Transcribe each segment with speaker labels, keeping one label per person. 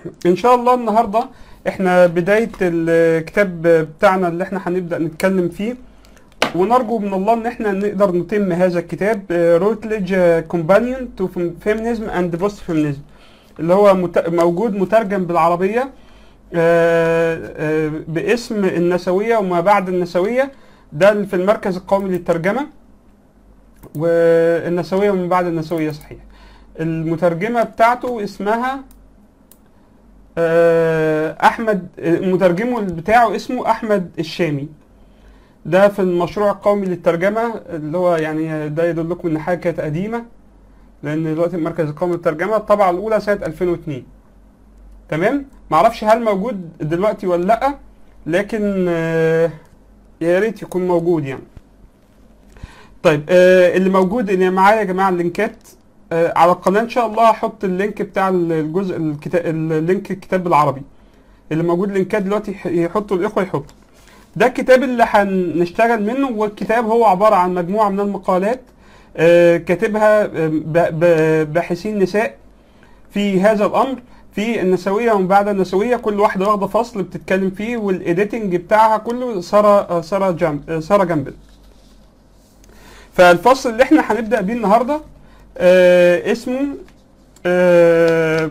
Speaker 1: ان شاء الله النهارده احنا بدايه الكتاب بتاعنا اللي احنا هنبدا نتكلم فيه ونرجو من الله ان احنا نقدر نتم هذا الكتاب روتلج كومبانيون تو فيمينيزم اند بوست فيمينيزم اللي هو مت- موجود مترجم بالعربيه آه، آه، باسم النسويه وما بعد النسويه ده في المركز القومي للترجمه والنسويه ومن بعد النسويه صحيح المترجمه بتاعته اسمها آه، احمد مترجمه بتاعه اسمه احمد الشامي ده في المشروع القومي للترجمه اللي هو يعني ده يدلكم ان حاجه كانت قديمه لان دلوقتي المركز القومي للترجمه الطبعه الاولى سنه 2002 تمام معرفش هل موجود دلوقتي ولا لا لكن آه، يا ريت يكون موجود يعني طيب آه اللي موجود اللي معايا يا جماعه اللينكات آه على القناه ان شاء الله هحط اللينك بتاع الجزء الكتاب اللينك الكتاب بالعربي اللي موجود لينكات دلوقتي يح- يحطوا الاخوه يحطوا ده الكتاب اللي هنشتغل منه والكتاب هو عباره عن مجموعه من المقالات آه كاتبها آه، ب- ب- باحثين نساء في هذا الامر في النسويه ومن بعد النسويه كل واحده واخده فصل بتتكلم فيه والايديتنج بتاعها كله ساره ساره جنب ساره جنبل فالفصل اللي احنا هنبدا بيه النهارده آه اسمه آه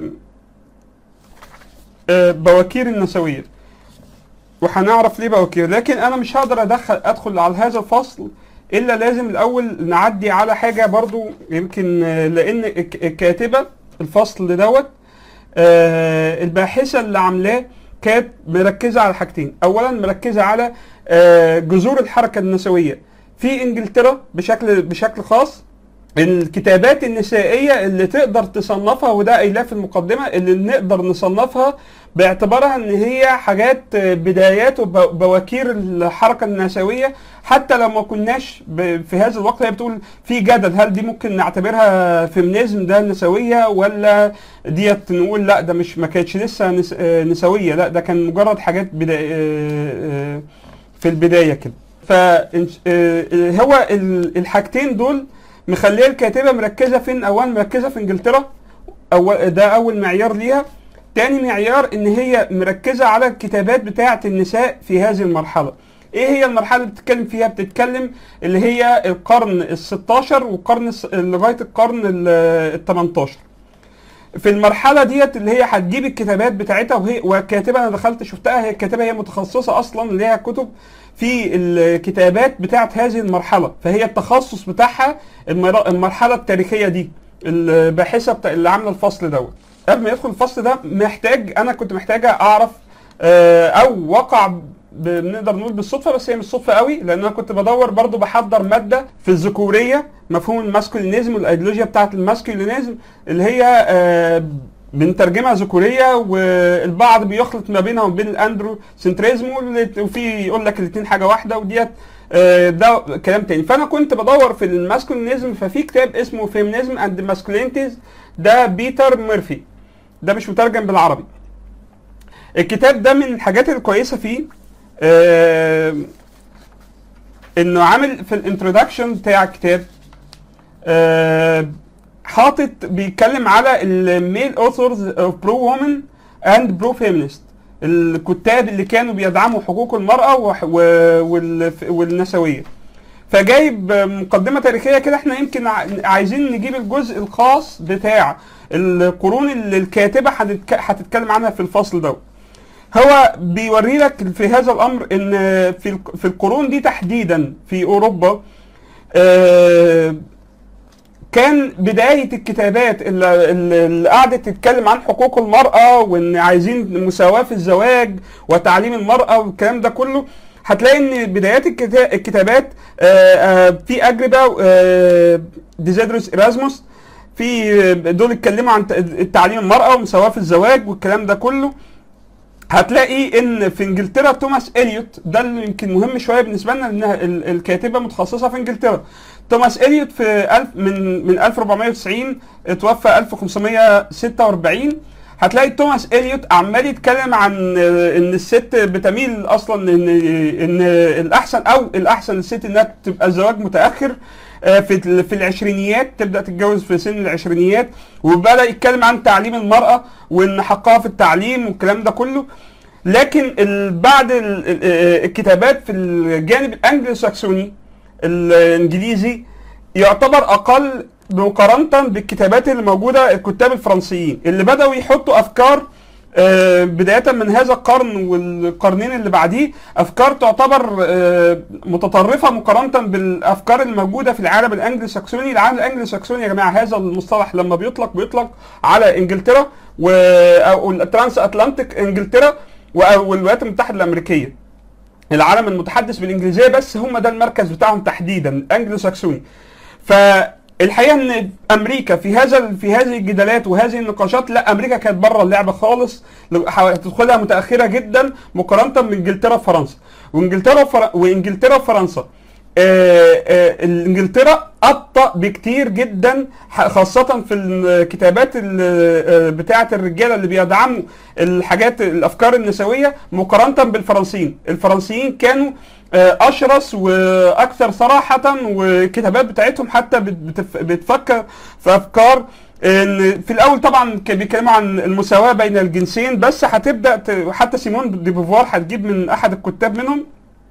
Speaker 1: آه بواكير النسويه وهنعرف ليه بواكير لكن انا مش هقدر ادخل ادخل على هذا الفصل الا لازم الاول نعدي على حاجه برضو يمكن آه، لان الك- الكاتبه الفصل دوت آه الباحثه اللي عاملاه كانت مركزه على حاجتين اولا مركزه على آه جذور الحركه النسويه في انجلترا بشكل بشكل خاص الكتابات النسائيه اللي تقدر تصنفها وده قايلاه في المقدمه اللي نقدر نصنفها باعتبارها ان هي حاجات آه، بدايات وبواكير الحركه النسويه حتى لو ما كناش ب- في هذا الوقت هي بتقول في جدل هل دي ممكن نعتبرها فيمينيزم ده نسويه ولا ديت نقول لا ده مش ما كانتش لسه نس آه، نسويه لا ده كان مجرد حاجات بداية في البدايه كده فهو الحاجتين دول مخليه الكاتبه مركزه فين اولا مركزه في انجلترا أول ده اول معيار ليها تاني معيار ان هي مركزه على الكتابات بتاعه النساء في هذه المرحله ايه هي المرحله اللي بتتكلم فيها بتتكلم اللي هي القرن ال 16 والقرن الس- لغايه القرن ال 18 في المرحله ديت اللي هي هتجيب الكتابات بتاعتها وهي والكاتبه انا دخلت شفتها هي الكاتبه هي متخصصه اصلا اللي هي كتب في الكتابات بتاعت هذه المرحله فهي التخصص بتاعها المر- المرحله التاريخيه دي الباحثه بتاع اللي عامله الفصل دوت قبل ما يدخل الفصل ده محتاج انا كنت محتاجه اعرف آه، او وقع ب- بنقدر نقول بالصدفه بس هي مش صدفه قوي لان انا كنت بدور برضو بحضر ماده في الذكوريه مفهوم الماسكولينيزم والايديولوجيا بتاعت الماسكولينيزم اللي هي آه، بنترجمها ذكوريه والبعض بيخلط ما بينها وبين الاندرو سنتريزم واللي- وفي يقول لك الاثنين حاجه واحده وديت آه، ده كلام تاني فانا كنت بدور في الماسكولينيزم ففي كتاب اسمه فيمينيزم اند ماسكولينيتيز ده بيتر ميرفي ده مش مترجم بالعربي الكتاب ده من الحاجات الكويسه فيه آه انه عامل في الانترودكشن بتاع الكتاب آه حاطط بيتكلم على الميل اوثرز اوف برو وومن اند برو فيمينست الكتاب اللي كانوا بيدعموا حقوق المراه وح- و- وال- والنسويه فجايب مقدمه تاريخيه كده احنا يمكن ع- عايزين نجيب الجزء الخاص بتاع القرون اللي الكاتبه هتتك- هتتكلم عنها في الفصل ده هو بيوري لك في هذا الامر ان في الق- في القرون دي تحديدا في اوروبا آه، كان بداية الكتابات اللي, اللي قعدت تتكلم عن حقوق المرأة وإن عايزين مساواة في الزواج وتعليم المرأة والكلام ده كله هتلاقي إن بدايات الكتا- الكتابات آه، آه، في أجربة آه، ديزيدروس إرازموس في دول اتكلموا عن تعليم المرأة ومساواة في الزواج والكلام ده كله هتلاقي ان في انجلترا توماس اليوت ده اللي يمكن مهم شويه بالنسبه لنا لانها ال- الكاتبه متخصصه في انجلترا توماس اليوت في ألف من من 1490 اتوفى 1546 هتلاقي توماس اليوت عمال يتكلم عن آه، ان الست بتميل اصلا ان ان الاحسن او الاحسن للست انها تبقى الزواج متاخر آه، في ال- في العشرينيات تبدا تتجوز في سن العشرينيات وبدا يتكلم عن تعليم المراه وان حقها في التعليم والكلام ده كله لكن ال- بعد ال- ال- آه، الكتابات في الجانب الانجلو ساكسوني الانجليزي يعتبر اقل مقارنه بالكتابات اللي موجوده الكتاب الفرنسيين اللي بداوا يحطوا افكار آه، بدايه من هذا القرن والقرنين اللي بعديه افكار تعتبر آه، متطرفه مقارنه بالافكار اللي موجوده في العالم الانجلو ساكسوني العالم الانجلو ساكسوني يا جماعه هذا المصطلح لما بيطلق بيطلق على انجلترا و او الترانس اتلانتيك انجلترا و- والولايات المتحده الامريكيه العالم المتحدث بالانجليزيه بس هم ده المركز بتاعهم تحديدا انجلو ساكسوني فالحقيقه ان امريكا في هذا في هذه الجدالات وهذه النقاشات لا امريكا كانت بره اللعبه خالص لو- هتدخلها متاخره جدا مقارنه بانجلترا وفرنسا وانجلترا وفر... وانجلترا وفرنسا آه، آه، انجلترا ابطا بكتير جدا ح- خاصه في الكتابات ال- آه، بتاعه الرجاله اللي بيدعموا الحاجات الافكار النسويه مقارنه بالفرنسيين الفرنسيين كانوا آه، اشرس واكثر صراحه والكتابات بتاعتهم حتى بت- بتف- بتفكر في افكار ان في الاول طبعا كان بيتكلموا عن المساواه بين الجنسين بس هتبدا ت- حتى سيمون دي بوفوار هتجيب من احد الكتاب منهم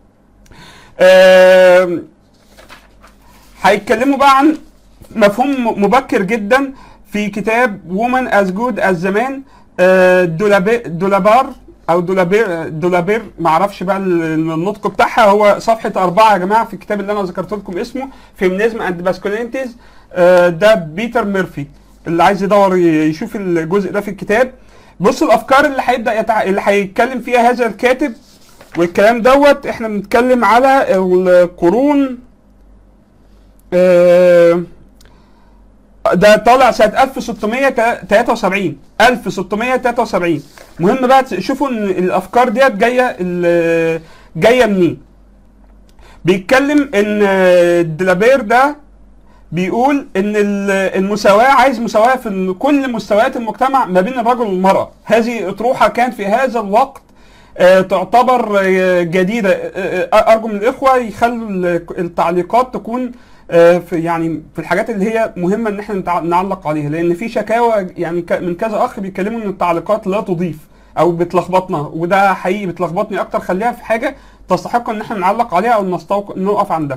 Speaker 1: آم، هيتكلموا بقى عن مفهوم مبكر جدا في كتاب وومن از جود از زمان دولابار او دولابير دولابير معرفش بقى النطق بتاعها هو صفحه اربعه يا جماعه في الكتاب اللي انا ذكرت لكم اسمه فيمينيزم اند ماسكولينيتيز ده بيتر ميرفي اللي عايز يدور ي- يشوف الجزء ده في الكتاب بص الافكار اللي هيبدا يتع... اللي هيتكلم فيها هذا الكاتب والكلام دوت احنا بنتكلم على القرون آه، ده طالع سنه 1673 1673 مهم بقى شوفوا ان الافكار ديت جايه ال- جايه منين بيتكلم ان دلابير ده بيقول ان ال- المساواه عايز مساواه في كل مستويات المجتمع ما بين الرجل والمراه هذه اطروحه كانت في هذا الوقت آه، تعتبر آه، جديده آه، آه، ارجو من الاخوه يخلوا ال- التعليقات تكون آه، في يعني في الحاجات اللي هي مهمه ان احنا نتع- نعلق عليها لان في شكاوى يعني ك- من كذا اخ بيتكلموا ان التعليقات لا تضيف او بتلخبطنا وده حقيقي بتلخبطني اكتر خليها في حاجه تستحق ان احنا نعلق عليها او نستوق... نقف عندها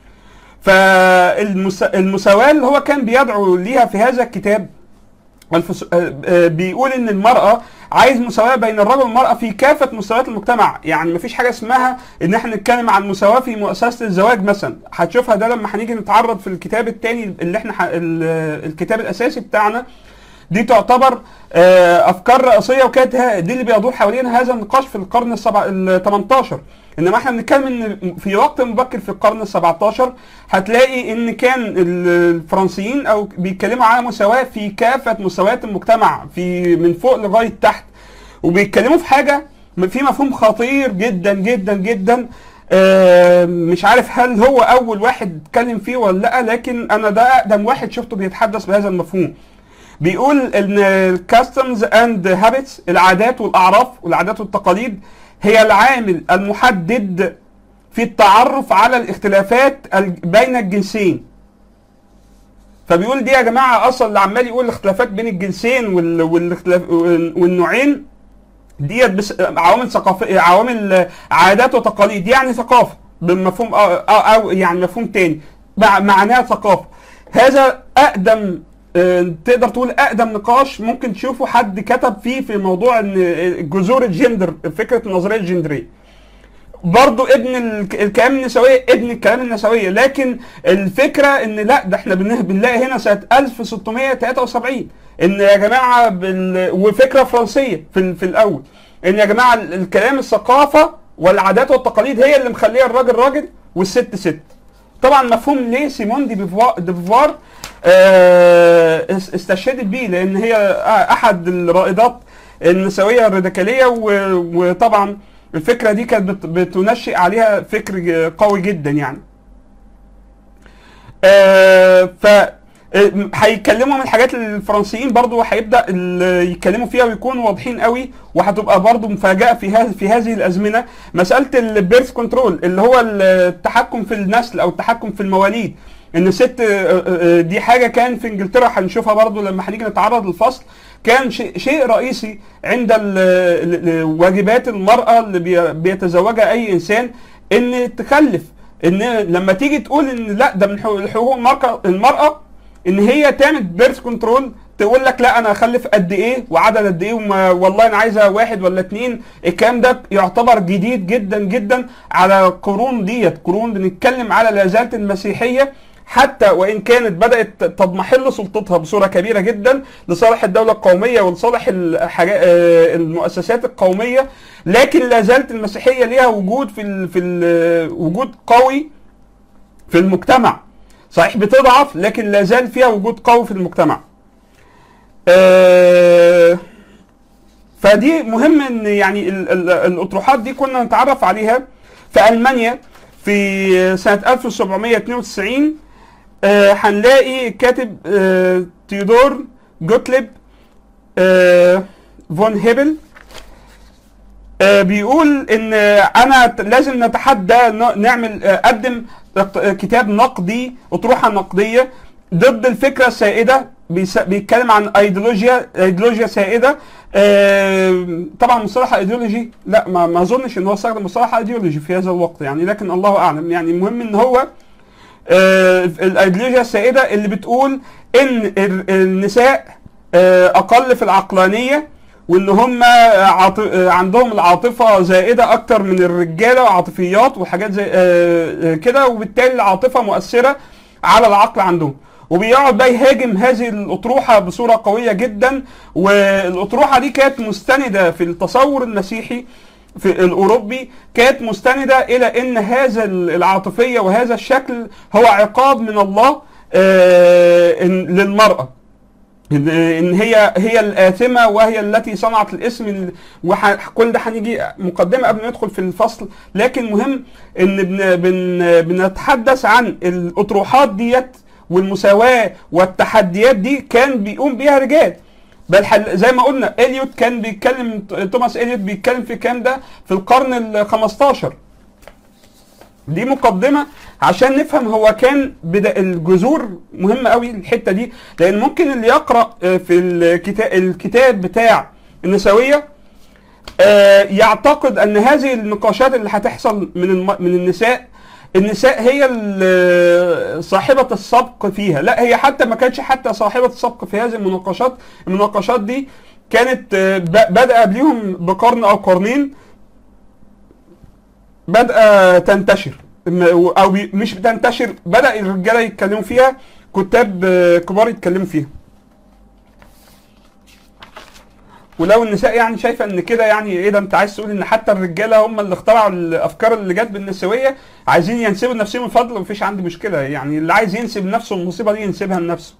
Speaker 1: فالمساواة اللي هو كان بيدعو ليها في هذا الكتاب الفس... آه، آه، بيقول ان المرأة عايز مساواة بين الرجل والمرأة في كافة مستويات المجتمع يعني مفيش حاجة اسمها ان احنا نتكلم عن مساواة في مؤسسة الزواج مثلا هتشوفها ده لما هنيجي نتعرض في الكتاب التاني اللي احنا ح... ال- الكتاب الاساسي بتاعنا دي تعتبر آه، افكار رئيسيه وكانت ها- دي اللي بيدور حوالين هذا النقاش في القرن السبع ال 18 انما احنا بنتكلم ان في وقت مبكر في القرن ال 17 هتلاقي ان كان ال- الفرنسيين او بيتكلموا على مساواه في كافه مستويات المجتمع في من فوق لغايه تحت وبيتكلموا في حاجه في مفهوم خطير جدا جدا جدا آه، مش عارف هل هو اول واحد اتكلم فيه ولا لا لكن انا ده اقدم واحد شفته بيتحدث بهذا المفهوم بيقول ان الكاستمز اند هابتس العادات والاعراف والعادات والتقاليد هي العامل المحدد في التعرف على الاختلافات الج- بين الجنسين فبيقول دي يا جماعه اصلا اللي عمال يقول الاختلافات بين الجنسين وال- والاختلاف والنوعين ديت بس عوامل ثقافيه عوامل عادات وتقاليد يعني ثقافه بمفهوم او, أو, أو يعني مفهوم تاني مع- معناها ثقافه هذا اقدم آه، تقدر تقول اقدم نقاش ممكن تشوفه حد كتب فيه في موضوع ان جذور الجندر فكره النظريه الجندريه برضو ابن الك- الكلام النسوية ابن الكلام النسوية لكن الفكرة ان لا ده احنا بن- بنلاقي هنا سنة 1673 ان يا جماعة بال... وفكرة فرنسية في, ال... في الاول ان يا جماعة ال- الكلام الثقافة والعادات والتقاليد هي اللي مخليه الراجل راجل والست ست طبعا مفهوم ليه سيمون دي بيفوار, دي بيفوار آه اس- استشهدت بيه لان هي احد الرائدات النسويه الراديكاليه و- وطبعا الفكره دي كانت بت- بتنشئ عليها فكر قوي جدا يعني آه ف آه، هيتكلموا من الحاجات اللي الفرنسيين برضو هيبدا ال- يتكلموا فيها ويكونوا واضحين قوي وهتبقى برضو مفاجاه في هذه في هذه مساله مساله البيرث كنترول اللي هو التحكم في النسل او التحكم في المواليد ان ست آه، آه، دي حاجه كان في انجلترا هنشوفها برضو لما هنيجي نتعرض للفصل كان شيء شيء رئيسي عند ال- ال- ال- واجبات المراه اللي بي- بيتزوجها اي انسان ان تخلف ان لما تيجي تقول ان لا ده من حقوق حقوق المرأة- المراه ان هي تعمل بيرث كنترول تقول لك لا انا اخلف قد ايه وعدد قد ايه وما والله انا عايزه واحد ولا اتنين الكلام ده يعتبر جديد جدا جدا على قرون ديت قرون بنتكلم على لا زالت المسيحيه حتى وان كانت بدات تضمحل سلطتها بصوره كبيره جدا لصالح الدوله القوميه ولصالح الحاجا- آه، المؤسسات القوميه لكن لا زالت المسيحيه ليها وجود في ال في ال وجود قوي في المجتمع صحيح بتضعف لكن لا زال فيها وجود قوي في المجتمع آه، فدي مهم ان يعني ال- ال- الاطروحات دي كنا نتعرف عليها في المانيا في سنه 1792 آه، هنلاقي كاتب آه، تيودور جوتليب آه، فون هيبل آه، بيقول ان آه، انا ت- لازم نتحدى ن- نعمل آه، اقدم اقت- آه، كتاب نقدي اطروحه نقديه ضد الفكره السائده بيس- بيتكلم عن ايديولوجيا ايديولوجيا سائده آه، طبعا مصطلح ايديولوجي لا ما ما اظنش ان هو استخدم مصطلح ايديولوجي في هذا الوقت يعني لكن الله اعلم يعني المهم ان هو آه، الايديولوجيا السائده اللي بتقول ان ال- النساء آه، اقل في العقلانيه وان هم عاط... آه، عندهم العاطفه زائده اكتر من الرجاله وعاطفيات وحاجات زي آه، آه، كده وبالتالي العاطفه مؤثره على العقل عندهم وبيقعد بقى يهاجم هذه الاطروحه بصوره قويه جدا والاطروحه دي كانت مستنده في التصور المسيحي في الاوروبي كانت مستنده الى ان هذا العاطفيه وهذا الشكل هو عقاب من الله آه، إن- للمراه ان إن هي هي الاثمه وهي التي صنعت الاسم ال- وح- كل ده هنيجي مقدمه قبل ما ندخل في الفصل لكن مهم ان بن بن بنتحدث عن الاطروحات ديت والمساواه والتحديات دي كان بيقوم بيها رجال بل حل زي ما قلنا اليوت كان بيتكلم توماس اليوت بيتكلم في الكلام ده في القرن ال 15 دي مقدمه عشان نفهم هو كان بدا الجذور مهمه قوي الحته دي لان ممكن اللي يقرا آه، في الكتاب الكتاب بتاع النسويه آه، يعتقد ان هذه النقاشات اللي هتحصل من الم... من النساء النساء هي ال- صاحبة السبق فيها لا هي حتى ما كانتش حتى صاحبة السبق في هذه المناقشات المناقشات دي كانت آه، ب- بدأ قبليهم بقرن أو قرنين بدأ تنتشر م- أو بي- مش بتنتشر بدأ الرجالة يتكلموا فيها كتاب آه، كبار يتكلموا فيها ولو النساء يعني شايفه ان كده يعني ايه ده انت عايز تقول ان حتى الرجاله هم اللي اخترعوا الافكار اللي جت بالنسويه عايزين ينسبوا لنفسهم الفضل مفيش عندي مشكله يعني اللي عايز ينسب لنفسه المصيبه دي ينسبها لنفسه.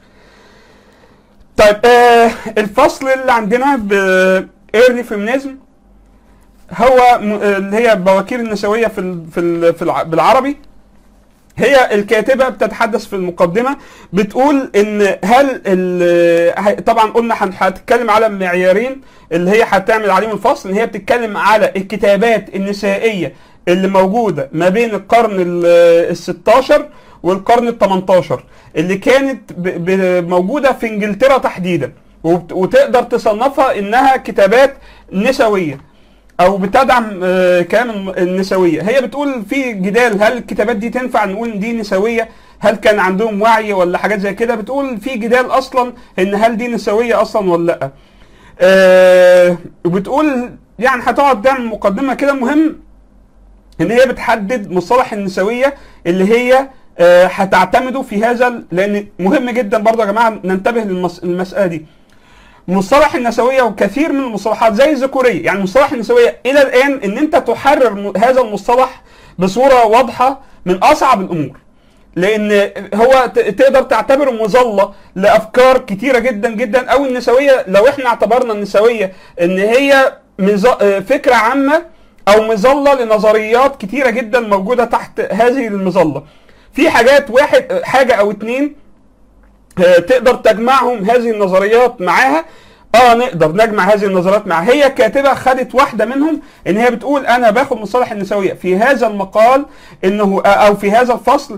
Speaker 1: طيب آه الفصل اللي عندنا ب ايرلي فيمينيزم هو م- آه، اللي هي بواكير النسويه في ال في ال في الع- بالعربي هي الكاتبه بتتحدث في المقدمه بتقول ان هل ال- ه- طبعا قلنا هن- هتتكلم على معيارين اللي هي هتعمل عليهم الفصل ان هي بتتكلم على الكتابات النسائيه اللي موجوده ما بين القرن ال 16 والقرن ال 18 اللي كانت ب- ب- موجوده في انجلترا تحديدا وبت- وتقدر تصنفها انها كتابات نسويه او بتدعم آه، كلام الم- النسويه هي بتقول في جدال هل الكتابات دي تنفع نقول إن دي نسويه هل كان عندهم وعي ولا حاجات زي كده بتقول في جدال اصلا ان هل دي نسويه اصلا ولا لا آه، وبتقول يعني هتقعد تعمل مقدمه كده مهم ان هي بتحدد مصطلح النسويه اللي هي آه، هتعتمدوا في هذا ال- لان مهم جدا برضه يا جماعه ننتبه للمساله دي مصطلح النسويه وكثير من المصطلحات زي الذكوريه يعني مصطلح النسويه الى الان ان انت تحرر م- هذا المصطلح بصوره واضحه من اصعب الامور لان هو ت- تقدر تعتبره مظله لافكار كتيره جدا جدا او النسويه لو احنا اعتبرنا النسويه ان هي مز- فكره عامه او مظله لنظريات كتيره جدا موجوده تحت هذه المظله في حاجات واحد حاجه او اتنين آه، تقدر تجمعهم هذه النظريات معاها اه نقدر نجمع هذه النظريات معاها هي كاتبه خدت واحده منهم ان هي بتقول انا باخد مصطلح النسويه في هذا المقال انه او في هذا الفصل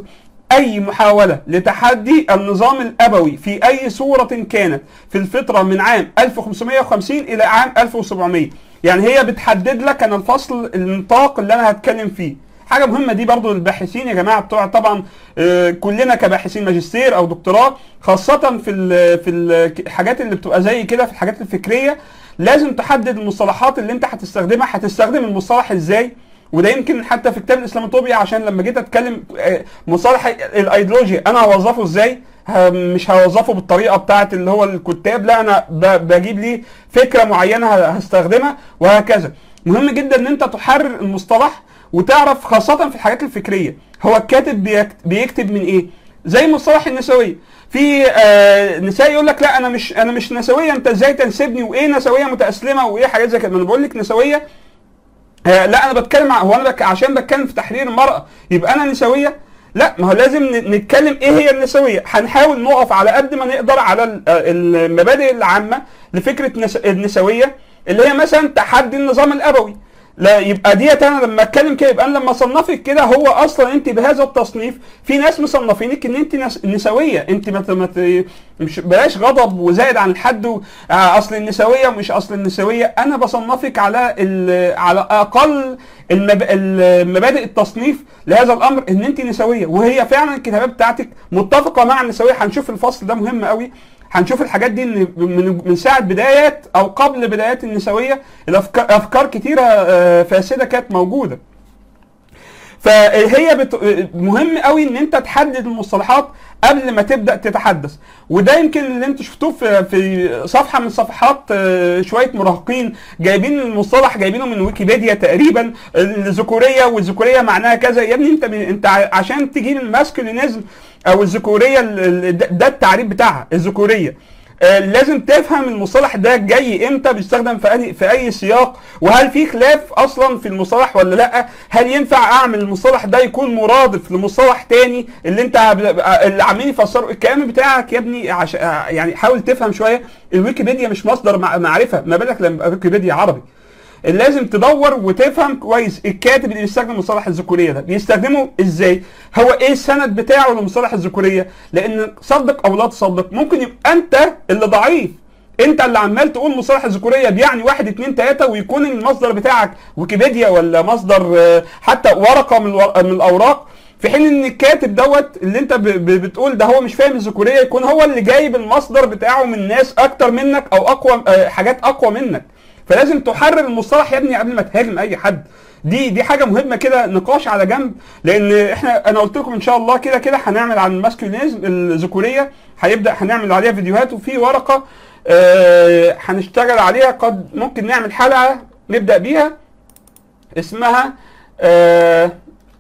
Speaker 1: اي محاوله لتحدي النظام الابوي في اي صوره كانت في الفتره من عام 1550 الى عام 1700 يعني هي بتحدد لك انا الفصل النطاق اللي انا هتكلم فيه حاجه مهمه دي برضو للباحثين يا جماعه بتوع طبعا آه، كلنا كباحثين ماجستير او دكتوراه خاصه في ال في الحاجات اللي بتبقى زي كده في الحاجات الفكريه لازم تحدد المصطلحات اللي انت هتستخدمها هتستخدم المصطلح ازاي وده يمكن حتى في كتاب الاسلاموطوبيا عشان لما جيت اتكلم آه، مصطلح الايديولوجيا انا هوظفه ازاي ه- مش هوظفه بالطريقه بتاعه اللي هو الكتاب لا انا ب- بجيب لي فكره معينه ه- هستخدمها وهكذا مهم جدا ان انت تحرر المصطلح وتعرف خاصه في الحاجات الفكريه هو الكاتب بيكت- بيكتب من ايه زي مصطلح النسويه في آه نساء يقول لك لا انا مش انا مش نسويه انت ازاي تنسبني وايه نسويه متاسلمه وايه حاجات زي كده ما انا بقول لك نسويه آه لا انا بتكلم ع- هو انا بك عشان بتكلم في تحرير المراه يبقى انا نسويه لا ما هو لازم ن- نتكلم ايه هي النسويه هنحاول نقف على قد ما نقدر على ال- آه، المبادئ العامه لفكره نس- النسويه اللي هي مثلا تحدي النظام الابوي لا يبقى ديت انا لما اتكلم كده يبقى انا لما اصنفك كده هو اصلا انت بهذا التصنيف في ناس مصنفينك ان انت نس- نسويه انت ما ت- ما ت- مش بلاش غضب وزائد عن الحد و- آه، اصل النسويه ومش اصل النسويه انا بصنفك على ال- على اقل المب... المبادئ التصنيف لهذا الامر ان انت نسويه وهي فعلا الكتابات بتاعتك متفقه مع النسويه هنشوف الفصل ده مهم قوي هنشوف الحاجات دي إن من من ساعه بدايات او قبل بدايات النسويه الافكار افكار كتيره آه، فاسده كانت موجوده فهي بت... مهم قوي ان انت تحدد المصطلحات قبل ما تبدا تتحدث وده يمكن اللي انتوا شفتوه في في صفحه من صفحات آه، شويه مراهقين جايبين المصطلح جايبينه من ويكيبيديا تقريبا الذكوريه والذكوريه معناها كذا يا ابني انت انت ع- عشان تجيب الماسكولينيزم او الذكوريه ال- ال- ده- ده التعريف بتاعها الذكوريه آه، لازم تفهم المصطلح ده جاي امتى بيستخدم في اي في اي سياق وهل في خلاف اصلا في المصطلح ولا لا هل ينفع اعمل المصطلح ده يكون مرادف لمصطلح تاني اللي انت هب- اللي عاملين يفسروا الكلام بتاعك يا ابني عش... آه، يعني حاول تفهم شويه الويكيبيديا مش مصدر مع- معرفه ما بالك لما يبقى ويكيبيديا عربي لازم تدور وتفهم كويس الكاتب اللي بيستخدم مصطلح الذكوريه ده بيستخدمه ازاي هو ايه السند بتاعه لمصطلح الذكوريه لان صدق او لا تصدق ممكن يبقى انت اللي ضعيف انت اللي عمال تقول مصطلح الذكوريه بيعني واحد اتنين تلاته ويكون المصدر بتاعك ويكيبيديا ولا مصدر آه، حتى ورقه من الور- من الاوراق في حين ان الكاتب دوت اللي انت ب- ب- بتقول ده هو مش فاهم الذكوريه يكون هو اللي جايب المصدر بتاعه من ناس اكتر منك او اقوى آه، حاجات اقوى منك فلازم تحرر المصطلح يا ابني قبل ما تهاجم اي حد دي دي حاجه مهمه كده نقاش على جنب لان احنا انا قلت لكم ان شاء الله كده كده هنعمل عن الماسكولينيزم الذكوريه هيبدا هنعمل عليها فيديوهات وفي ورقه آه، هنشتغل عليها قد ممكن نعمل حلقه نبدا بيها اسمها آه،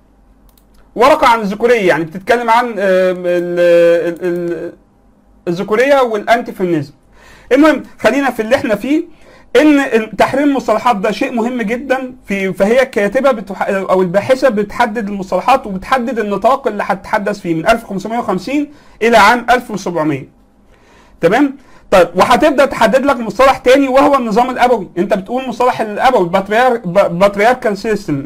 Speaker 1: ورقه عن الذكوريه يعني بتتكلم عن آه، ال- ال- ال- الذكوريه والانتي فيمينيزم المهم خلينا في اللي احنا فيه ان تحرير المصطلحات ده شيء مهم جدا في فهي الكاتبه بتح... او الباحثه بتحدد المصطلحات وبتحدد النطاق اللي هتتحدث فيه من 1550 الى عام 1700 تمام طيب وهتبدا تحدد لك مصطلح تاني وهو النظام الابوي انت بتقول مصطلح الابوي باترياركال سيستم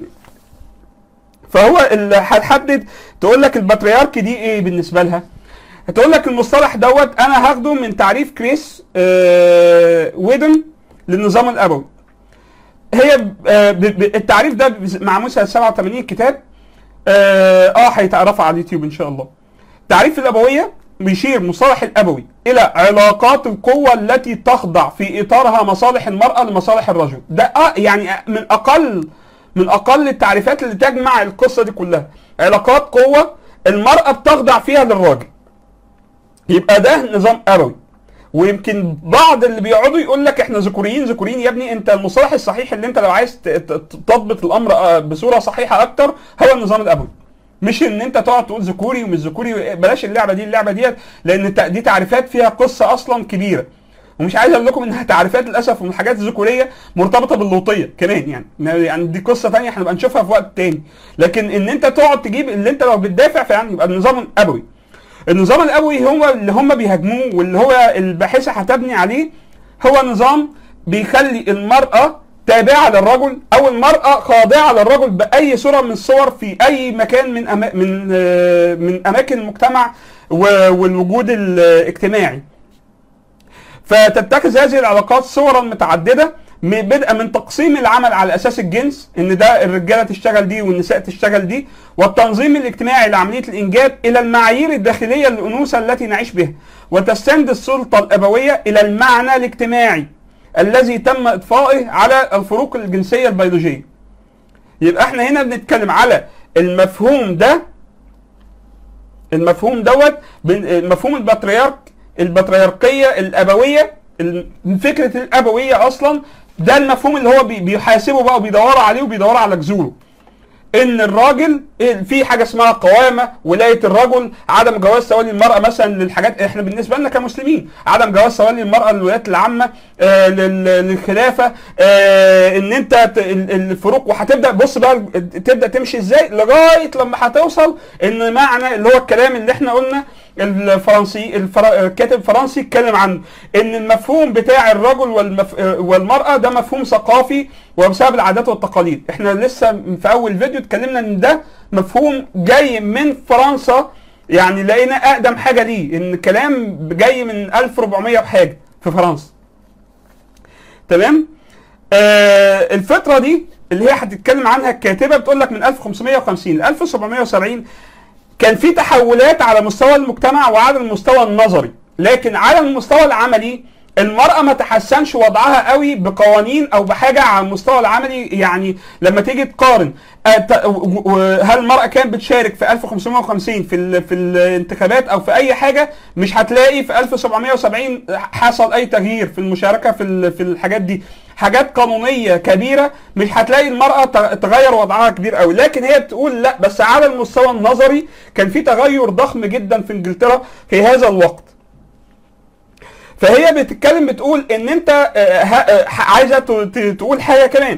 Speaker 1: فهو اللي هتحدد تقول لك الباتريارك دي ايه بالنسبه لها هتقول لك المصطلح دوت انا هاخده من تعريف كريس آه ويدن للنظام الابوي هي آه ب- ب- التعريف ده معمول سنه 87 كتاب اه آه، هيتعرفوا على اليوتيوب ان شاء الله تعريف الابويه بيشير مصطلح الابوي الى علاقات القوه التي تخضع في اطارها مصالح المراه لمصالح الرجل ده آه يعني من اقل من اقل التعريفات اللي تجمع القصه دي كلها علاقات قوه المراه بتخضع فيها للراجل يبقى ده نظام ابوي ويمكن بعض اللي بيقعدوا يقول لك احنا ذكوريين ذكوريين يا ابني انت المصطلح الصحيح اللي انت لو عايز ت- ت- تضبط الامر آه، بصوره صحيحه اكتر هو النظام الابوي مش ان انت تقعد تقول ذكوري ومش ذكوري بلاش اللعبه دي اللعبه ديت لان الت- دي تعريفات فيها قصه اصلا كبيره ومش عايز اقول لكم انها تعريفات للاسف ومن الحاجات الذكوريه مرتبطه باللوطيه كمان يعني يعني دي قصه ثانيه هنبقى نشوفها في وقت تاني لكن ان انت تقعد تجيب اللي انت لو بتدافع فعلا يبقى النظام الابوي النظام الابوي هو اللي هم بيهاجموه واللي هو الباحثه هتبني عليه هو نظام بيخلي المراه تابعه للرجل او المراه خاضعه للرجل باي صوره من الصور في اي مكان من أما من آه، من اماكن المجتمع و- والوجود الاجتماعي فتتخذ هذه العلاقات صورا متعدده م- بدءا من تقسيم العمل على اساس الجنس ان ده الرجاله تشتغل دي والنساء تشتغل دي والتنظيم الاجتماعي لعمليه الانجاب الى المعايير الداخليه للانوثه التي نعيش بها وتستند السلطه الابويه الى المعنى الاجتماعي الذي تم اضفائه على الفروق الجنسيه البيولوجيه يبقى احنا هنا بنتكلم على المفهوم ده المفهوم دوت بن- مفهوم البطريرك البطريركيه الابويه ال- فكره الابويه اصلا ده المفهوم اللي هو بي- بيحاسبه بقى وبيدوروا عليه وبيدوروا على جذوره ان الراجل إيه، في حاجه اسمها قوامه ولايه الرجل عدم جواز سوالي المراه مثلا للحاجات احنا بالنسبه لنا كمسلمين عدم جواز سوالي المراه للولايات العامه آه لل- للخلافه آه ان انت ت- ال- الفروق وهتبدا بص بقى تبدا تمشي ازاي لغايه لما هتوصل ان معنى اللي هو الكلام اللي احنا قلنا الفرنسي الفر... الكاتب فرنسي اتكلم عنه ان المفهوم بتاع الرجل والمف... والمراه ده مفهوم ثقافي وبسبب العادات والتقاليد احنا لسه في اول فيديو اتكلمنا ان ده مفهوم جاي من فرنسا يعني لقينا اقدم حاجه ليه ان كلام جاي من 1400 وحاجه في فرنسا تمام آه الفتره دي اللي هي هتتكلم عنها الكاتبه بتقول لك من 1550 ل 1770 كان في تحولات على مستوى المجتمع وعلى المستوى النظري لكن على المستوى العملي المرأة ما تحسنش وضعها قوي بقوانين او بحاجة على المستوى العملي يعني لما تيجي تقارن آه، ت- و- و- هل المرأة كانت بتشارك في 1550 في ال- في الانتخابات او في اي حاجة مش هتلاقي في 1770 حصل اي تغيير في المشاركة في ال- في الحاجات دي حاجات قانونية كبيرة مش هتلاقي المرأة ت- تغير وضعها كبير قوي لكن هي بتقول لا بس على المستوى النظري كان في تغير ضخم جدا في انجلترا في هذا الوقت فهي بتتكلم بتقول ان انت آه، ه- آه، عايزه ت- ت- تقول حاجه كمان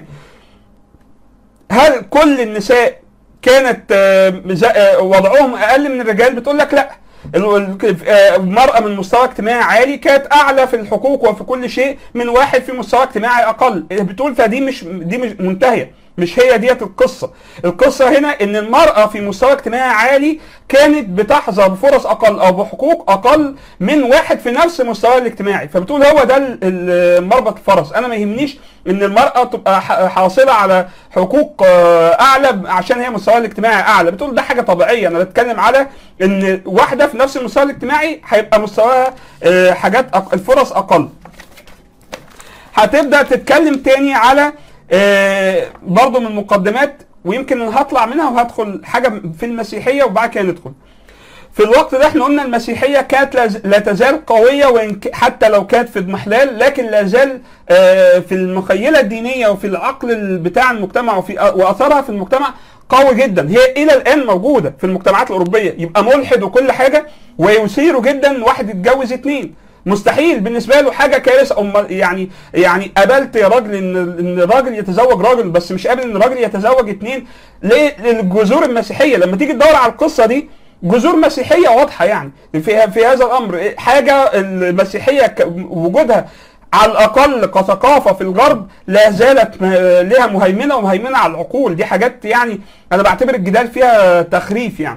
Speaker 1: هل كل النساء كانت آه، ز- آه، وضعهم اقل من الرجال بتقول لك لا ال- ال- آه، المرأة من مستوى اجتماعي عالي كانت أعلى في الحقوق وفي كل شيء من واحد في مستوى اجتماعي أقل بتقول فدي مش دي مش منتهية مش هي ديت القصة القصة هنا إن المرأة في مستوى اجتماعي عالي كانت بتحظى بفرص أقل أو بحقوق أقل من واحد في نفس مستواه الاجتماعي فبتقول هو ده ال- ال- مربط الفرس أنا ما يهمنيش إن المرأة تبقى ح- حاصلة على حقوق آه، أعلى عشان هي مستواها الاجتماعي أعلى بتقول ده حاجة طبيعية أنا بتكلم على إن واحدة في نفس المستوى الاجتماعي هيبقى مستواها آه، حاجات أق- الفرص أقل هتبدا تتكلم تاني على آه، برضه من المقدمات ويمكن انا هطلع منها وهدخل حاجه في المسيحيه وبعد كده ندخل في الوقت ده احنا قلنا المسيحيه كانت لا- لا تزال قويه وان ك- حتى لو كانت في اضمحلال لكن لا زال آه، في المخيله الدينيه وفي العقل ال- بتاع المجتمع وفي واثرها في المجتمع قوي جدا هي الى الان موجوده في المجتمعات الاوروبيه يبقى ملحد وكل حاجه ويثيره جدا واحد يتجوز اتنين مستحيل بالنسبه له حاجه كارثه أم يعني يعني قابلت يا راجل ان ان الراجل يتزوج راجل بس مش قابل ان الراجل يتزوج اتنين ليه؟ للجذور المسيحيه لما تيجي تدور على القصه دي جذور مسيحيه واضحه يعني في في هذا الامر حاجه المسيحيه ك- وجودها على الاقل كثقافه في الغرب لا زالت م- لها مهيمنه ومهيمنه على العقول دي حاجات يعني انا بعتبر الجدال فيها تخريف يعني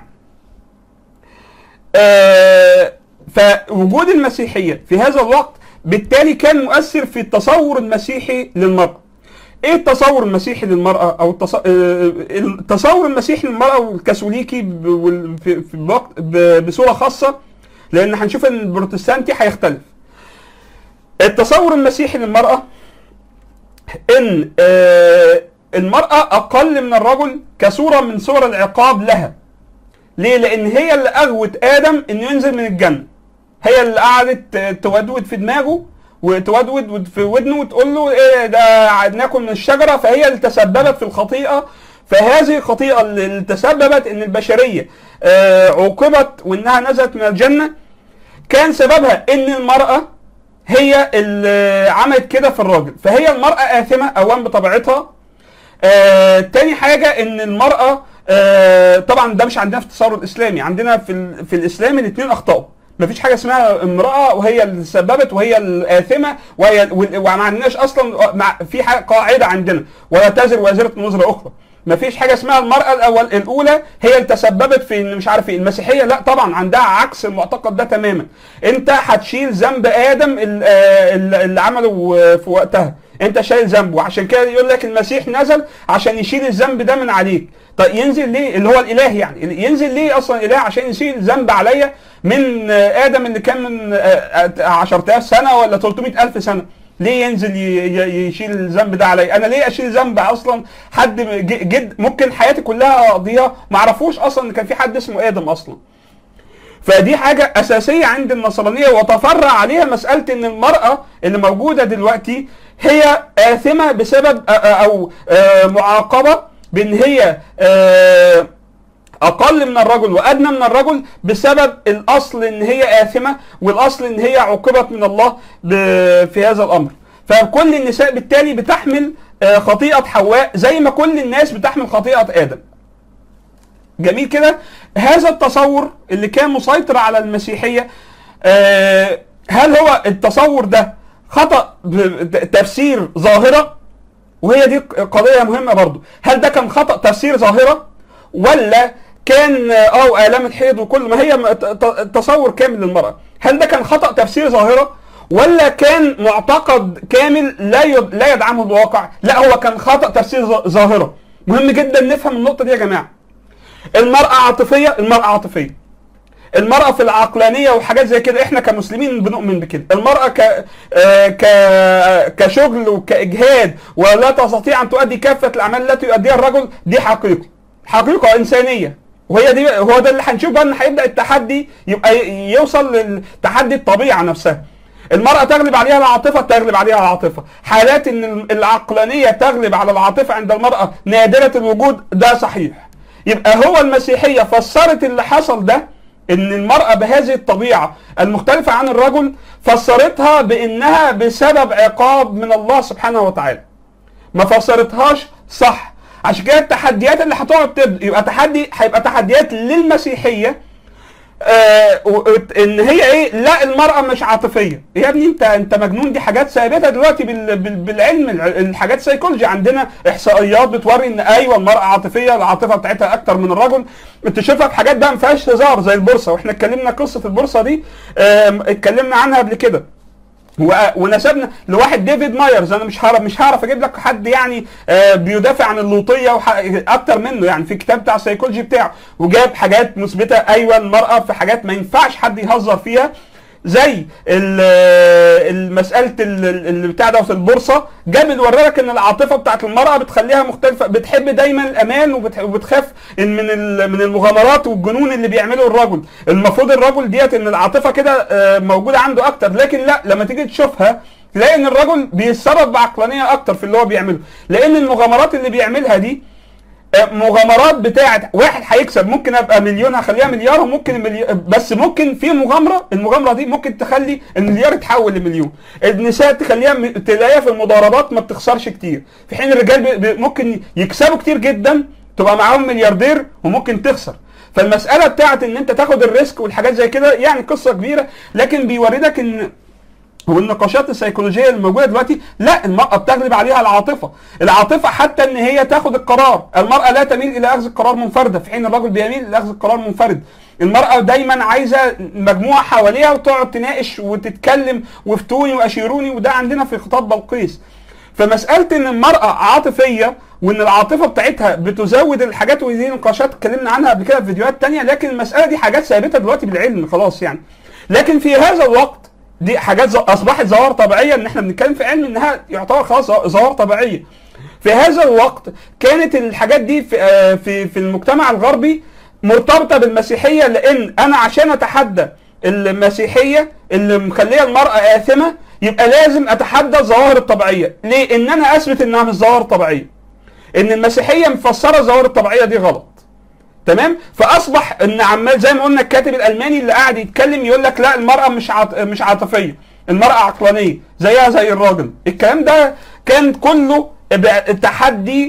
Speaker 1: آه، فوجود المسيحيه في هذا الوقت بالتالي كان مؤثر في التصور المسيحي للمراه. ايه التصور المسيحي للمراه او التص... آه، التصور المسيحي للمراه والكاثوليكي ب... وال- في في الوقت ب... بصوره خاصه لان هنشوف ان البروتستانتي هيختلف. التصور المسيحي للمراه ان آه، المراه اقل من الرجل كصوره من صور العقاب لها. ليه؟ لأن هي اللي أغوت آدم إنه ينزل من الجنة. هي اللي قعدت تودود في دماغه وتودود في ودنه وتقول له إيه ده ناكل من الشجرة فهي اللي تسببت في الخطيئة فهذه الخطيئة اللي تسببت إن البشرية آه، عوقبت وإنها نزلت من الجنة كان سببها إن المرأة هي اللي عملت كده في الراجل فهي المرأة آثمة أولا بطبيعتها آه، تاني حاجة ان المرأة آه، طبعا ده مش عندنا في التصور الاسلامي عندنا في ال- في الاسلام الاثنين اخطاوا مفيش حاجه اسمها امراه وهي اللي سببت وهي الاثمه وهي وال- وما عندناش اصلا مع في حاجة قاعده عندنا ولا تزر وازره وزر اخرى مفيش حاجه اسمها المراه الاول الاولى هي اللي تسببت في إن مش عارف ايه المسيحيه لا طبعا عندها عكس المعتقد ده تماما انت هتشيل ذنب ادم ال- آه، اللي اللي عمله في وقتها انت شايل ذنبه وعشان كده يقول لك المسيح نزل عشان يشيل الذنب ده من عليك طيب ينزل ليه اللي هو الاله يعني ينزل ليه اصلا اله عشان يشيل ذنب عليا من آه، ادم اللي كان من آه، آه، 10000 سنه ولا 300000 سنه ليه ينزل ي- ي- يشيل الذنب ده عليا انا ليه اشيل ذنب اصلا حد ج- جد ممكن حياتي كلها اقضيها ما اعرفوش اصلا ان كان في حد اسمه ادم اصلا فدي حاجة أساسية عند النصرانية وتفرع عليها مسألة إن المرأة اللي موجودة دلوقتي هي آثمة بسبب أ- أ- أو آه، معاقبة بإن هي آه، أقل من الرجل وأدنى من الرجل بسبب الأصل إن هي آثمة والأصل إن هي عوقبت من الله ب- في هذا الأمر فكل النساء بالتالي بتحمل آه، خطيئة حواء زي ما كل الناس بتحمل خطيئة آدم جميل كده هذا التصور اللي كان مسيطر على المسيحيه آه، هل هو التصور ده خطا ب- تفسير ظاهره وهي دي قضيه مهمه برضو هل ده كان خطا تفسير ظاهره ولا كان اه الام الحيض وكل ما هي م- ت- ت- تصور كامل للمراه هل ده كان خطا تفسير ظاهره ولا كان معتقد كامل لا يد- لا يدعمه الواقع لا هو كان خطا تفسير ظ- ظاهره مهم جدا نفهم النقطه دي يا جماعه المرأة عاطفية المرأة عاطفية المرأة في العقلانية وحاجات زي كده احنا كمسلمين بنؤمن بكده المرأة ك... آه، ك... كشغل وكإجهاد ولا تستطيع أن تؤدي كافة الأعمال التي يؤديها الرجل دي حقيقة حقيقة إنسانية وهي دي هو ده اللي هنشوف بقى ان هيبدا التحدي يبقى ي- يوصل للتحدي الطبيعه نفسها المرأة تغلب عليها العاطفة تغلب عليها العاطفة حالات ان العقلانية تغلب على العاطفة عند المرأة نادرة الوجود ده صحيح يبقى هو المسيحية فسرت اللي حصل ده ان المرأة بهذه الطبيعة المختلفة عن الرجل فسرتها بانها بسبب عقاب من الله سبحانه وتعالى ما فسرتهاش صح عشان كده التحديات اللي هتقعد تبدا يبقى تحدي هيبقى تحديات للمسيحيه آه و- ان هي ايه لا المراه مش عاطفيه يا ابني انت انت مجنون دي حاجات ثابته دلوقتي بال بال بالعلم الع- الحاجات سيكولوجي عندنا احصائيات بتوري ان ايوه المراه عاطفيه العاطفه بتاعتها اكتر من الرجل تشوفها في حاجات بقى ما فيهاش هزار زي البورصه واحنا اتكلمنا قصه البورصه دي آم، اتكلمنا عنها قبل كده و- ونسبنا لواحد ديفيد مايرز انا مش هعرف مش هعرف اجيب لك حد يعني آه، بيدافع عن اللوطيه وح- اكتر منه يعني في كتاب بتاع السيكولوجي بتاعه وجاب حاجات مثبته ايوه المراه في حاجات ما ينفعش حد يهزر فيها زي ال- المساله ال- ال- اللي بتاع دوت البورصه جاب اللي ورالك ان العاطفه بتاعت المراه بتخليها مختلفه بتحب دايما الامان وبتح- وبتخاف إن من ال- من المغامرات والجنون اللي بيعمله الرجل المفروض الرجل ديت ان العاطفه كده آه، موجوده عنده اكتر لكن لا لما تيجي تشوفها تلاقي ان الرجل بيتصرف بعقلانيه اكتر في اللي هو بيعمله لان المغامرات اللي بيعملها دي مغامرات بتاعت واحد هيكسب ممكن ابقى مليون هخليها مليار وممكن الملي... بس ممكن في مغامره المغامره دي ممكن تخلي المليار يتحول لمليون النساء تخليها م... تلاقيها في المضاربات ما بتخسرش كتير في حين الرجال ب... ب... ممكن يكسبوا كتير جدا تبقى معاهم ملياردير وممكن تخسر فالمساله بتاعت ان انت تاخد الريسك والحاجات زي كده يعني قصه كبيره لكن بيوردك ان والنقاشات السيكولوجيه اللي موجوده دلوقتي لا المراه بتغلب عليها العاطفه العاطفه حتى ان هي تاخد القرار المراه لا تميل الى اخذ القرار منفرده في حين الرجل بيميل الى اخذ القرار منفرد المراه دايما عايزه مجموعه حواليها وتقعد تناقش وتتكلم وافتوني واشيروني وده عندنا في خطاب بلقيس فمساله ان المراه عاطفيه وان العاطفه بتاعتها بتزود الحاجات ودي نقاشات اتكلمنا عنها قبل كده في فيديوهات تانية لكن المساله دي حاجات ثابته دلوقتي بالعلم خلاص يعني لكن في هذا الوقت دي حاجات ز- اصبحت ظواهر طبيعيه ان احنا بنتكلم في علم انها يعتبر خلاص ظواهر طبيعيه في هذا الوقت كانت الحاجات دي في آه، في في المجتمع الغربي مرتبطه بالمسيحيه لان انا عشان اتحدى المسيحيه اللي مخليه المراه اثمه يبقى لازم اتحدى الظواهر الطبيعيه ليه ان انا اثبت انها مش ظواهر طبيعيه ان المسيحيه مفسره الظواهر الطبيعيه دي غلط تمام فاصبح ان عمال زي ما قلنا الكاتب الالماني اللي قاعد يتكلم يقول لك لا المراه مش عاط... مش عاطفيه المراه عقلانيه زيها زي الراجل الكلام ده كان كله ب- تحدي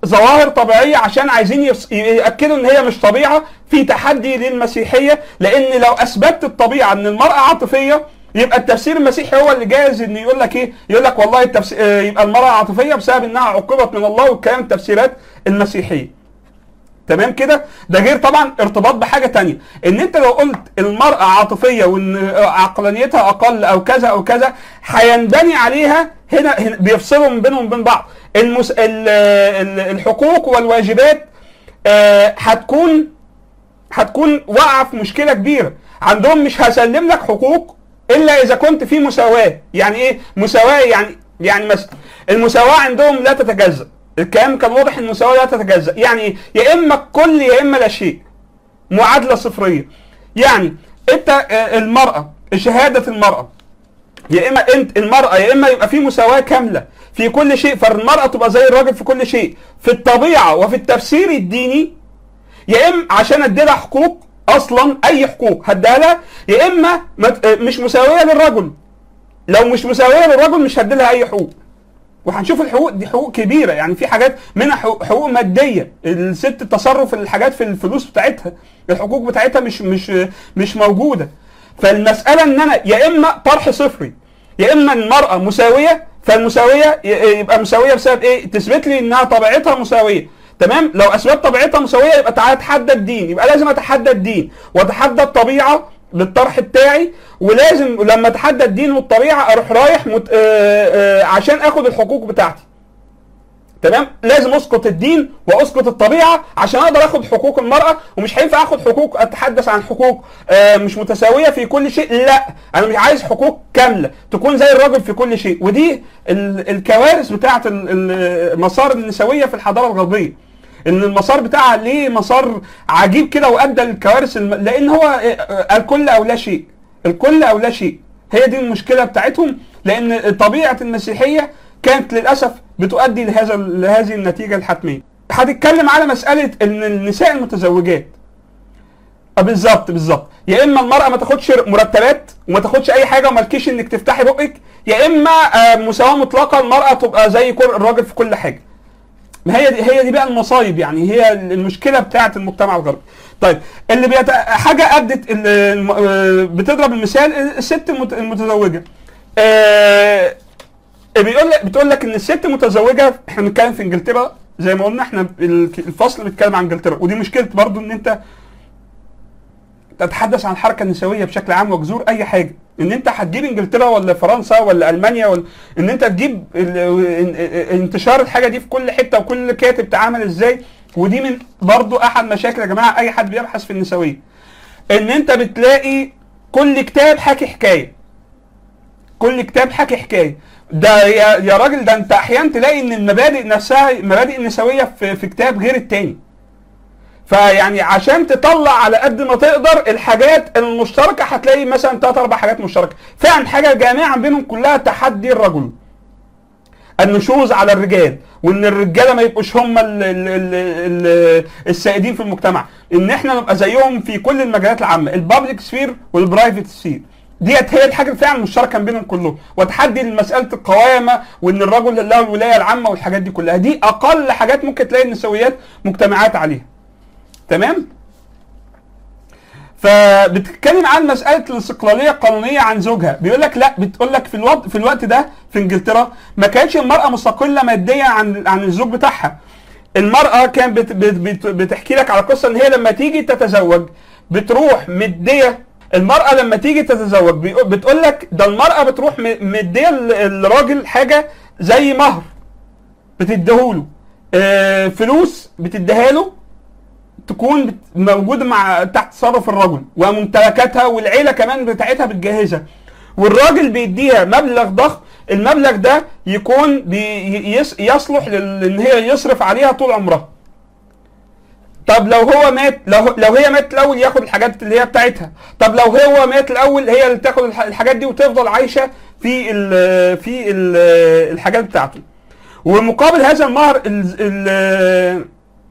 Speaker 1: ظواهر طبيعيه عشان عايزين يفس- ياكدوا ان هي مش طبيعه في تحدي للمسيحيه لان لو اثبتت الطبيعه ان المراه عاطفيه يبقى التفسير المسيحي هو اللي جاهز ان يقول لك ايه؟ يقول لك والله التفسير يبقى المراه عاطفيه بسبب انها عوقبت من الله والكلام التفسيرات المسيحيه. تمام كده ده غير طبعا ارتباط بحاجه تانية ان انت لو قلت المراه عاطفيه وان عقلانيتها اقل او كذا او كذا هينبني عليها هنا, هنا بيفصلوا من بينهم وبين بعض المس... ال... ال- الحقوق والواجبات آه، هتكون هتكون واقعه في مشكله كبيره عندهم مش هسلم لك حقوق الا اذا كنت في مساواه يعني ايه مساواه يعني يعني مثلا المساواه عندهم لا تتجزا الكلام كان واضح ان المساواه لا تتجزا يعني إيه؟ يا اما الكل يا اما لا شيء معادله صفريه يعني انت آه، المراه شهاده المراه يا اما انت المراه يا اما يبقى في مساواه كامله في كل شيء فالمراه تبقى زي الراجل في كل شيء في الطبيعه وفي التفسير الديني يا اما عشان ادي لها حقوق اصلا اي حقوق هديها لها يا اما مت- مش مساويه للرجل لو مش مساويه للرجل مش هدي لها اي حقوق وهنشوف الحقوق دي حقوق كبيره يعني في حاجات منها حقوق, حقوق ماديه الست التصرف الحاجات في الفلوس بتاعتها الحقوق بتاعتها مش مش مش موجوده فالمساله ان انا يا اما طرح صفري يا اما المراه مساويه فالمساويه ي- يبقى مساويه بسبب ايه؟ تثبت لي انها طبيعتها مساويه تمام لو اسباب طبيعتها مساويه يبقى تعالى اتحدى الدين يبقى لازم اتحدى الدين واتحدى الطبيعه بالطرح بتاعي ولازم لما اتحدى الدين والطبيعه اروح رايح مت... آآ آآ عشان اخد الحقوق بتاعتي تمام لازم اسقط الدين واسقط الطبيعه عشان اقدر اخد حقوق المراه ومش هينفع اخد حقوق اتحدث عن حقوق آه، مش متساويه في كل شيء لا انا مش عايز حقوق كامله تكون زي الراجل في كل شيء ودي ال- الكوارث بتاعه ال- ال- المسار النسويه في الحضاره الغربيه ان المسار بتاعها ليه مسار عجيب كده وادى للكوارث الم... لان هو آه، آه، الكل او لا شيء الكل او لا شيء هي دي المشكله بتاعتهم لان طبيعه المسيحيه كانت للاسف بتؤدي لهذا لهذه النتيجه الحتميه. هتتكلم على مساله ان النساء المتزوجات آه، بالظبط بالظبط يا اما المراه ما تاخدش مرتبات وما تاخدش اي حاجه ومالكيش انك تفتحي بقك يا اما آه، مساواه مطلقه المراه تبقى زي كل الراجل في كل حاجه. ما هي دي هي دي بقى المصايب يعني هي المشكله بتاعه المجتمع الغربي. طيب اللي بيت... حاجه ادت ال- الم- آه، بتضرب المثال الست المت- المتزوجه. آه، بيقول لك بتقول لك ان الست متزوجه احنا بنتكلم في انجلترا زي ما قلنا احنا ال- الفصل بيتكلم عن انجلترا ودي مشكله برضو ان انت تتحدث عن الحركه النسويه بشكل عام وجذور اي حاجه ان انت هتجيب انجلترا ولا فرنسا ولا المانيا ولا ان انت تجيب ال- ال- انتشار الحاجه دي في كل حته وكل كاتب تعامل ازاي ودي من برضو احد مشاكل يا جماعه اي حد بيبحث في النسويه ان انت بتلاقي كل كتاب حكي حكايه كل كتاب حكي حكايه ده يا, يا راجل ده انت احيانا تلاقي ان المبادئ نفسها المبادئ النسويه في, في كتاب غير التاني فيعني عشان تطلع على قد ما تقدر الحاجات المشتركه هتلاقي مثلا ثلاث اربع حاجات مشتركه فعلا حاجه جامعه بينهم كلها تحدي الرجل النشوز على الرجال وان الرجاله ما يبقوش هم ال ال ال ال السائدين في المجتمع ان احنا نبقى زيهم في كل المجالات العامه البابليك سفير والبرايفت سفير ديت هي الحاجه فعلا مشتركه بينهم كلهم وتحدي لمساله القوامه وان الرجل له الولايه العامه والحاجات دي كلها دي اقل حاجات ممكن تلاقي النسويات مجتمعات عليها تمام فبتتكلم عن مساله الاستقلاليه القانونيه عن زوجها بيقول لك لا بتقول لك في الوقت في الوقت ده في انجلترا ما كانتش المراه مستقله ماديا عن عن الزوج بتاعها المراه كانت بت بت بت بتحكي لك على قصه ان هي لما تيجي تتزوج بتروح مديه المرأة لما تيجي تتزوج بيقول- بتقول لك ده المرأة بتروح م- مدية ال- الراجل حاجة زي مهر بتديهوله آه، فلوس بتديها له تكون بت- موجوده مع تحت تصرف الرجل وممتلكاتها والعيله كمان بتاعتها بتجهزها والراجل بيديها مبلغ ضخم المبلغ ده يكون بي يس يصلح لل- ان هي يصرف عليها طول عمرها طب لو هو مات لو لو هي مات الاول ياخد الحاجات اللي هي بتاعتها طب لو هو مات الاول هي اللي تاخد الح- الحاجات دي وتفضل عايشه في ال في ال الحاجات بتاعته ومقابل هذا المهر ال ال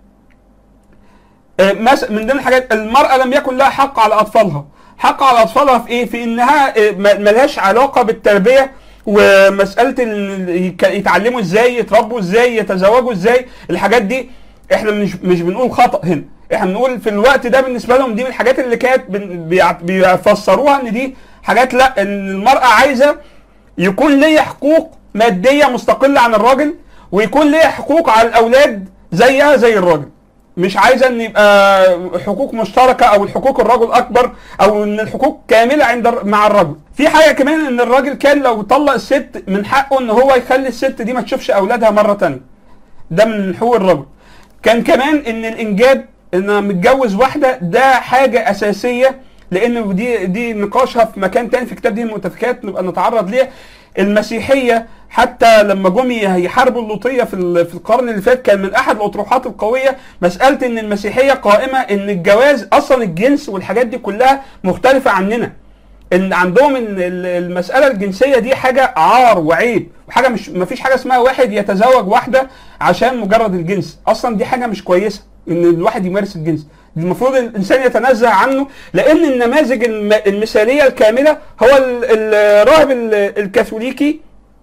Speaker 1: آه، مس- من ضمن الحاجات المرأة لم يكن لها حق على أطفالها حق على أطفالها في إيه؟ في إنها آه، ما- ملهاش علاقة بالتربية ومساله ال- يك- يتعلموا ازاي يتربوا ازاي يتزوجوا ازاي الحاجات دي احنا مش مش بنقول خطا هنا احنا بنقول في الوقت ده بالنسبه لهم دي من الحاجات اللي كانت بن- بيع- بيفسروها ان دي حاجات لا ان المراه عايزه يكون ليا حقوق ماديه مستقله عن الراجل ويكون ليا حقوق على الاولاد زيها زي الراجل مش عايزه ان يبقى حقوق مشتركه او الحقوق الرجل اكبر او ان الحقوق كامله عند الر- مع الرجل في حاجه كمان ان الراجل كان لو طلق الست من حقه ان هو يخلي الست دي ما تشوفش اولادها مره تانية ده من حقوق الرجل كان كمان ان الانجاب ان أنا متجوز واحده ده حاجه اساسيه لان دي دي نقاشها في مكان تاني في كتاب دين المؤتفكات نبقى نتعرض ليها المسيحيه حتى لما جم يحاربوا اللوطيه في ال- في القرن اللي فات كان من احد الاطروحات القويه مساله ان المسيحيه قائمه ان الجواز اصلا الجنس والحاجات دي كلها مختلفه عننا ان عندهم ان ال- المساله الجنسيه دي حاجه عار وعيب وحاجه مش ما فيش حاجه اسمها واحد يتزوج واحده عشان مجرد الجنس اصلا دي حاجه مش كويسه ان الواحد يمارس الجنس دي المفروض الانسان يتنزه عنه لان النماذج الم- المثاليه الكامله هو ال- الراهب ال- الكاثوليكي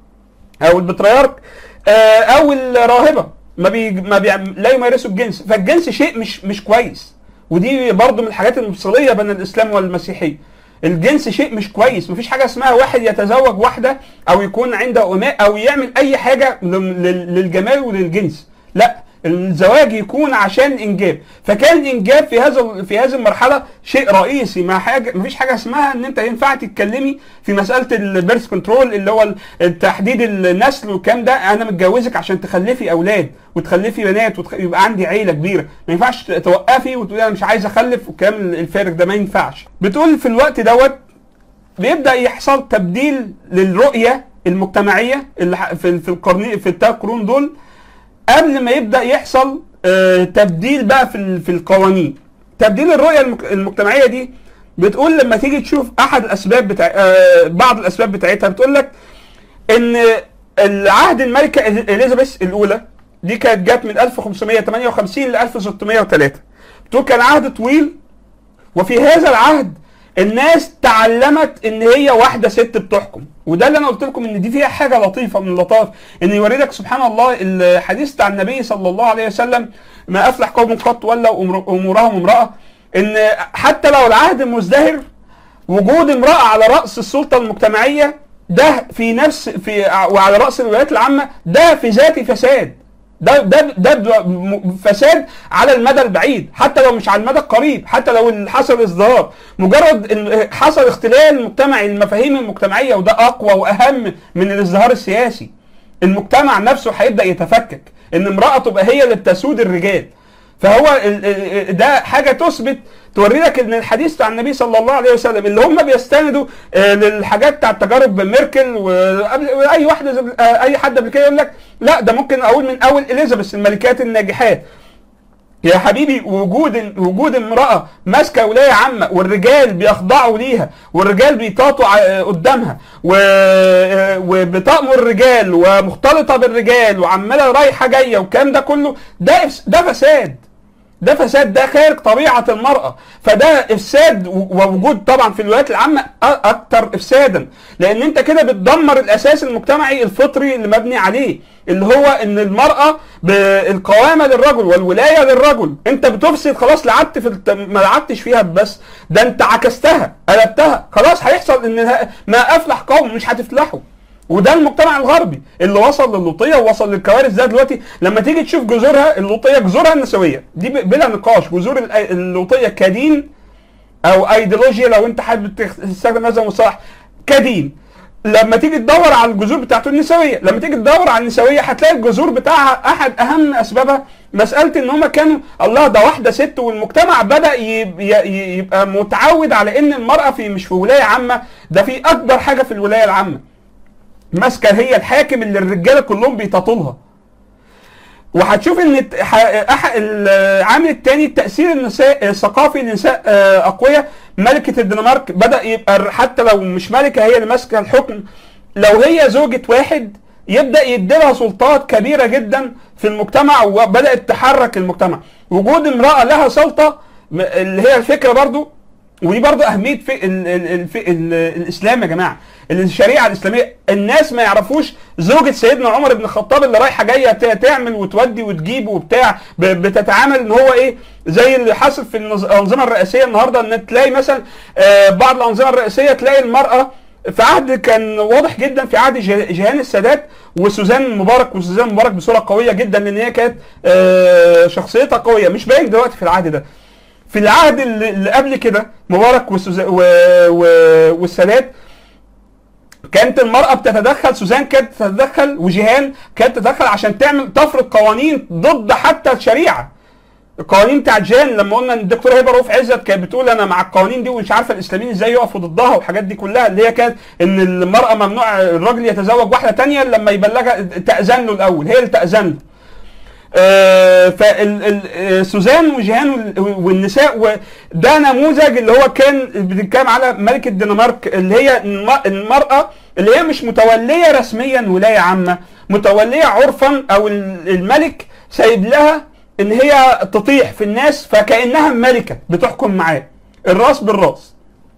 Speaker 1: او البطريرك آه، او الراهبه ما بي ما بي لا يمارسوا الجنس فالجنس شيء مش مش كويس ودي برضو من الحاجات المفصليه بين الاسلام والمسيحيه الجنس شيء مش كويس مفيش حاجه اسمها واحد يتزوج واحده او يكون عنده اماء او يعمل اي حاجه لل- لل- للجمال وللجنس لا الزواج يكون عشان انجاب فكان الانجاب في هذا في هذه المرحله شيء رئيسي ما حاجه مفيش حاجه اسمها ان انت ينفع تتكلمي في مساله البيرث كنترول اللي هو تحديد النسل والكلام ده انا متجوزك عشان تخلفي اولاد وتخلفي بنات ويبقى عندي عيله كبيره ما ينفعش توقفي وتقولي انا مش عايز اخلف والكلام الفارغ ده ما ينفعش بتقول في الوقت دوت بيبدا يحصل تبديل للرؤيه المجتمعيه اللي ح- في في القرن في الثلاث قرون دول قبل ما يبدا يحصل آه، تبديل بقى في ال- في القوانين تبديل الرؤيه المك- المجتمعيه دي بتقول لما تيجي تشوف احد الاسباب بتاع آه، بعض الاسباب بتاعتها بتقول لك ان العهد الملكه إل- اليزابيث الاولى دي كانت جت من 1558 ل 1603 بتقول كان عهد طويل وفي هذا العهد الناس تعلمت ان هي واحده ست بتحكم وده اللي انا قلت لكم ان دي فيها حاجه لطيفه من اللطائف ان يوردك سبحان الله الحديث بتاع النبي صلى الله عليه وسلم ما افلح قوم قط ولوا أمر- امورهم امراه ان حتى لو العهد مزدهر وجود امراه على راس السلطه المجتمعيه ده في نفس في وعلى راس الولايات العامه ده في ذاته فساد ده ده ده ب- فساد على المدى البعيد حتى لو مش على المدى القريب حتى لو ال- حصل ازدهار مجرد ان حصل اختلال مجتمعي المفاهيم المجتمعيه وده اقوى واهم من الازدهار السياسي المجتمع نفسه هيبدا يتفكك ان امراه تبقى هي اللي بتسود الرجال فهو ال- ال- ده حاجه تثبت توري لك ان الحديث بتاع النبي صلى الله عليه وسلم اللي هم بيستندوا آه، للحاجات بتاع تجارب ميركل وقبل واي واحده زي- آه، اي حد قبل كده يقول لك لا ده ممكن اقول من اول اليزابيث الملكات الناجحات يا حبيبي وجود وجود امراه ماسكه ولايه عامه والرجال بيخضعوا ليها والرجال بيطاطوا ع- قدامها و... وبتأمر الرجال ومختلطه بالرجال وعماله رايحه جايه والكلام ده كله ده إفس- ده فساد ده فساد ده خارج طبيعه المراه فده افساد و- ووجود طبعا في الولايات العامه أ- اكتر افسادا لان انت كده بتدمر الاساس المجتمعي الفطري اللي مبني عليه اللي هو ان المراه بالقوامه للرجل والولايه للرجل انت بتفسد خلاص لعبت في الت... ما لعبتش فيها بس ده انت عكستها قلبتها خلاص هيحصل ان ه- ما افلح قوم مش هتفلحوا وده المجتمع الغربي اللي وصل للوطيه ووصل للكوارث ده دلوقتي لما تيجي تشوف جذورها اللوطيه جذورها النسويه دي ب- بلا نقاش جذور ال- اللوطيه كدين او ايديولوجيا لو انت حابب تخ- تستخدم هذا المصطلح كدين لما تيجي تدور على الجذور بتاعته النسويه لما تيجي تدور على النسويه هتلاقي الجذور بتاعها احد اهم اسبابها مساله ان هم كانوا الله ده واحده ست والمجتمع بدا يب- ي- ي- يبقى متعود على ان المراه في مش في ولايه عامه ده في اكبر حاجه في الولايه العامه ماسكه هي الحاكم اللي الرجاله كلهم بيتطولها وهتشوف ان الت- ح- أح- العامل الثاني التاثير النساء الثقافي لنساء آه، اقوياء ملكه الدنمارك بدا يبقى الر- حتى لو مش ملكه هي اللي ماسكه الحكم لو هي زوجة واحد يبدا يديلها سلطات كبيره جدا في المجتمع وبدات تحرك المجتمع وجود امراه لها سلطه م- اللي هي الفكره برضو ودي برضو اهميه في ال ال ال في ال الاسلام يا جماعه الشريعه الاسلاميه الناس ما يعرفوش زوجة سيدنا عمر بن الخطاب اللي رايحه جايه ت- تعمل وتودي وتجيب وبتاع ب- بتتعامل ان هو ايه زي اللي حاصل في النظ- الانظمه الرئاسيه النهارده ان تلاقي مثلا آه، بعض الانظمه الرئاسيه تلاقي المراه في عهد كان واضح جدا في عهد جه- جيهان السادات وسوزان مبارك وسوزان مبارك بصوره قويه جدا لان هي كانت آه، شخصيتها قويه مش باين دلوقتي في العهد ده في العهد اللي اللي قبل كده مبارك وسوزان و... و... والسادات كانت المرأة بتتدخل سوزان كانت تتدخل وجيهان كانت تتدخل عشان تعمل تفرض قوانين ضد حتى الشريعة القوانين بتاعت جان لما قلنا ان الدكتور هبه رؤوف عزت كانت بتقول انا مع القوانين دي ومش عارفه الاسلاميين ازاي يقفوا ضدها والحاجات دي كلها اللي هي كانت ان المراه ممنوع الراجل يتزوج واحده تانية لما يبلغها تاذن له الاول هي اللي تاذن له آه، فال ال- آه، سوزان وجيهان وال- والنساء و- ده نموذج اللي هو كان بنتكلم على ملكه الدنمارك اللي هي الم- المراه اللي هي مش متوليه رسميا ولايه عامه متوليه عرفا او ال- الملك سايب لها ان هي تطيح في الناس فكانها ملكه بتحكم معاه الراس بالراس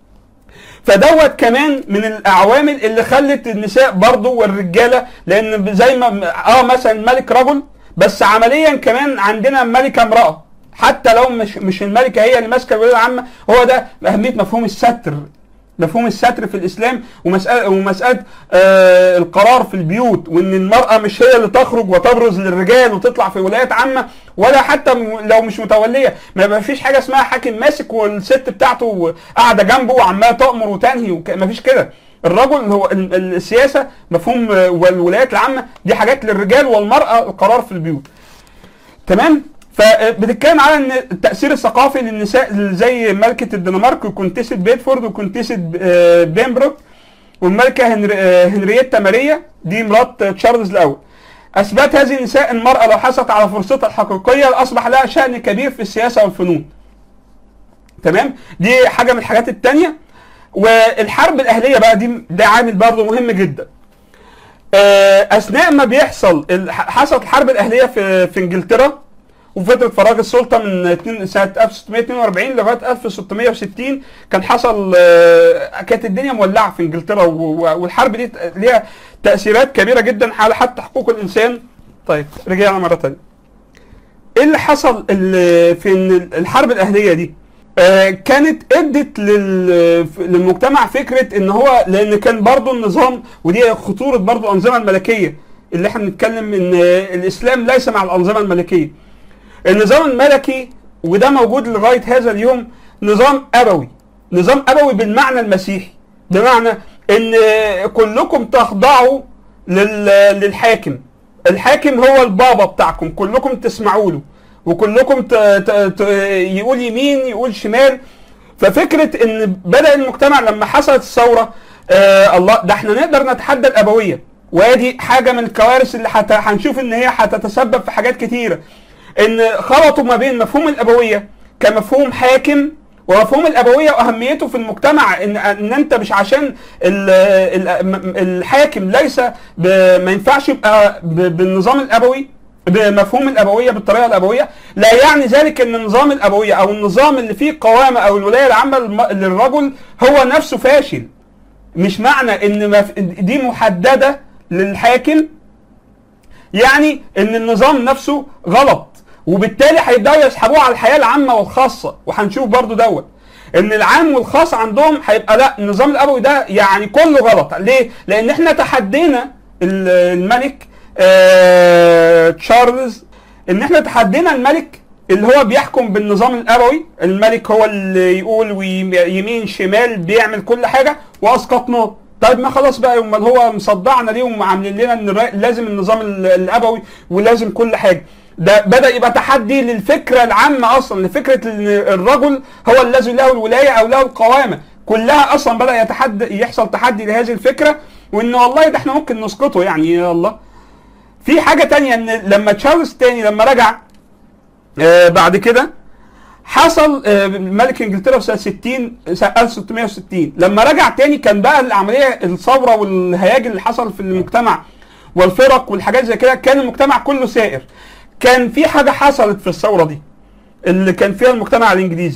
Speaker 1: فدوت كمان من الاعوامل اللي خلت النساء برضو والرجاله لان زي ما اه مثلا الملك رجل بس عمليا كمان عندنا ملكه امراه حتى لو مش مش الملكه هي اللي ماسكه الولايه العامه هو ده اهميه مفهوم الستر مفهوم الستر في الاسلام ومساله ومساله آه القرار في البيوت وان المراه مش هي اللي تخرج وتبرز للرجال وتطلع في ولايات عامه ولا حتى م- لو مش متوليه ما يبقى فيش حاجه اسمها حاكم ماسك والست بتاعته قاعده جنبه وعماله تامر وتنهي وك- ما فيش كده الرجل هو ال- ال- السياسه مفهوم آه، والولايات العامه دي حاجات للرجال والمراه القرار في البيوت تمام فبنتكلم على ان التاثير الثقافي للنساء زي ملكه الدنمارك وكونتيسة بيدفورد وكونتيسة آه، بيمبروك والملكه هنري آه، هنرييتا ماريا دي مرات تشارلز الاول اثبت هذه النساء المراه لو حصلت على فرصتها الحقيقيه اصبح لها شان كبير في السياسه والفنون تمام دي حاجه من الحاجات التانية والحرب الاهليه بقى دي ده عامل برضه مهم جدا آه، اثناء ما بيحصل ال- حصلت الحرب الاهليه في في انجلترا وفتره فراغ السلطه من اتنين- سنه 1642 لغايه 1660 كان حصل آه، كانت الدنيا مولعه في انجلترا و- و- والحرب دي ليها تاثيرات كبيره جدا على حتى حقوق الانسان طيب رجعنا مره ثانيه ايه اللي حصل ال- في إن الحرب الاهليه دي آه، كانت ادت لل- للمجتمع فكره ان هو لان كان برضو النظام ودي خطوره برضو الانظمه الملكيه اللي احنا بنتكلم ان الاسلام ليس مع الانظمه الملكيه النظام الملكي وده موجود لغايه هذا اليوم نظام ابوي نظام ابوي بالمعنى المسيحي بمعنى ان كلكم تخضعوا لل- للحاكم الحاكم هو البابا بتاعكم كلكم تسمعوا له وكلكم ت... ت... ت... يقول يمين يقول شمال ففكره ان بدا المجتمع لما حصلت الثوره آه الله ده احنا نقدر نتحدى الابويه وادي حاجه من الكوارث اللي حت... هنشوف ان هي هتتسبب في حاجات كتيره ان خلطوا ما بين مفهوم الابويه كمفهوم حاكم ومفهوم الابويه واهميته في المجتمع ان ان انت مش عشان ال ال الحاكم ليس ب- ما ينفعش يبقى ب- بالنظام الابوي بمفهوم الابويه بالطريقه الابويه لا يعني ذلك ان النظام الابويه او النظام اللي فيه قوامه او الولايه العامه للم- للرجل هو نفسه فاشل مش معنى ان مف- دي محدده للحاكم يعني ان النظام نفسه غلط وبالتالي هيبداوا يسحبوه على الحياه العامه والخاصه وهنشوف برضو دوت ان العام والخاص عندهم هيبقى لا النظام الابوي ده يعني كله غلط ليه لان احنا تحدينا ال- الملك آه تشارلز ان احنا تحدينا الملك اللي هو بيحكم بالنظام الابوي الملك هو اللي يقول ويمين شمال بيعمل كل حاجه واسقطناه طيب ما خلاص بقى امال هو مصدعنا ليه وعاملين لنا ان الر- لازم النظام ال- الابوي ولازم كل حاجه ده بدا يبقى تحدي للفكره العامه اصلا لفكره ان الرجل هو الذي له الولايه او له القوامه كلها اصلا بدا يتحدى يحصل تحدي لهذه الفكره وان والله ده احنا ممكن نسقطه يعني يا الله في حاجه تانية ان لما تشارلز تاني لما رجع آه بعد كده حصل آه، ملك انجلترا في سنه 60 سنه 1660 لما رجع تاني كان بقى العمليه الثوره والهياج اللي حصل في المجتمع والفرق والحاجات زي كده كان المجتمع كله سائر كان في حاجه حصلت في الثوره دي اللي كان فيها المجتمع الانجليزي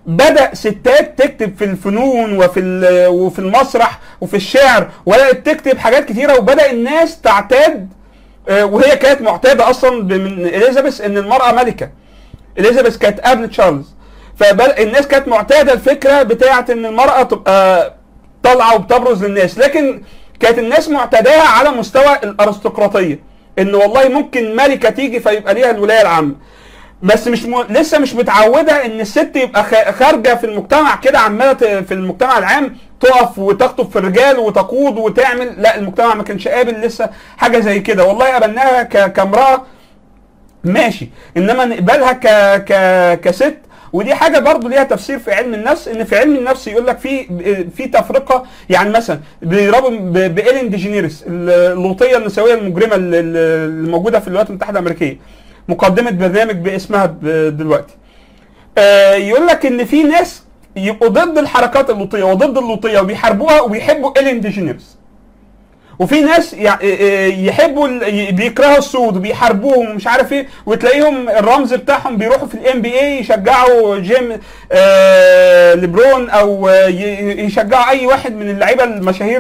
Speaker 1: بدا ستات تكتب في الفنون وفي ال- وفي المسرح وفي الشعر وبدات تكتب حاجات كتيره وبدا الناس تعتاد آه، وهي كانت معتاده اصلا ب- من اليزابيث ان المراه ملكه اليزابيث كانت قبل تشارلز فالناس كانت معتاده الفكره بتاعه ان المراه تبقى طالعه وبتبرز للناس لكن كانت الناس معتاداها على مستوى الارستقراطيه ان والله ممكن ملكه تيجي فيبقى ليها الولايه العامه بس مش م... لسه مش متعوده ان الست يبقى خ... خارجه في المجتمع كده عماله ت- في المجتمع العام تقف وتخطب في الرجال وتقود وتعمل لا المجتمع ما كانش قابل لسه حاجه زي كده والله قبلناها ك... كامراه ماشي انما نقبلها ك... ك... كست ودي حاجه برضو ليها تفسير في علم النفس ان في علم النفس يقول لك في في تفرقه يعني مثلا بيربوا ب- بإيلين ديجينيرس اللوطيه النسويه المجرمه اللي- اللي موجوده في الولايات المتحده الامريكيه مقدمه برنامج باسمها ب- دلوقتي آه، يقول لك ان في ناس يبقوا ضد الحركات اللوطيه وضد اللوطيه وبيحاربوها وبيحبوا إيلين ديجينيرس وفي ناس يع- يحبوا ال- بيكرهوا السود وبيحاربوهم ومش عارف ايه وتلاقيهم الرمز بتاعهم بيروحوا في الام بي اي يشجعوا جيم آه ليبرون او آه، ي- يشجعوا اي واحد من اللعيبه المشاهير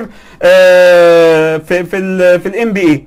Speaker 1: آه في في ال في الام بي اي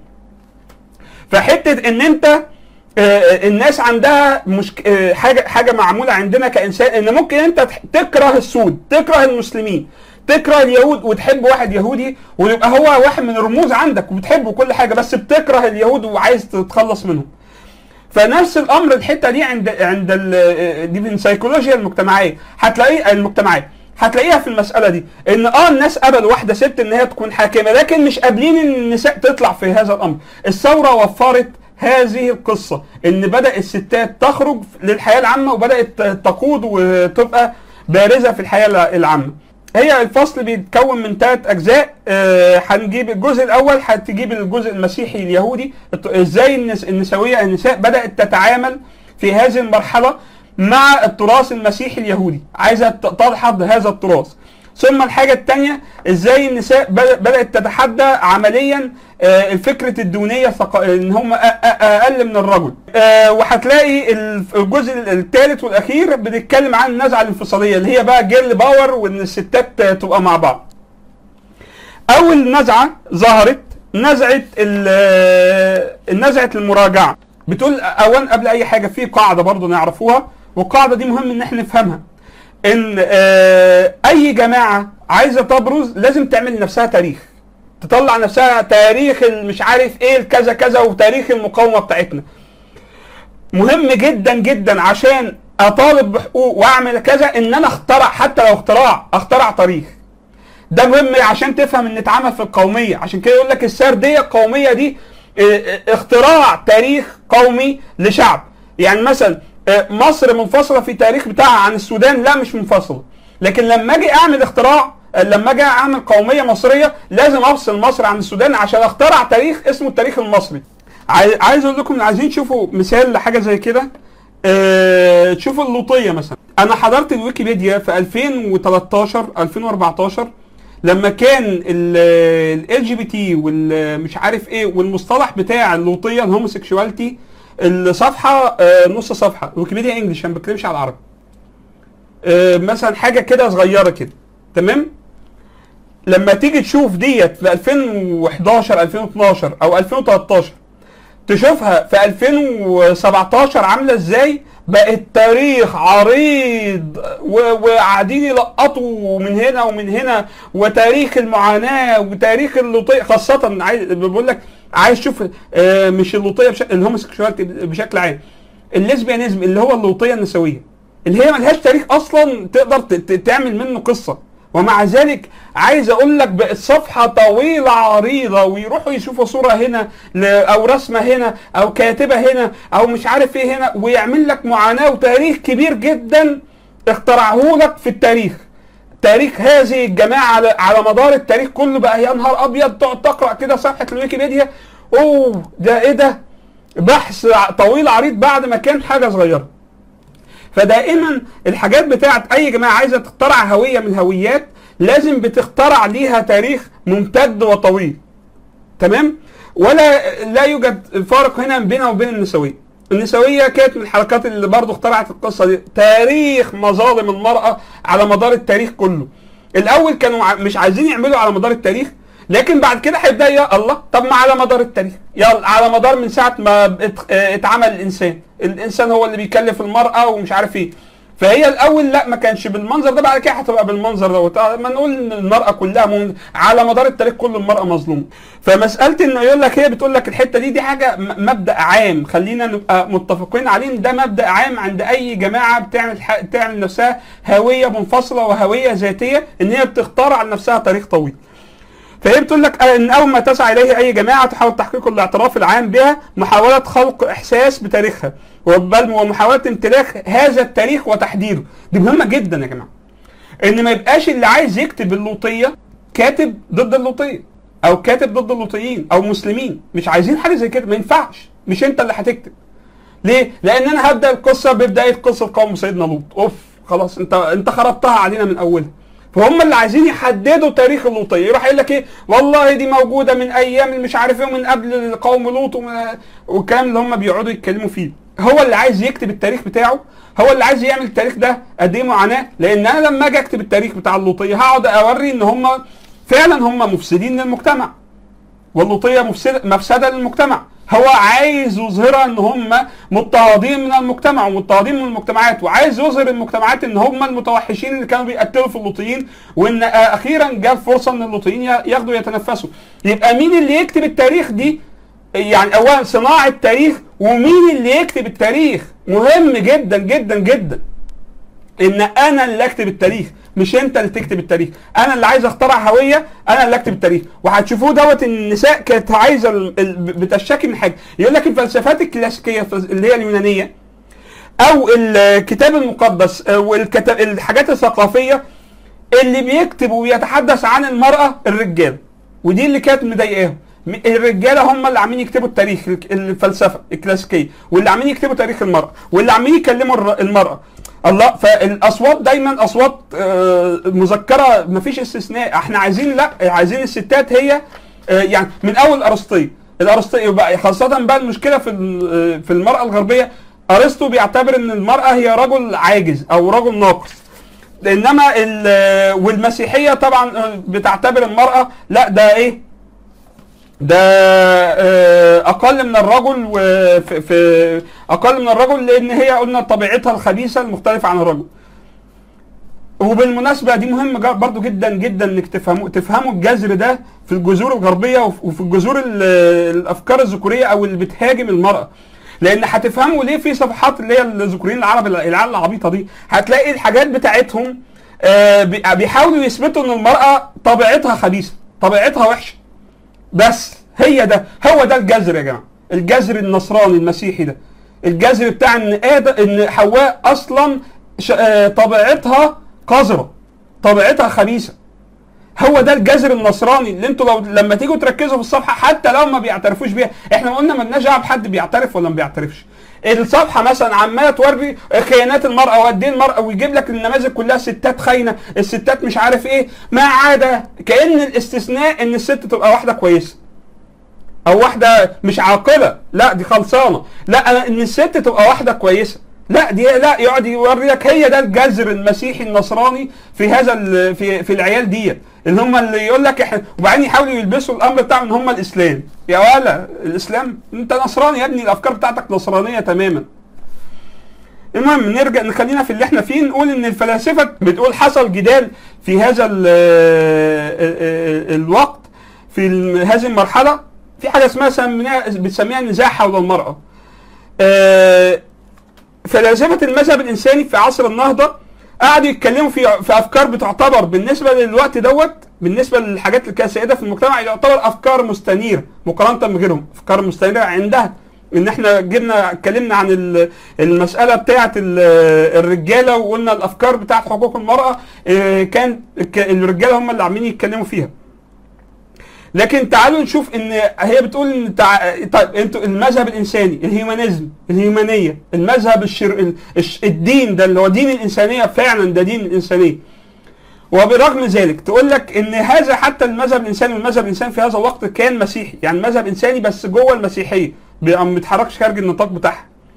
Speaker 1: فحته ان انت آه، الناس عندها مشك... آه، حاجه حاجه معموله عندنا كانسان ان ممكن انت تح- تكره السود تكره المسلمين تكره اليهود وتحب واحد يهودي ويبقى هو واحد من الرموز عندك وبتحبه كل حاجه بس بتكره اليهود وعايز تتخلص منهم فنفس الامر الحته دي عند عند ال- دي من السيكولوجيا المجتمعيه هتلاقيه المجتمعيه هتلاقيها في المساله دي ان اه الناس قبلوا واحده ست ان هي تكون حاكمه لكن مش قابلين ان النساء تطلع في هذا الامر الثوره وفرت هذه القصه ان بدا الستات تخرج للحياه العامه وبدات تقود وتبقى بارزه في الحياه العامه هي الفصل بيتكون من ثلاث اجزاء آه، هنجيب الجزء الاول هتجيب الجزء المسيحي اليهودي الت- ازاي النس- النسويه النساء بدات تتعامل في هذه المرحله مع التراث المسيحي اليهودي عايزه ت- تدحض هذا التراث ثم الحاجة الثانية ازاي النساء بد- بدأت تتحدى عمليا آه، الفكرة الدونية ثق- ان هم أ- أ- اقل من الرجل آه، وهتلاقي الف- الجزء الثالث والاخير بنتكلم عن النزعة الانفصالية اللي هي بقى جيرل باور وان الستات آه، تبقى مع بعض اول نزعه ظهرت نزعه ال- النزعه المراجعه بتقول اولا قبل اي حاجه في قاعده برضو نعرفوها والقاعده دي مهم ان احنا نفهمها ان آه، اي جماعه عايزه تبرز لازم تعمل لنفسها تاريخ تطلع نفسها تاريخ مش عارف ايه الكذا كذا وتاريخ المقاومه بتاعتنا مهم جدا جدا عشان اطالب بحقوق واعمل كذا ان انا اخترع حتى لو اختراع اخترع تاريخ ده مهم عشان تفهم ان اتعمل في القوميه عشان كده يقول لك السرديه القوميه دي اه، اه، اختراع تاريخ قومي لشعب يعني مثلا اه، مصر منفصله في التاريخ بتاعها عن السودان لا مش منفصله لكن لما اجي اعمل اختراع اه، لما اجي اعمل قوميه مصريه لازم افصل مصر عن السودان عشان اخترع تاريخ اسمه التاريخ المصري عاي- عايز اقول لكم عايزين تشوفوا مثال لحاجه زي كده اه تشوفوا اللوطيه مثلا انا حضرت الويكيبيديا في 2013 2014 لما كان ال جي بي تي والمش عارف ايه والمصطلح بتاع اللوطيه الهوموسيكشواليتي الصفحه آه، نص صفحه ويكيبيديا انجلش انا ما بتكلمش على العربي آه، مثلا حاجه كده صغيره كده تمام لما تيجي تشوف ديت في 2011 2012 او 2013 تشوفها في 2017 عامله ازاي بقت تاريخ عريض و- وقاعدين يلقطوا من هنا ومن هنا وتاريخ المعاناه وتاريخ اللوطيه خاصه عايز بقول لك عايز تشوف آه، مش اللوطيه بشكل الهوموسيكشواليتي بشكل عام الليزبيانيزم اللي هو اللوطيه النسويه اللي هي ملهاش تاريخ اصلا تقدر ت- ت- تعمل منه قصه ومع ذلك عايز اقول لك بقت صفحه طويله عريضه ويروحوا يشوفوا صوره هنا ل- او رسمه هنا او كاتبه هنا او مش عارف ايه هنا ويعمل لك معاناه وتاريخ كبير جدا اخترعه لك في التاريخ تاريخ هذه الجماعه على, على مدار التاريخ كله بقى يا نهار ابيض تقعد تقرا كده صفحه الويكيبيديا اوه ده ايه ده بحث ع- طويل عريض بعد ما كان حاجه صغيره فدائما الحاجات بتاعت اي جماعه عايزه تخترع هويه من الهويات لازم بتخترع ليها تاريخ ممتد وطويل تمام ولا لا يوجد فارق هنا بينها وبين النسويه النسويه كانت من الحركات اللي برضه اخترعت القصه دي تاريخ مظالم المراه على مدار التاريخ كله الاول كانوا ع- مش عايزين يعملوا على مدار التاريخ لكن بعد كده هيبدا يا الله طب ما على مدار التاريخ يلا على مدار من ساعه ما ات- اه اتعمل الانسان الانسان هو اللي بيكلف المراه ومش عارف ايه فهي الاول لا ما كانش بالمنظر ده بعد كده هتبقى بالمنظر دوت آه، ما نقول ان المراه كلها من على مدار التاريخ كل المراه مظلومه فمساله انه يقول لك هي بتقول لك الحته دي دي حاجه م- مبدا عام خلينا نبقى متفقين عليه ان ده مبدا عام عند اي جماعه بتعمل ح- تعمل نفسها هويه منفصله وهويه ذاتيه ان هي بتختار على نفسها تاريخ طويل فهي بتقول لك ان اول ما تسعى اليه اي جماعه تحاول تحقيق الاعتراف العام بها محاوله خلق احساس بتاريخها بل ومحاوله امتلاك هذا التاريخ وتحديده دي مهمه جدا يا جماعه ان ما يبقاش اللي عايز يكتب اللوطيه كاتب ضد اللوطيه او كاتب ضد اللوطيين او مسلمين مش عايزين حاجه زي كده ما ينفعش مش انت اللي هتكتب ليه؟ لان انا هبدا القصه ببدايه قصه قوم سيدنا لوط اوف خلاص انت انت خربتها علينا من اولها فهم اللي عايزين يحددوا تاريخ اللوطيه يروح يقول لك ايه والله دي موجوده من ايام مش عارف ايه ومن قبل قوم لوط ومن- والكلام اللي هم بيقعدوا يتكلموا فيه هو اللي عايز يكتب التاريخ بتاعه هو اللي عايز يعمل التاريخ ده قد ايه معاناه لان انا لما اجي اكتب التاريخ بتاع اللوطيه هقعد اوري ان هم فعلا هم مفسدين للمجتمع واللوطيه مفسده مفسده للمجتمع هو عايز يظهرها ان هم مضطهدين من المجتمع ومضطهدين من المجتمعات وعايز يظهر المجتمعات ان هم المتوحشين اللي كانوا بيقتلوا في اللوطيين وان آه، اخيرا جاب فرصه ان اللوطيين ي- ياخدوا يتنفسوا يبقى مين اللي يكتب التاريخ دي يعني اولا صناعه تاريخ ومين اللي يكتب التاريخ مهم جدا جدا جدا ان انا اللي اكتب التاريخ مش انت اللي تكتب التاريخ انا اللي عايز اخترع هويه انا اللي اكتب التاريخ وهتشوفوه دوت ان النساء كانت عايزه ال- ال- بتشتكي من حاجه يقول لك الفلسفات الكلاسيكيه اللي هي اليونانيه او الكتاب المقدس او الكتاب الحاجات الثقافيه اللي بيكتب ويتحدث عن المراه الرجال ودي اللي كانت مضايقاهم م- الرجاله هم اللي عاملين يكتبوا التاريخ الك- الفلسفه الكلاسيكيه واللي عاملين يكتبوا تاريخ المراه واللي عاملين يكلموا الر- المراه الله فالاصوات دايما اصوات آه، مذكره مفيش استثناء احنا عايزين لا عايزين الستات هي آه، يعني من اول ارسطيه الارسطيه بقى خاصه بقى المشكله في ال- في المراه الغربيه ارسطو بيعتبر ان المراه هي رجل عاجز او رجل ناقص انما ال- والمسيحيه طبعا بتعتبر المراه لا ده ايه ده آه، اقل من الرجل وفي في اقل من الرجل لان هي قلنا طبيعتها الخبيثه المختلفه عن الرجل وبالمناسبه دي مهمه جا- برضو جدا جدا انك تفهموا تفهموا الجذر ده في الجذور الغربيه وف- وفي الجذور ال- الافكار الذكوريه او اللي بتهاجم المراه لان هتفهموا ليه في صفحات اللي هي الذكوريين العرب العيال العبيطه دي هتلاقي الحاجات بتاعتهم آه، بي- بيحاولوا يثبتوا ان المراه طبيعتها خبيثه طبيعتها وحشه بس هي ده هو ده الجذر يا جماعه الجذر النصراني المسيحي ده الجذر بتاع ان آدم ان حواء اصلا ش... آه، طبيعتها قذره طبيعتها خبيثه هو ده الجذر النصراني اللي انتوا لو لما تيجوا تركزوا في الصفحه حتى لو ما بيعترفوش بيها احنا قلنا مالناش دعوه بحد بيعترف ولا ما بيعترفش الصفحه مثلا عماله توري خيانات المراه وقد ايه المراه ويجيب لك النماذج كلها ستات خاينه الستات مش عارف ايه ما عدا كان الاستثناء ان الست تبقى واحده كويسه او واحده مش عاقله لا دي خلصانه لا انا ان الست تبقى واحده كويسه لا دي لا يقعد يوري لك هي ده الجذر المسيحي النصراني في هذا ال- في في العيال ديت اللي هم اللي يقول لك احنا وبعدين يحاولوا يلبسوا الامر بتاعهم ان هم الاسلام يا ولا الاسلام انت نصراني يا ابني الافكار بتاعتك نصرانيه تماما المهم نرجع نخلينا في اللي احنا فيه نقول ان الفلاسفه بتقول حصل جدال في هذا ال ال الوقت في ال- هذه المرحله في حاجه اسمها سميناها بتسميها نزاع حول المراه. آه، فلاسفه المذهب الانساني في عصر النهضه قعدوا يتكلموا في في افكار بتعتبر بالنسبه للوقت دوت بالنسبه للحاجات اللي كانت سائده في المجتمع يعتبر افكار مستنيره مقارنه بغيرهم افكار مستنيره عندها ان احنا جبنا اتكلمنا عن ال- المساله بتاعه ال- الرجاله وقلنا الافكار بتاعه حقوق المراه آه، كان ك- الرجاله هم اللي عاملين يتكلموا فيها لكن تعالوا نشوف ان هي بتقول ان تع... طيب انتوا المذهب الانساني الهيومانيزم الهيومانيه المذهب الشر... ال- الش... الدين ده اللي هو دين الانسانيه فعلا ده دين الانسانيه وبرغم ذلك تقول لك ان هذا حتى المذهب الانساني والمذهب الانساني في هذا الوقت كان مسيحي يعني مذهب انساني بس جوه المسيحيه بي- ما بيتحركش خارج النطاق بتاعها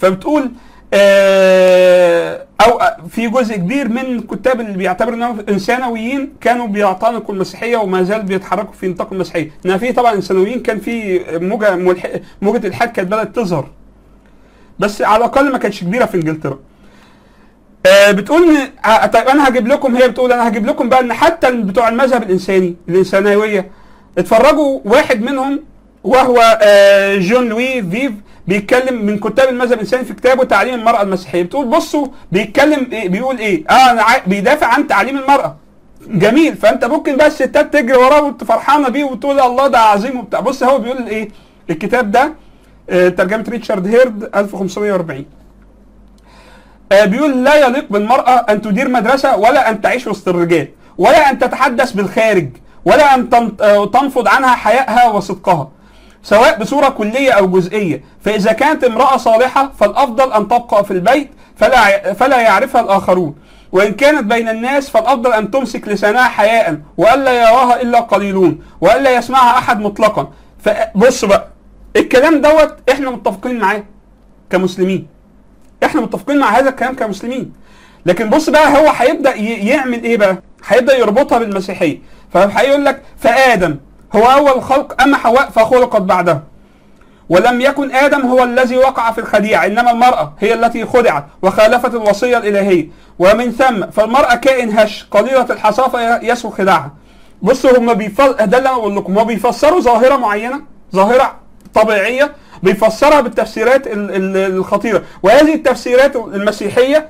Speaker 1: فبتقول آه، او في جزء كبير من الكتاب اللي بيعتبروا انهم انسانويين كانوا بيعتنقوا المسيحيه وما زال بيتحركوا في نطاق المسيحيه، انما في طبعا انسانويين كان في موجه ملح... موجه الحاد كانت بدات تظهر. بس على الاقل ما كانتش كبيره في انجلترا. آه، بتقول إن- آه، طيب انا هجيب لكم هي بتقول انا هجيب لكم بقى ان حتى بتوع المذهب الانساني الانسانويه اتفرجوا واحد منهم وهو آه، جون لوي فيف بيتكلم من كتاب المذهب الانساني في كتابه تعليم المراه المسيحيه بتقول بصوا بيتكلم إيه بيقول ايه اه انا عا- بيدافع عن تعليم المراه جميل فانت ممكن بقى الستات تجري وراه وانت فرحانه بيه وتقول الله ده عظيم وبتاع بص هو بيقول ايه الكتاب ده آه، ترجمه ريتشارد هيرد 1540 آه، بيقول لا يليق بالمرأة أن تدير مدرسة ولا أن تعيش وسط الرجال ولا أن تتحدث بالخارج ولا أن تن- آه، تنفض عنها حيائها وصدقها سواء بصورة كلية أو جزئية فإذا كانت امرأة صالحة فالأفضل أن تبقى في البيت فلا ي- فلا يعرفها الآخرون وإن كانت بين الناس فالأفضل أن تمسك لسانها حياء وألا يراها إلا قليلون وألا يسمعها أحد مطلقا فبص بقى الكلام دوت إحنا متفقين معاه كمسلمين احنا متفقين مع هذا الكلام كمسلمين لكن بص بقى هو هيبدا ي- يعمل ايه بقى هيبدا يربطها بالمسيحيه فهيقول لك فادم هو اول الخلق اما حواء فخلقت بعده ولم يكن ادم هو الذي وقع في الخديعه انما المراه هي التي خدعت وخالفت الوصيه الالهيه ومن ثم فالمراه كائن هش قليله الحصافه يسهو خداعها بصوا هم بيفل... ده اللي انا بقول لكم هم بيفسروا ظاهره معينه ظاهره طبيعيه بيفسرها بالتفسيرات ال- ال- الخطيره وهذه التفسيرات المسيحيه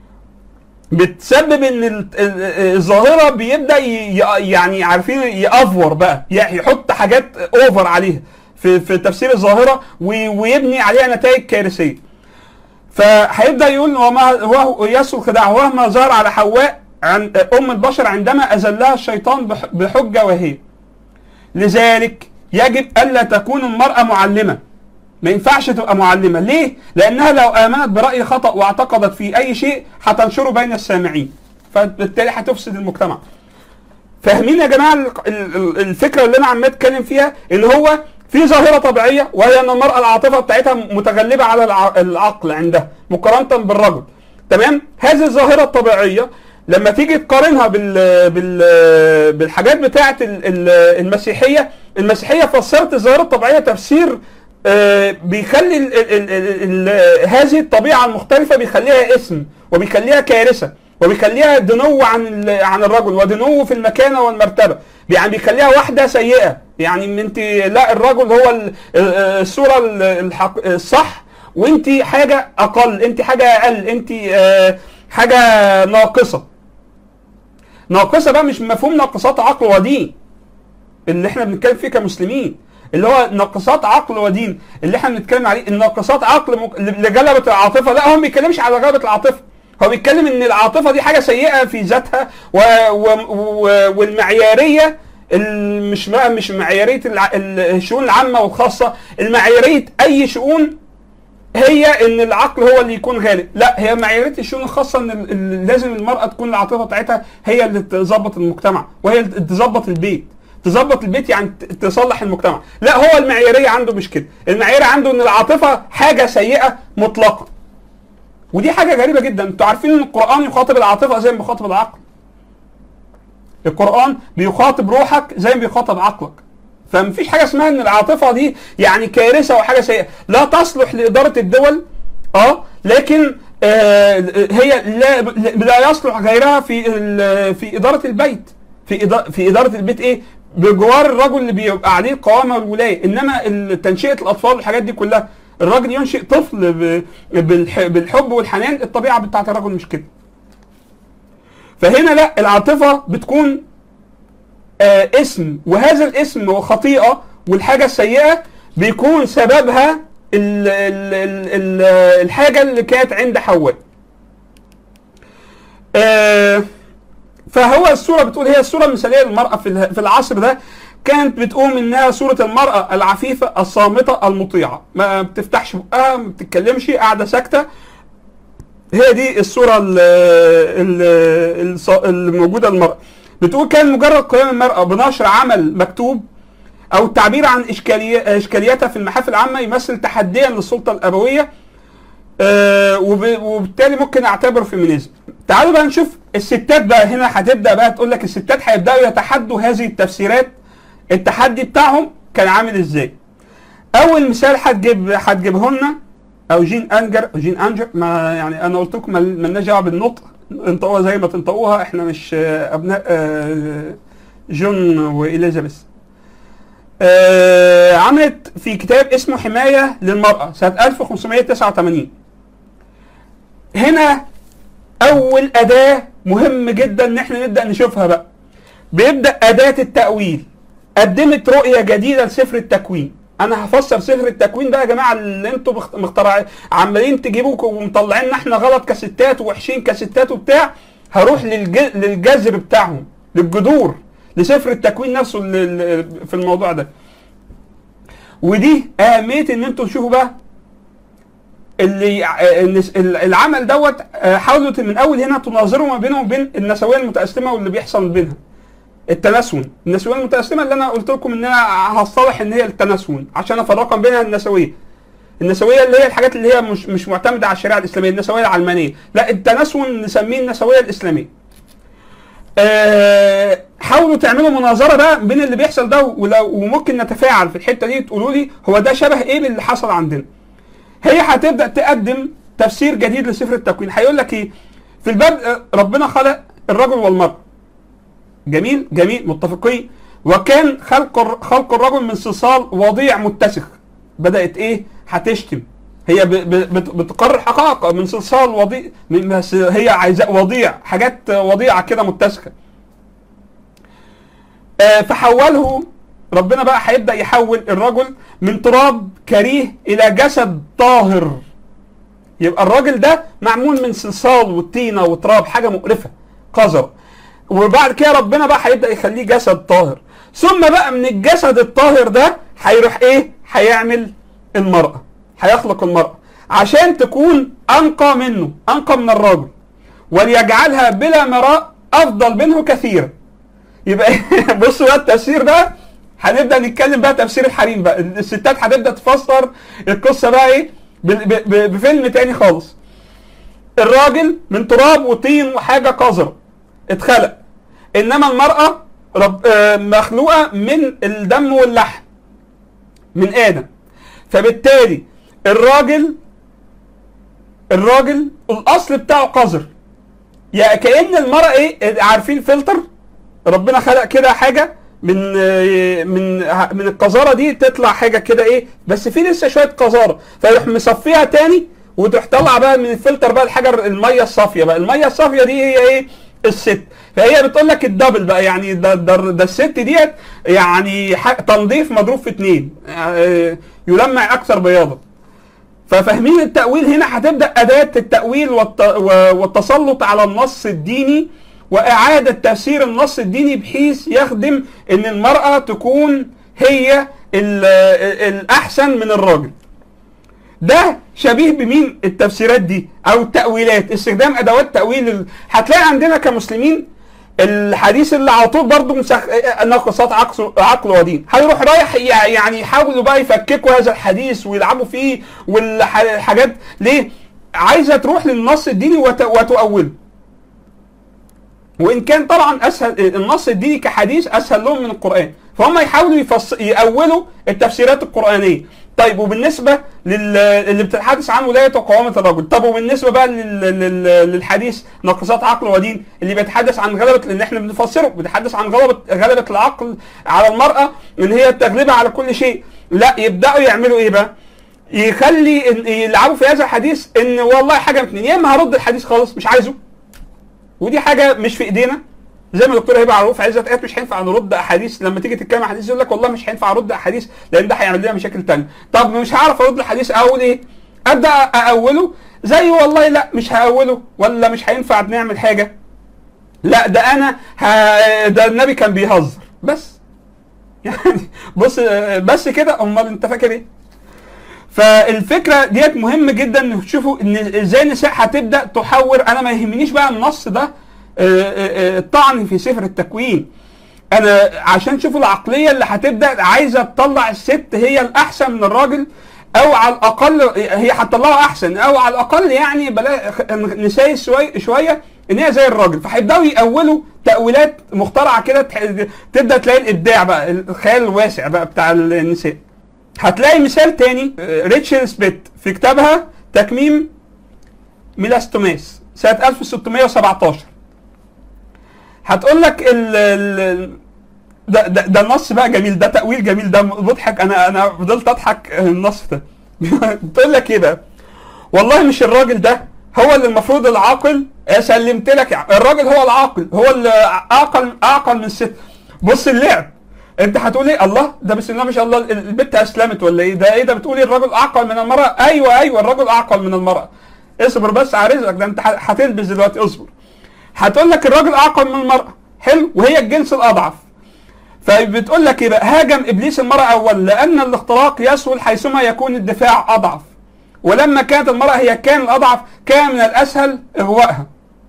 Speaker 1: بتسبب ان ال- ال- الظاهره بيبدا ي- ي- يعني عارفين يافور بقى ي- يحط حاجات اوفر عليها في في تفسير الظاهره وي- ويبني عليها نتائج كارثيه فهيبدا يقول وما وهو يسوع خداع وما ظهر على حواء عن ام البشر عندما اذلها الشيطان بح- بحجه وهي لذلك يجب الا تكون المراه معلمه ما ينفعش تبقى معلمه ليه لانها لو امنت براي خطا واعتقدت في اي شيء هتنشره بين السامعين فبالتالي هتفسد المجتمع فاهمين يا جماعه ال- ال- الفكره اللي انا عمال اتكلم فيها ان هو في ظاهره طبيعيه وهي ان المراه العاطفه بتاعتها متغلبه على الع- العقل عندها مقارنه بالرجل تمام هذه الظاهره الطبيعيه لما تيجي تقارنها بال بال بالحاجات بتاعه ال- ال- المسيحيه المسيحيه فسرت الظاهره الطبيعيه تفسير آه، بيخلي ال ال ال ال هذه الطبيعه المختلفه بيخليها اسم وبيخليها كارثه وبيخليها دنو عن ال- عن الرجل ودنو في المكانه والمرتبه يعني بيخليها واحده سيئه يعني ان انت لا الرجل هو ال- ال- الصوره ال- الحق الصح وانت حاجه اقل انت حاجه اقل انت آه، حاجه ناقصه ناقصه بقى مش مفهوم ناقصات عقل ودين اللي احنا بنتكلم فيه كمسلمين اللي هو ناقصات عقل ودين اللي احنا بنتكلم عليه الناقصات عقل مك... لجلبة العاطفة لا هو ما بيتكلمش على غلبة العاطفة هو بيتكلم ان العاطفة دي حاجة سيئة في ذاتها و... و... و... والمعيارية ال- مش بقى مش معيارية الع... الشؤون العامة والخاصة المعيارية اي شؤون هي ان العقل هو اللي يكون غالب لا هي معياريه الشؤون الخاصه ان ال- ال- لازم المراه تكون العاطفه بتاعتها هي اللي تظبط المجتمع وهي اللي تظبط البيت تظبط البيت يعني ت- تصلح المجتمع لا هو المعياريه عنده مش كده المعياريه عنده ان العاطفه حاجه سيئه مطلقه ودي حاجه غريبه جدا انتوا عارفين ان القران يخاطب العاطفه زي ما بيخاطب العقل القران بيخاطب روحك زي ما بيخاطب عقلك فمفيش حاجه اسمها ان العاطفه دي يعني كارثه وحاجه سيئه لا تصلح لاداره الدول اه لكن آه هي لا لا يصلح غيرها في ال- في اداره البيت في إدا- في اداره البيت ايه بجوار الرجل اللي بيبقى عليه القوامه والولايه انما ال- تنشئه الاطفال والحاجات دي كلها الراجل ينشئ طفل ب- بالح- بالحب والحنان الطبيعه بتاعت الرجل مش كده فهنا لا العاطفه بتكون آه اسم وهذا الاسم وخطيئه والحاجه السيئه بيكون سببها ال ال ال ال الحاجه اللي كانت عند حواء. آه فهو الصوره بتقول هي الصوره المثاليه للمراه في اله- في العصر ده كانت بتقوم انها صوره المراه العفيفه الصامته المطيعه ما بتفتحش بقها ما بتتكلمش قاعده ساكته هي دي الصوره ال- ال- الص- الموجوده للمراه بتقول كان مجرد قيام المراه بنشر عمل مكتوب او التعبير عن اشكاليه اشكالياتها في المحافل العامه يمثل تحديا للسلطه الابويه آه وب- وبالتالي ممكن اعتبره فيمينيزم تعالوا بقى نشوف الستات بقى هنا هتبدا بقى تقول لك الستات هيبداوا يتحدوا هذه التفسيرات التحدي بتاعهم كان عامل ازاي اول مثال هتجيب هتجيبه لنا او جين انجر جين انجر ما يعني انا قلت لكم مال- مالناش دعوه بالنطق انطقوها زي ما تنطقوها احنا مش آه، ابناء آه، جون واليزابيث آه، عملت في كتاب اسمه حمايه للمراه سنه 1589 هنا اول اداه مهم جدا ان احنا نبدا نشوفها بقى بيبدا اداه التاويل قدمت رؤيه جديده لسفر التكوين انا هفسر سفر التكوين ده يا جماعه اللي انتوا مخت- مخترعين عمالين تجيبوا ومطلعين احنا غلط كستات ووحشين كستات وبتاع هروح للج... للجذر بتاعهم للجذور لسفر التكوين نفسه اللي- اللي في الموضوع ده ودي اهميه ان انتوا تشوفوا بقى اللي النس- العمل دوت آه، حاولوا من اول هنا تناظروا ما بينهم وبين النسويه المتقسمه واللي بيحصل بينها التناسون النسويه المتقسمه اللي انا قلت لكم ان انا هصطلح ان هي التناسون عشان افرقها بينها النسويه النسويه اللي هي الحاجات اللي هي مش مش معتمده على الشريعه الاسلاميه النسويه العلمانيه لا التناسون نسميه النسويه الاسلاميه آه، حاولوا تعملوا مناظره بقى بين اللي بيحصل ده ولو وممكن نتفاعل في الحته دي تقولوا لي هو ده شبه ايه باللي حصل عندنا هي هتبدا تقدم تفسير جديد لسفر التكوين هيقول لك ايه في البدء ربنا خلق الرجل والمراه جميل جميل متفقين وكان خلق الر- خلق الرجل من صلصال وضيع متسخ بدات ايه هتشتم هي ب- ب- بت- بتقرر حقائق من صلصال وضيع من- بس هي عايزاه وضيع حاجات وضيعه كده متسخه آه، فحوله ربنا بقى هيبدا يحول الرجل من تراب كريه الى جسد طاهر يبقى الراجل ده معمول من صلصال وطينه وتراب حاجه مقرفه قذره وبعد كده ربنا بقى هيبدا يخليه جسد طاهر ثم بقى من الجسد الطاهر ده هيروح ايه هيعمل المراه هيخلق المراه عشان تكون انقى منه انقى من الراجل وليجعلها بلا مراء افضل منه كثيرا يبقى بصوا بقى التفسير ده هنبدا نتكلم بقى تفسير الحريم بقى الستات هتبدا تفسر القصه بقى ايه ب- ب- ب- بفيلم تاني خالص الراجل من تراب وطين وحاجه قذره اتخلق انما المراه رب آه، مخلوقه من الدم واللحم من ادم فبالتالي الراجل الراجل الاصل بتاعه قذر يا كأن المرأة ايه عارفين فلتر ربنا خلق كده حاجة من آه، من من القذارة دي تطلع حاجة كده ايه بس في لسه شوية قذارة فيروح مصفيها تاني وتروح طالعة بقى من الفلتر بقى الحاجة المية الصافية بقى المية الصافية دي هي ايه الست فهي بتقول لك الدبل بقى يعني ده ده, ده الست ديت يعني ح- تنظيف مضروب في اتنين آه، يلمع اكثر بياضا ففاهمين التأويل هنا هتبدأ أداة التأويل والت... و- والتسلط على النص الديني وإعادة تفسير النص الديني بحيث يخدم إن المرأة تكون هي ال... الأحسن من الراجل. ده شبيه بمين التفسيرات دي أو التأويلات استخدام أدوات تأويل ال... هتلاقي عندنا كمسلمين الحديث اللي على طول برضه مسخ... ناقصات عقل عقل ودين هيروح رايح يع- يعني يحاولوا بقى يفككوا هذا الحديث ويلعبوا فيه والحاجات ليه عايزه تروح للنص الديني وت... وتؤوله وان كان طبعا اسهل النص الديني كحديث اسهل لهم من القران فهم يحاولوا يفص... يأولوا التفسيرات القرآنية طيب وبالنسبة لل... اللي بتتحدث عن ولاية وقوامة الرجل طب وبالنسبة بقى لل... لل... للحديث ناقصات عقل ودين اللي بيتحدث عن غلبة اللي احنا بنفسره بيتحدث عن غلبة غلبة العقل على المرأة ان هي التغلبة على كل شيء لا يبدأوا يعملوا ايه بقى يخلي إن- يلعبوا في هذا الحديث ان والله حاجة من اتنين يا اما هرد الحديث خالص مش عايزه ودي حاجة مش في ايدينا زي ما الدكتور هبه عروف عايزه قالت مش هينفع نرد احاديث لما تيجي تتكلم عن حديث يقول لك والله مش هينفع ارد احاديث لان ده هيعمل لنا مشاكل تانية طب مش هعرف ارد الحديث اقول ايه ابدا ااوله زي والله لا مش هاوله ولا مش هينفع نعمل حاجه لا ده انا ه... ده النبي كان بيهزر بس يعني بص بس كده امال انت فاكر ايه فالفكره ديت مهم جدا ان تشوفوا ان ازاي النساء هتبدا تحور انا ما يهمنيش بقى النص ده آه، آه، آه، الطعن في سفر التكوين انا عشان تشوفوا العقليه اللي هتبدا عايزه تطلع الست هي الاحسن من الراجل او على الاقل هي هتطلعه احسن او على الاقل يعني بلا نساي شويه شويه ان هي زي الراجل فهيبداوا يأولوا تأويلات مخترعه كده تح- تبدا تلاقي الابداع بقى الخيال الواسع بقى بتاع النساء هتلاقي مثال تاني آه، ريتشل سبيت في كتابها تكميم ميلاستوماس سنة 1617 هتقول لك ال ال ده, ده, ده النص بقى جميل ده تأويل جميل ده بضحك انا انا فضلت اضحك النص ده بتقول لك ايه بقى والله مش الراجل ده هو اللي المفروض العاقل يا سلمت لك يا- الراجل هو العاقل هو اللي اعقل اعقل من الست بص اللعب انت هتقول ايه الله ده بسم الله ما شاء الله البنت اسلمت ولا ايه ده ايه ده بتقولي الراجل اعقل من المراه ايوه ايوه الراجل اعقل من المراه اصبر بس على رزقك ده انت ه- هتلبس دلوقتي اصبر هتقول لك الراجل اعقل من المراه حلو وهي الجنس الاضعف فبتقول لك ايه بقى هاجم ابليس المراه اول لان الاختراق يسهل حيثما يكون الدفاع اضعف ولما كانت المراه هي كان الاضعف كان من الاسهل اغوائها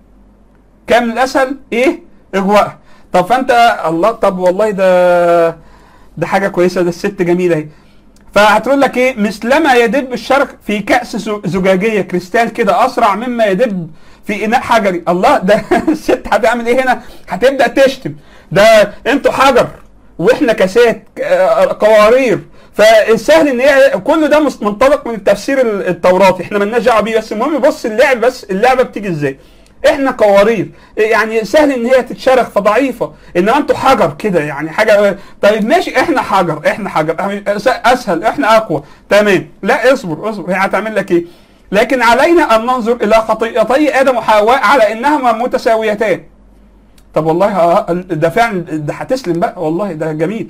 Speaker 1: كان من الاسهل ايه اغوائها طب فانت الله طب والله ده ده حاجه كويسه ده الست جميله اهي فهتقول لك ايه مثلما يدب الشرق في كأس زو- زجاجية كريستال كده أسرع مما يدب في إناء حجري الله ده الست هتعمل ايه هنا هتبدأ تشتم ده انتوا حجر واحنا كاسات آه، قوارير فالسهل ان هي كل ده مس- منطلق من التفسير ال- التوراتي احنا مالناش دعوه بيه بس المهم بص اللعب بس اللعبه بتيجي ازاي احنا قوارير يعني سهل ان هي تتشرخ فضعيفه انما انتوا حجر كده يعني حاجه طيب ماشي احنا حجر احنا حجر اسهل احنا اقوى تمام لا اصبر اصبر هي هتعمل لك ايه لكن علينا ان ننظر الى خطيئتي ادم وحواء على انهما متساويتان طب والله ه- ده فعلا ده هتسلم بقى والله ده جميل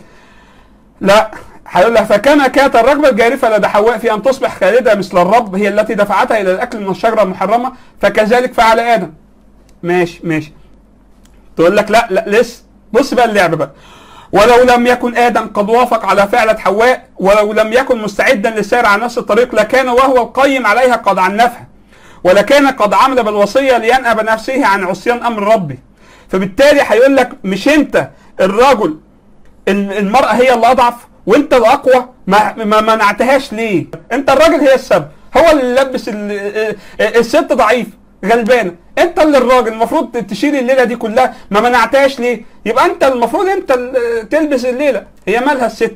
Speaker 1: لا هيقول لها فكما كانت الرغبة الجارفة لدى حواء في أن تصبح خالدة مثل الرب هي التي دفعتها إلى الأكل من الشجرة المحرمة فكذلك فعل آدم ماشي ماشي تقول لك لا لا لسه بص بقى اللعبة بقى ولو لم يكن آدم قد وافق على فعلة حواء ولو لم يكن مستعدا للسير على نفس الطريق لكان وهو القيم عليها قد عنفها ولكان قد عمل بالوصية لينأب نفسه عن عصيان أمر ربه فبالتالي هيقول لك مش أنت الرجل ال- المرأة هي اللي أضعف وأنت الأقوى ما, ما منعتهاش ليه؟ أنت الراجل هي السبب هو اللي لبس ال- الست ضعيف غلبانة أنت اللي الراجل المفروض تشيل الليلة دي كلها ما منعتهاش ليه؟ يبقى أنت المفروض أنت اللي تلبس الليلة هي مالها الست؟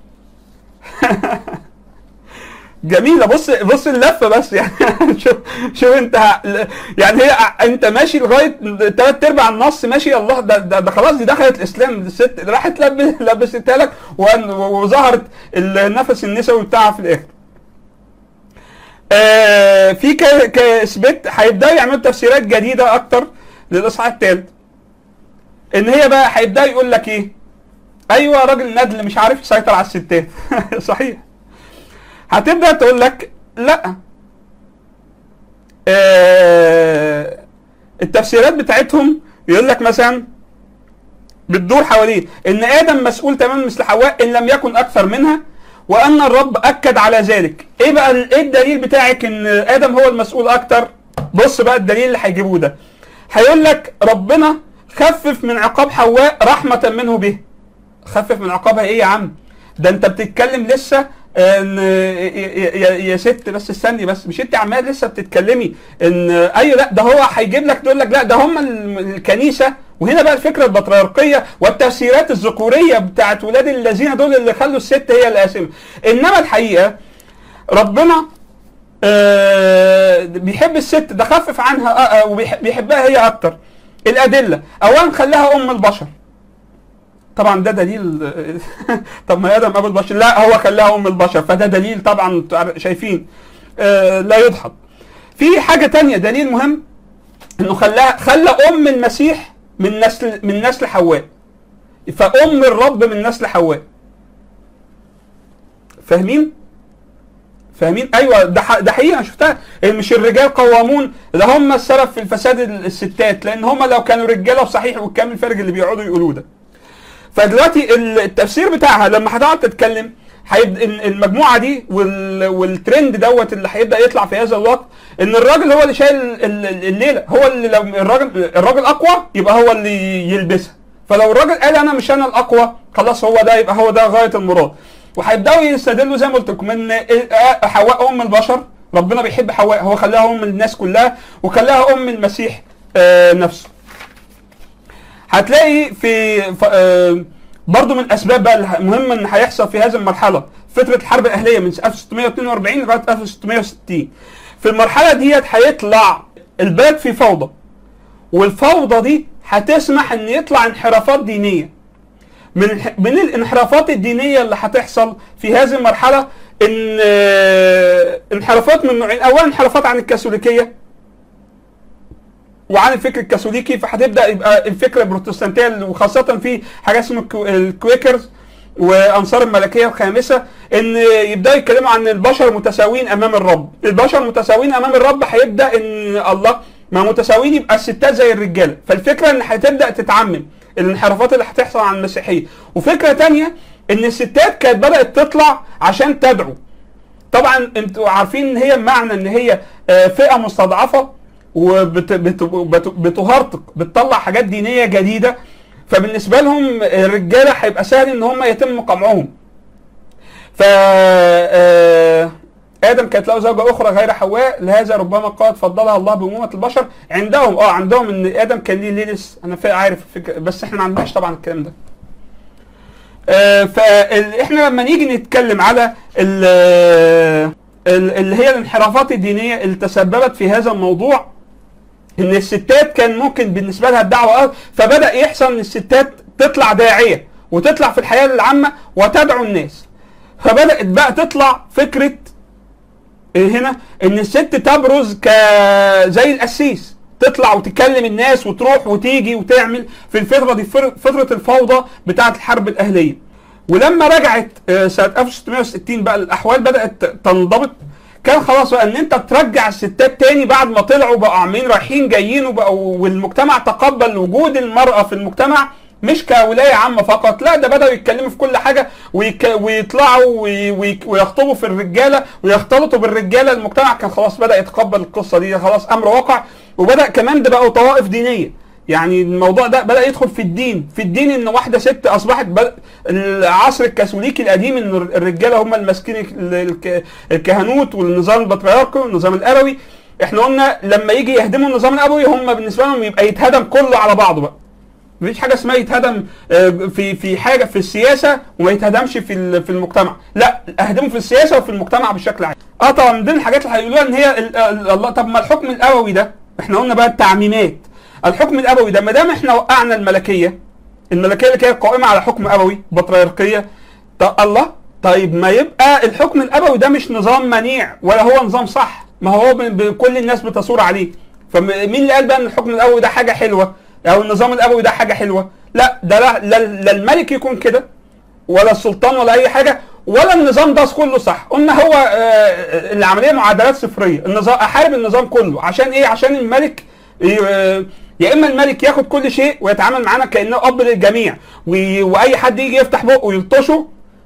Speaker 1: جميله بص بص اللفه بس يعني شوف شوف انت ه- يعني هي انت ماشي لغايه ثلاث ارباع النص ماشي الله ده, ده, ده خلاص دي دخلت الاسلام الست راحت لبس لبستها لك وأن- وظهرت النفس النسوي بتاعها في الاخر. آه في ك- كسبت هيبداوا يعملوا تفسيرات جديده اكتر للاصحاح الثالث. ان هي بقى هيبدا يقول لك ايه؟ ايوه راجل ندل مش عارف يسيطر على الستات صحيح. هتبدا تقول لك لا آه التفسيرات بتاعتهم يقول لك مثلا بتدور حوالين ان ادم مسؤول تماما مثل حواء ان لم يكن اكثر منها وان الرب اكد على ذلك ايه بقى ال- ايه الدليل بتاعك ان ادم هو المسؤول اكتر بص بقى الدليل اللي هيجيبوه ده هيقول لك ربنا خفف من عقاب حواء رحمه منه به خفف من عقابها ايه يا عم ده انت بتتكلم لسه ان يا, يا, يا ست بس استني بس مش انت عمال لسه بتتكلمي ان ايوه لا ده هو هيجيب لك تقول لك لا ده هم ال- الكنيسه وهنا بقى الفكره البطريركيه والتفسيرات الذكوريه بتاعت ولاد الذين دول اللي خلوا الست هي القاسمه انما الحقيقه ربنا آه، بيحب الست ده خفف عنها آه، آه، وبيحبها هي اكتر الادله اولا خلاها ام البشر طبعا ده دليل طب ما ادم ابو البشر لا هو خلاها ام البشر فده دليل طبعا شايفين آه، لا يدحض في حاجه تانية دليل مهم انه خلاها خلى ام المسيح من نسل من نسل حواء فام الرب من نسل حواء فاهمين فاهمين ايوه ده ح- ده حقيقه أنا شفتها مش الرجال قوامون ده هم السبب في الفساد الستات لان هم لو كانوا رجاله صحيح والكلام الفارغ اللي بيقعدوا يقولوه ده فدلوقتي التفسير بتاعها لما هتقعد تتكلم هيبدا المجموعه دي وال... والترند دوت اللي هيبدا يطلع في هذا الوقت ان الراجل هو اللي شايل ال- ال- الليله هو اللي لو الراجل الراجل اقوى يبقى هو اللي يلبسها فلو الراجل قال انا مش انا الاقوى خلاص هو ده يبقى هو ده غايه المراد وهيبداوا يستدلوا زي ما قلت لكم ان حواء ام البشر ربنا بيحب حواء هو خلاها ام الناس كلها وخلاها ام المسيح آه، نفسه هتلاقي في ف- آه، برضو من الاسباب بقى المهمه ان هيحصل في هذه المرحله فتره الحرب الاهليه من 1642 لغايه 1660 في المرحله ديت هيطلع البلد في فوضى والفوضى دي هتسمح ان يطلع انحرافات دينيه من من الانحرافات الدينيه اللي هتحصل في هذه المرحله ان آه، انحرافات من نوعين اولا انحرافات عن الكاثوليكيه وعن الفكر الكاثوليكي فهتبدا يبقى الفكره البروتستانتيه وخاصه في حاجه اسمها الكو- الكويكرز وانصار الملكيه الخامسه ان يبداوا يتكلموا عن البشر متساويين امام الرب، البشر متساويين امام الرب هيبدا ان الله ما متساويين يبقى الستات زي الرجاله، فالفكره ان هتبدا تتعمم الانحرافات اللي هتحصل عن المسيحيه، وفكره تانية ان الستات كانت بدات تطلع عشان تدعو. طبعا انتوا عارفين ان هي معنى ان هي آه، فئه مستضعفه وبتهرطق بتطلع حاجات دينيه جديده فبالنسبه لهم الرجاله هيبقى سهل ان هم يتم قمعهم ف آه، ادم كانت له زوجه اخرى غير حواء لهذا ربما قد فضلها الله بامومه البشر عندهم اه عندهم ان ادم كان ليه ليلس انا فا- عارف الفكره بس احنا ما عندناش طبعا الكلام ده آه، فاحنا لما نيجي نتكلم على ال- ال- اللي هي الانحرافات الدينيه اللي تسببت في هذا الموضوع ان الستات كان ممكن بالنسبه لها الدعوه اه فبدا يحصل ان الستات تطلع داعيه وتطلع في الحياه العامه وتدعو الناس فبدات بقى تطلع فكره هنا ان الست تبرز ك زي القسيس تطلع وتكلم الناس وتروح وتيجي وتعمل في الفتره دي فر- فتره الفوضى بتاعه الحرب الاهليه ولما رجعت آه، سنه 1660 بقى الاحوال بدات تنضبط كان خلاص بقى ان انت ترجع الستات تاني بعد ما طلعوا بقوا عاملين رايحين جايين وبقوا والمجتمع تقبل وجود المراه في المجتمع مش كولايه عامه فقط لا ده بداوا يتكلموا في كل حاجه ويك ويطلعوا وي وي ويخطبوا في الرجاله ويختلطوا بالرجاله المجتمع كان خلاص بدا يتقبل القصه دي خلاص امر واقع وبدا كمان ده بقوا طوائف دينيه يعني الموضوع ده بدا يدخل في الدين في الدين ان واحده ست اصبحت بد... العصر الكاثوليكي القديم ان الرجاله هم الماسكين ال- الك- الكهنوت والنظام البطريركي والنظام الابوي احنا قلنا لما يجي يهدموا النظام الابوي هم بالنسبه لهم يبقى يتهدم كله على بعضه بقى مفيش حاجه اسمها يتهدم آه، في في حاجه في السياسه وما يتهدمش في ال- في المجتمع لا اهدمه في السياسه وفي المجتمع بشكل عام اه طبعا من ضمن الحاجات اللي هيقولوها ان هي ال- ال- الله طب ما الحكم الابوي ده احنا قلنا بقى التعميمات الحكم الابوي ده ما دام احنا وقعنا الملكيه الملكيه اللي كانت قائمه على حكم ابوي بطريركيه طب الله طيب ما يبقى الحكم الابوي ده مش نظام منيع ولا هو نظام صح ما هو ب- ب- كل الناس بتصور عليه فمين اللي قال بقى ان الحكم الابوي ده حاجه حلوه او النظام الابوي ده حاجه حلوه لا ده لا, لا, لا الملك يكون كده ولا السلطان ولا اي حاجه ولا النظام ده كله صح قلنا هو آه، العمليه معادلات صفريه النظام احارب النظام كله عشان ايه عشان الملك ي- آه، يا اما الملك ياخد كل شيء ويتعامل معانا كانه اب للجميع وي- واي حد يجي يفتح بقه ويلطشه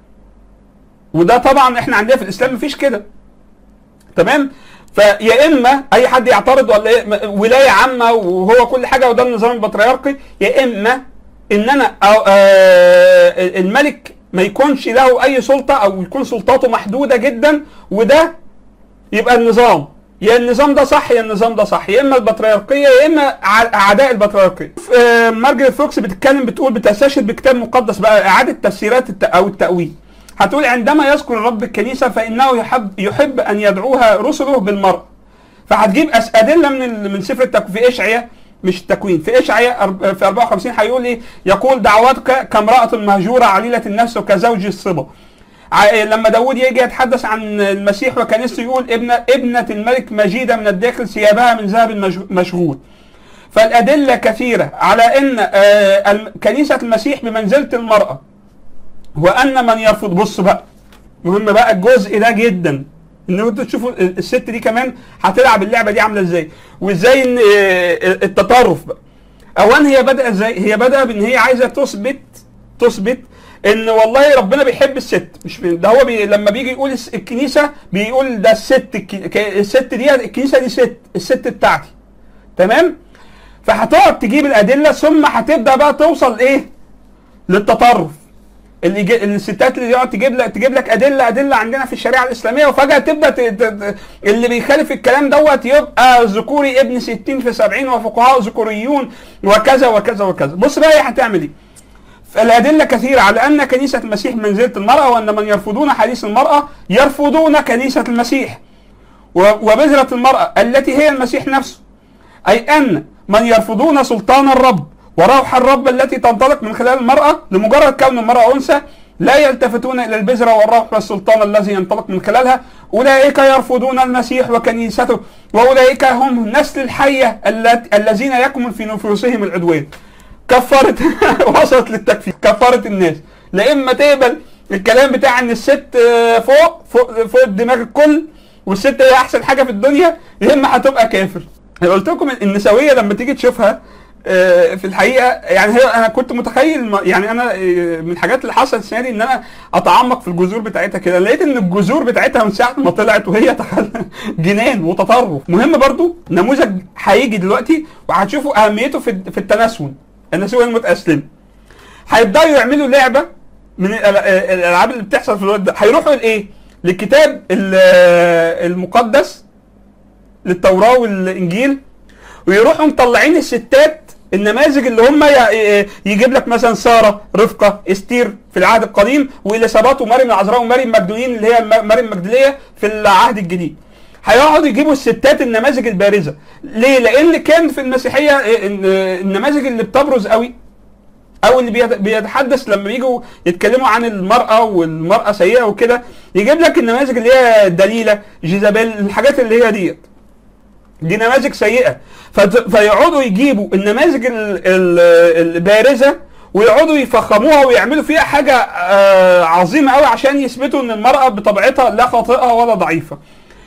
Speaker 1: وده طبعا احنا عندنا في الاسلام مفيش كده تمام فيا اما اي حد يعترض ولا إيه؟ ولايه عامه وهو كل حاجه وده النظام البطريركي يا اما ان انا أو آه الملك ما يكونش له اي سلطه او يكون سلطاته محدوده جدا وده يبقى النظام يا النظام ده صح يا النظام ده صح يا اما البطريركيه يا اما ع- اعداء البطريركيه آه، مارجريت فوكس بتتكلم بتقول بتستشهد بكتاب مقدس بقى اعاده تفسيرات الت- او التاويل هتقول عندما يذكر الرب الكنيسه فانه يحب يحب ان يدعوها رسله بالمرء فهتجيب أس- ادله من ال- من سفر التكوين في اشعياء مش التكوين في اشعياء أرب- في 54 هيقول ايه يقول دعواتك كامراه مهجوره عليله النفس وكزوج الصبا ع- لما داود يجي يتحدث عن المسيح وكنيسته يقول ابنة ابنة الملك مجيدة من الداخل ثيابها من ذهب مج- مشغول فالأدلة كثيرة على أن آه، الم- كنيسة المسيح بمنزلة المرأة وأن من يرفض بص بقى مهم بقى الجزء ده جدا ان انتوا تشوفوا الست دي كمان هتلعب اللعبه دي عامله ازاي وازاي ان آه، التطرف بقى اولا هي بدأ ازاي هي بدأ بان هي عايزه تثبت تثبت ان والله ربنا بيحب الست مش بي- ده هو بي لما بيجي يقول الس- الكنيسه بيقول ده الست الك- ك- الست دي الكنيسه دي ست الست بتاعتي تمام فهتقعد تجيب الادله ثم هتبدا بقى توصل ايه للتطرف اللي يجي الستات اللي يقعد تجيب لك تجيب لك ادله ادله عندنا في الشريعه الاسلاميه وفجاه تبدا ت... ت... ت... اللي بيخالف الكلام دوت يبقى ذكوري ابن 60 في 70 وفقهاء ذكوريون وكذا وكذا وكذا بص بقى هي هتعمل ايه الأدلة كثيرة على أن كنيسة المسيح منزلة المرأة وأن من يرفضون حديث المرأة يرفضون كنيسة المسيح و- وبذرة المرأة التي هي المسيح نفسه أي أن من يرفضون سلطان الرب وروح الرب التي تنطلق من خلال المرأة لمجرد كون المرأة أنثى لا يلتفتون إلى البذرة والروح والسلطان الذي ينطلق من خلالها أولئك يرفضون المسيح وكنيسته وأولئك هم نسل الحية الت- الذين يكمن في نفوسهم العدوان كفرت وصلت للتكفير كفرت الناس لا اما تقبل الكلام بتاع ان الست آه، فوق فوق, فوق دماغ الكل والست هي احسن حاجه في الدنيا يا اما هتبقى كافر انا قلت لكم النسويه لما تيجي تشوفها آه، في الحقيقه يعني هي انا كنت متخيل ما- يعني انا آه، من الحاجات اللي حصلت السنه دي ان انا اتعمق في الجذور بتاعتها كده لقيت ان الجذور بتاعتها من ساعه ما طلعت وهي تخل... جنان وتطرف مهم برضو نموذج هيجي دلوقتي وهتشوفوا اهميته في في التناسل النسويه المتاسلمه هيبداوا يعملوا لعبه من الأل- الالعاب اللي بتحصل في الوقت ده هيروحوا لايه؟ للكتاب ال- المقدس للتوراه والانجيل ويروحوا مطلعين الستات النماذج اللي هم ي- يجيب لك مثلا ساره رفقه استير في العهد القديم واليصابات ومريم العذراء ومريم مجدولين اللي هي م- مريم مجدليه في العهد الجديد هيقعدوا يجيبوا الستات النماذج البارزه ليه لان كان في المسيحيه ال- النماذج اللي بتبرز قوي او اللي بيت- بيتحدث لما بيجوا يتكلموا عن المراه والمراه سيئه وكده يجيب لك النماذج اللي هي دليله جيزابيل الحاجات اللي هي ديت دي نماذج سيئه فت- فيقعدوا يجيبوا النماذج ال- ال- البارزه ويقعدوا يفخموها ويعملوا فيها حاجه آه، عظيمه قوي عشان يثبتوا ان المراه بطبيعتها لا خاطئه ولا ضعيفه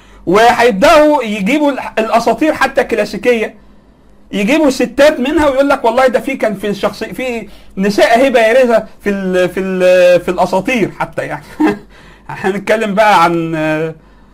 Speaker 1: وهيبداوا يجيبوا الح- الاساطير حتى الكلاسيكيه يجيبوا ستات منها ويقول لك والله ده في كان في الشخص في نساء اهي بارزه في ال في ال في الاساطير حتى يعني هنتكلم بقى عن آه،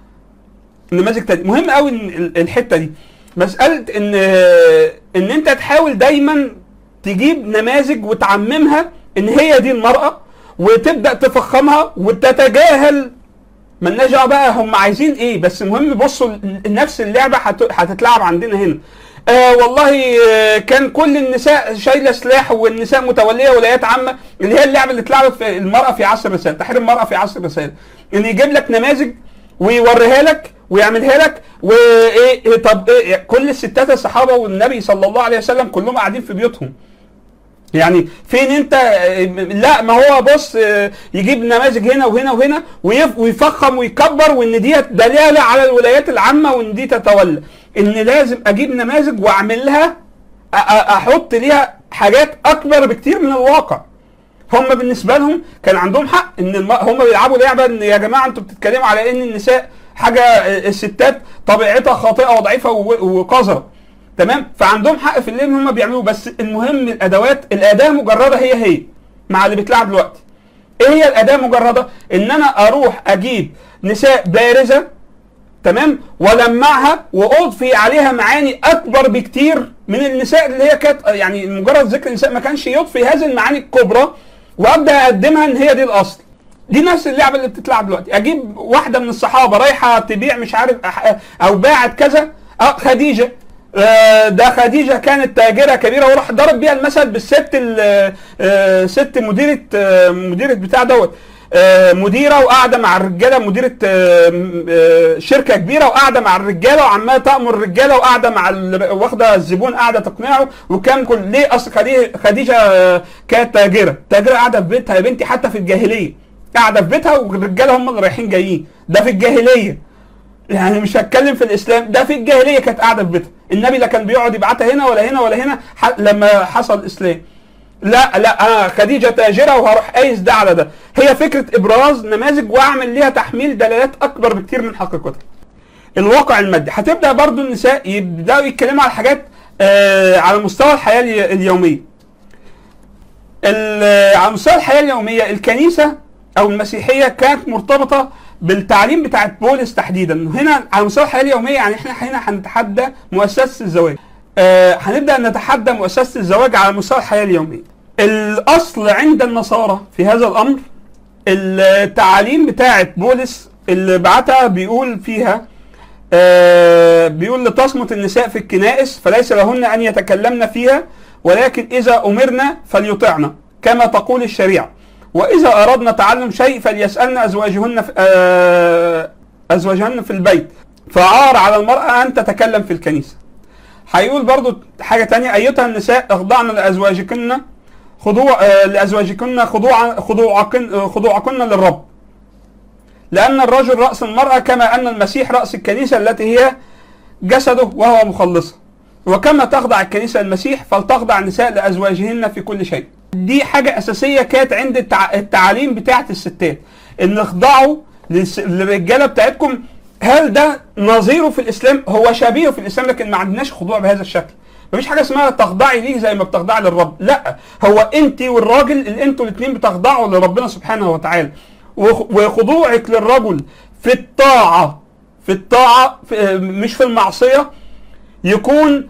Speaker 1: نماذج تاني مهم قوي إن ال- الحته دي مساله ان آه، ان انت تحاول دايما تجيب نماذج وتعممها ان هي دي المراه وتبدا تفخمها وتتجاهل ملناش دعوه بقى هم عايزين ايه بس المهم بصوا ل- نفس اللعبه هت- هتتلعب عندنا هنا آه والله آه كان كل النساء شايله سلاح والنساء متوليه ولايات عامه اللي هي اللعبه اللي اتلعبت في المراه في عصر الرساله تحرير المراه في عصر الرساله ان يجيب لك نماذج ويوريها لك ويعملها لك وايه إيه طب إيه كل الستات الصحابه والنبي صلى الله عليه وسلم كلهم قاعدين في بيوتهم يعني فين انت لا ما هو بص اه، يجيب نماذج هنا وهنا وهنا ويف- ويفخم ويكبر وان دي دلاله على الولايات العامه وان دي تتولى ان لازم اجيب نماذج واعمل لها أ- أ- احط ليها حاجات اكبر بكتير من الواقع هم بالنسبه لهم كان عندهم حق ان الم... هم بيلعبوا لعبه ان يا جماعه انتوا بتتكلموا على ان النساء حاجه اه، الستات طبيعتها خاطئه وضعيفه و- وقذره تمام فعندهم حق في اللي هم بيعملوه بس المهم الادوات الاداه مجرده هي هي مع اللي بيتلعب دلوقتي ايه هي الاداه مجرده ان انا اروح اجيب نساء بارزه تمام ولمعها واضفي عليها معاني اكبر بكتير من النساء اللي هي كانت يعني مجرد ذكر النساء ما كانش يضفي هذه المعاني الكبرى وابدا اقدمها ان هي دي الاصل دي نفس اللعبه اللي بتتلعب دلوقتي اجيب واحده من الصحابه رايحه تبيع مش عارف أح- او باعت كذا اه خديجه آه، ده خديجه كانت تاجره كبيره وراح ضرب بيها المثل بالست ال- آه، ست مديره آه، مديره بتاع دوت آه، مديره وقاعده مع الرجاله مديره آه، م- آه، شركه كبيره وقاعده مع الرجاله وعماله تامر الرجاله وقاعده مع ال- واخده الزبون قاعده تقنعه وكان كل ليه اصل خديجه خديجه آه، كانت تاجره تاجره قاعده في بيتها يا بنتي حتى في الجاهليه قاعده في بيتها والرجاله هم اللي رايحين جايين ده في الجاهليه يعني مش هتكلم في الاسلام ده في الجاهليه كانت قاعده في بيتها النبي لا كان بيقعد يبعتها هنا ولا هنا ولا هنا ح- لما حصل الاسلام لا لا انا خديجه تاجره وهروح قايس ده على ده هي فكره ابراز نماذج واعمل ليها تحميل دلالات اكبر بكتير من حقيقتها الواقع المادي هتبدا برضو النساء يبداوا يتكلموا على حاجات آه على مستوى الحياه الي- اليوميه ال- على مستوى الحياه اليوميه الكنيسه او المسيحيه كانت مرتبطه بالتعليم بتاعت بولس تحديدا هنا على مستوى الحياه اليوميه يعني احنا هنا هنتحدى مؤسسه الزواج آه هنبدا نتحدى مؤسسه الزواج على مستوى الحياه اليوميه الاصل عند النصارى في هذا الامر التعاليم بتاعه بولس اللي بعتها بيقول فيها آه بيقول لتصمت النساء في الكنائس فليس لهن ان يتكلمن فيها ولكن اذا امرنا فليطعن كما تقول الشريعه واذا اردنا تعلم شيء فليسالن ازواجهن في آه ازواجهن في البيت فعار على المراه ان تتكلم في الكنيسه هيقول برضو حاجه تانية ايتها النساء اخضعن لازواجكن خضوع آه لازواجكن خضوعا خضوعكن خضوعكن للرب لأن الرجل رأس المرأة كما أن المسيح رأس الكنيسة التي هي جسده وهو مخلصها وكما تخضع الكنيسة للمسيح فلتخضع النساء لأزواجهن في كل شيء دي حاجة أساسية كانت عند التع... التعاليم بتاعة الستات إن اخضعوا للس... للرجالة بتاعتكم هل ده نظيره في الإسلام هو شبيهه في الإسلام لكن ما عندناش خضوع بهذا الشكل مفيش حاجه اسمها تخضعي ليه زي ما بتخضعي للرب لا هو انت والراجل اللي انتوا الاثنين بتخضعوا لربنا سبحانه وتعالى وخضوعك للرجل في الطاعة في الطاعة في مش في المعصية يكون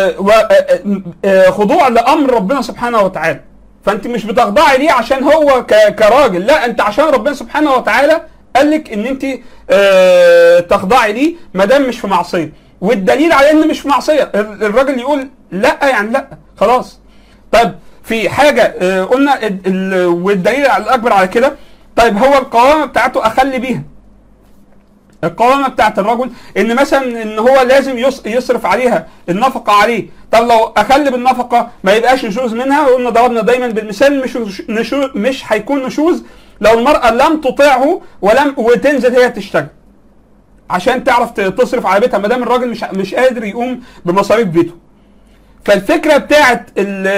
Speaker 1: خضوع لأمر ربنا سبحانه وتعالى فأنت مش بتخضعي ليه عشان هو كراجل لا أنت عشان ربنا سبحانه وتعالى قال لك ان انت تخضعي ليه ما دام مش في معصيه والدليل على ان مش في معصيه الراجل يقول لا يعني لا خلاص طيب في حاجه قلنا والدليل الاكبر على كده طيب هو القوامه بتاعته اخلي بيها القوامه بتاعت الرجل ان مثلا ان هو لازم يصرف عليها النفقه عليه طب لو اخلي بالنفقه ما يبقاش نشوز منها وقلنا ضربنا دايما بالمثال مش نشوز مش هيكون نشوز لو المراه لم تطيعه ولم وتنزل هي تشتغل عشان تعرف تصرف على بيتها ما دام الراجل مش مش قادر يقوم بمصاريف بيته فالفكره بتاعت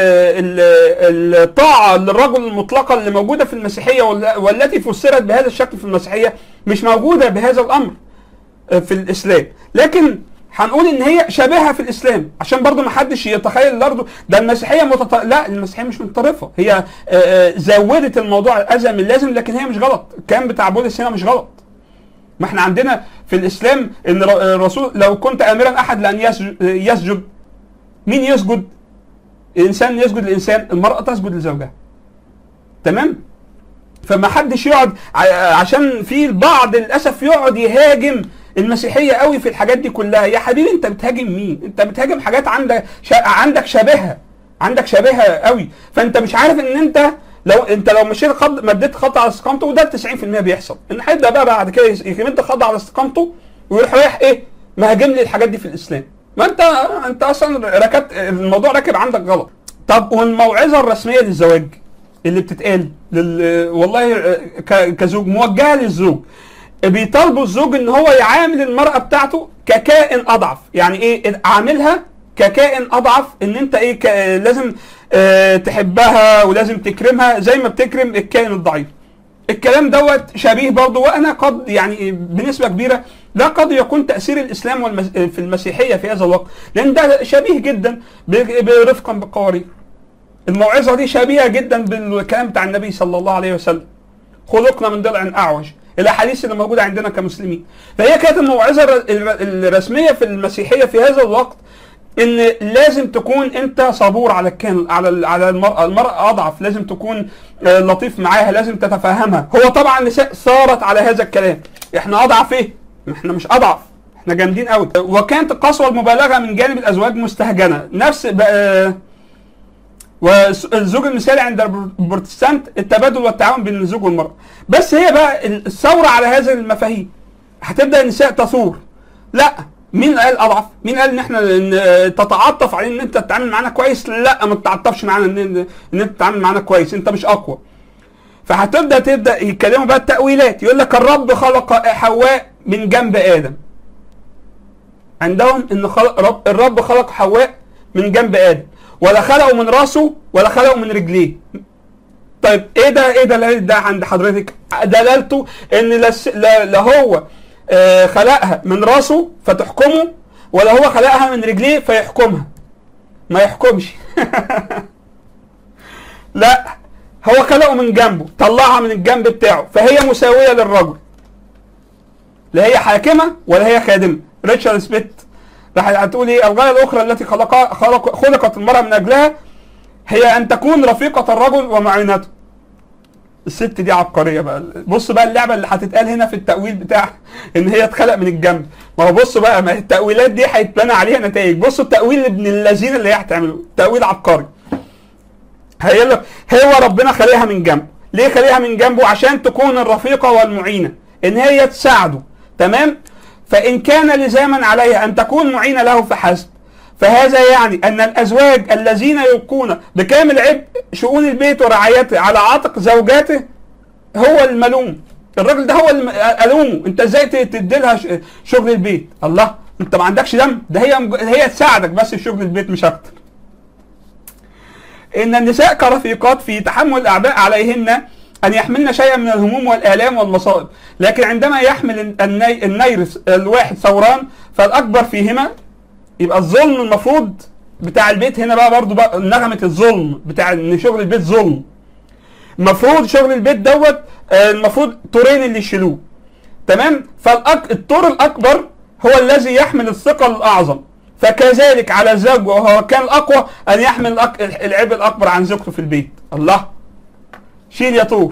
Speaker 1: الطاعه للرجل المطلقه اللي موجوده في المسيحيه والتي فسرت بهذا الشكل في المسيحيه مش موجوده بهذا الامر في الاسلام لكن هنقول ان هي شبيهه في الاسلام عشان برضو ما حدش يتخيل برضو ده المسيحيه متط... لا المسيحيه مش متطرفه هي زودت الموضوع ازيد من اللازم لكن هي مش غلط الكلام بتاع بولس هنا مش غلط ما احنا عندنا في الاسلام ان الرسول لو كنت امرا احد لان يسجد مين يسجد؟ الانسان يسجد للانسان، المراه تسجد لزوجها. تمام؟ فما حدش يقعد عشان في البعض للاسف يقعد يهاجم المسيحيه قوي في الحاجات دي كلها، يا حبيبي انت بتهاجم مين؟ انت بتهاجم حاجات عندك شا... عندك شبهها عندك شبهها قوي، فانت مش عارف ان انت لو انت لو مشيت خط مديت خط على استقامته وده 90% بيحصل، ان هيبدا بقى بعد كده يمد خط على استقامته ويروح رايح ايه؟ مهاجم لي الحاجات دي في الاسلام. ما انت انت اصلا ركبت الموضوع راكب عندك غلط طب والموعظه الرسميه للزواج اللي بتتقال لل... والله ك... كزوج موجهه للزوج بيطالبوا الزوج ان هو يعامل المراه بتاعته ككائن اضعف يعني ايه عاملها ككائن اضعف ان انت ايه ك... لازم اه تحبها ولازم تكرمها زي ما بتكرم الكائن الضعيف الكلام دوت شبيه برضه وانا قد يعني بنسبه كبيره ده قد يكون تاثير الاسلام والمس... في المسيحيه في هذا الوقت لان ده شبيه جدا برفقا بالقوارير الموعظه دي شبيهه جدا بالكلام بتاع النبي صلى الله عليه وسلم خلقنا من ضلع اعوج الاحاديث اللي موجوده عندنا كمسلمين فهي كانت الموعظه الرسميه في المسيحيه في هذا الوقت ان لازم تكون انت صبور على الكان على على المراه، المراه اضعف لازم تكون لطيف معاها لازم تتفهمها، هو طبعا النساء صارت على هذا الكلام، احنا اضعف ايه؟ احنا مش اضعف احنا جامدين قوي وكانت القسوه المبالغه من جانب الازواج مستهجنه نفس بقى والزوج المثالي عند البروتستانت التبادل والتعاون بين الزوج والمراه بس هي بقى الثوره على هذه المفاهيم هتبدا النساء تثور لا مين قال اضعف؟ مين قال ان احنا تتعاطف على ان انت تتعامل معانا كويس؟ لا ما تتعاطفش معانا ان ان انت تتعامل معانا كويس، انت مش اقوى. فهتبدا تبدا يتكلموا بقى التاويلات، يقول لك الرب خلق حواء من جنب ادم. عندهم ان خلق رب الرب خلق حواء من جنب ادم، ولا خلقه من راسه ولا خلقه من رجليه. طيب ايه ده ايه دلاله ده عند حضرتك؟ دلالته ان لا, لا هو آه خلقها من راسه فتحكمه ولا هو خلقها من رجليه فيحكمها ما يحكمش لا هو خلقه من جنبه طلعها من الجنب بتاعه فهي مساويه للرجل لا هي حاكمه ولا هي خادمه ريتشارد سميث راح هتقول ايه الغايه الاخرى التي خلق خلق خلقت المراه من اجلها هي ان تكون رفيقه الرجل ومعينته الست دي عبقريه بقى بص بقى اللعبه اللي هتتقال هنا في التاويل بتاع ان هي اتخلق من الجنب ما هو بص بقى ما التاويلات دي هيتبنى عليها نتائج بصوا التاويل ابن اللذين اللي هي هتعمله تاويل عبقري هيقول لك هو ربنا خليها من جنب ليه خليها من جنبه عشان تكون الرفيقه والمعينه ان هي تساعده تمام فان كان لزاما عليها ان تكون معينه له فحسب فهذا يعني ان الازواج الذين يلقون بكامل عبء شؤون البيت ورعايته على عاتق زوجاته هو الملوم الراجل ده هو اللي الومه انت ازاي تدي لها شغل البيت الله انت ما عندكش دم ده هي هي تساعدك بس في شغل البيت مش اكتر ان النساء كرفيقات في تحمل الاعباء عليهن ان يحملن شيئا من الهموم والالام والمصائب لكن عندما يحمل الني... النيرس الواحد ثوران فالاكبر فيهما يبقى الظلم المفروض بتاع البيت هنا بقى برضو بقى نغمه الظلم بتاع ان شغل البيت ظلم المفروض شغل البيت دوت المفروض طورين اللي يشيلوه تمام فالطور الاكبر هو الذي يحمل الثقل الاعظم فكذلك على الزوج وهو كان الاقوى ان يحمل العبء الاكبر عن زوجته في البيت الله شيل يا طور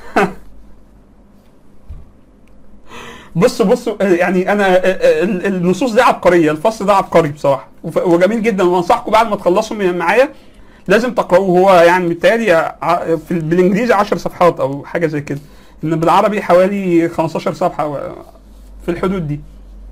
Speaker 1: بص بص يعني انا النصوص دي عبقريه الفصل ده عبقري بصراحه وجميل جدا وانصحكم بعد ما تخلصوا معايا لازم تقرأوه هو يعني بالتالي في بالانجليزي 10 صفحات او حاجه زي كده ان بالعربي حوالي 15 صفحه في الحدود دي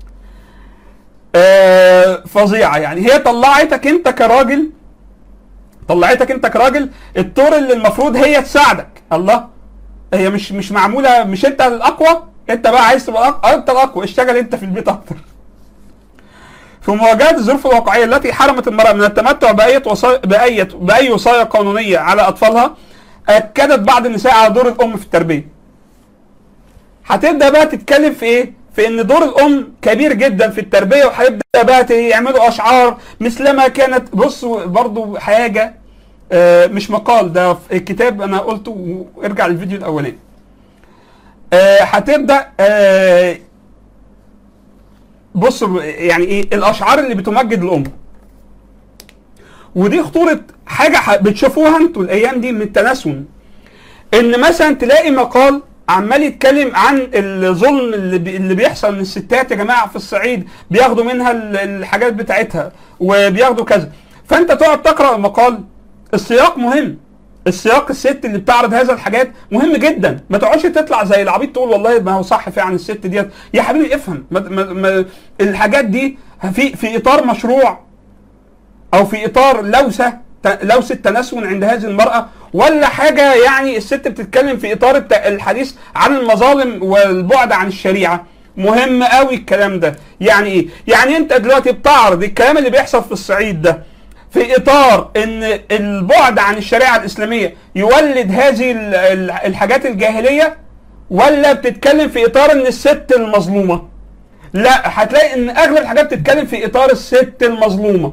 Speaker 1: آه فظيعه يعني هي طلعتك انت كراجل طلعتك انت كراجل الطور اللي المفروض هي تساعدك الله هي مش مش معموله مش انت الاقوى انت بقى عايز تبقى الأقوى. انت الاقوى اشتغل انت في البيت اكتر في مواجهه الظروف الواقعيه التي حرمت المراه من التمتع باي وصايا باي باي وصايا قانونيه على اطفالها اكدت بعض النساء على دور الام في التربيه. هتبدا بقى تتكلم في ايه؟ في ان دور الام كبير جدا في التربيه وهيبدا بقى يعملوا اشعار مثلما كانت بص برضو حاجه آه مش مقال ده في الكتاب انا قلته وارجع للفيديو الاولاني. آه هتبدا آه بص يعني ايه الاشعار اللي بتمجد الام ودي خطوره حاجه بتشوفوها انتوا الايام دي من التناسل ان مثلا تلاقي مقال عمال يتكلم عن الظلم اللي, بي اللي بيحصل من الستات يا جماعه في الصعيد بياخدوا منها الحاجات بتاعتها وبياخدوا كذا فانت تقعد تقرا المقال السياق مهم السياق الست اللي بتعرض هذا الحاجات مهم جدا ما تقعدش تطلع زي العبيط تقول والله ما هو صح فعلا الست ديت يا حبيبي افهم ما ما ما الحاجات دي في في اطار مشروع او في اطار لوسه لوسه تنسل عند هذه المراه ولا حاجه يعني الست بتتكلم في اطار الحديث عن المظالم والبعد عن الشريعه مهم قوي الكلام ده يعني ايه يعني انت دلوقتي بتعرض الكلام اللي بيحصل في الصعيد ده في اطار ان البعد عن الشريعه الاسلاميه يولد هذه الحاجات الجاهليه ولا بتتكلم في اطار ان الست المظلومه لا هتلاقي ان اغلب الحاجات بتتكلم في اطار الست المظلومه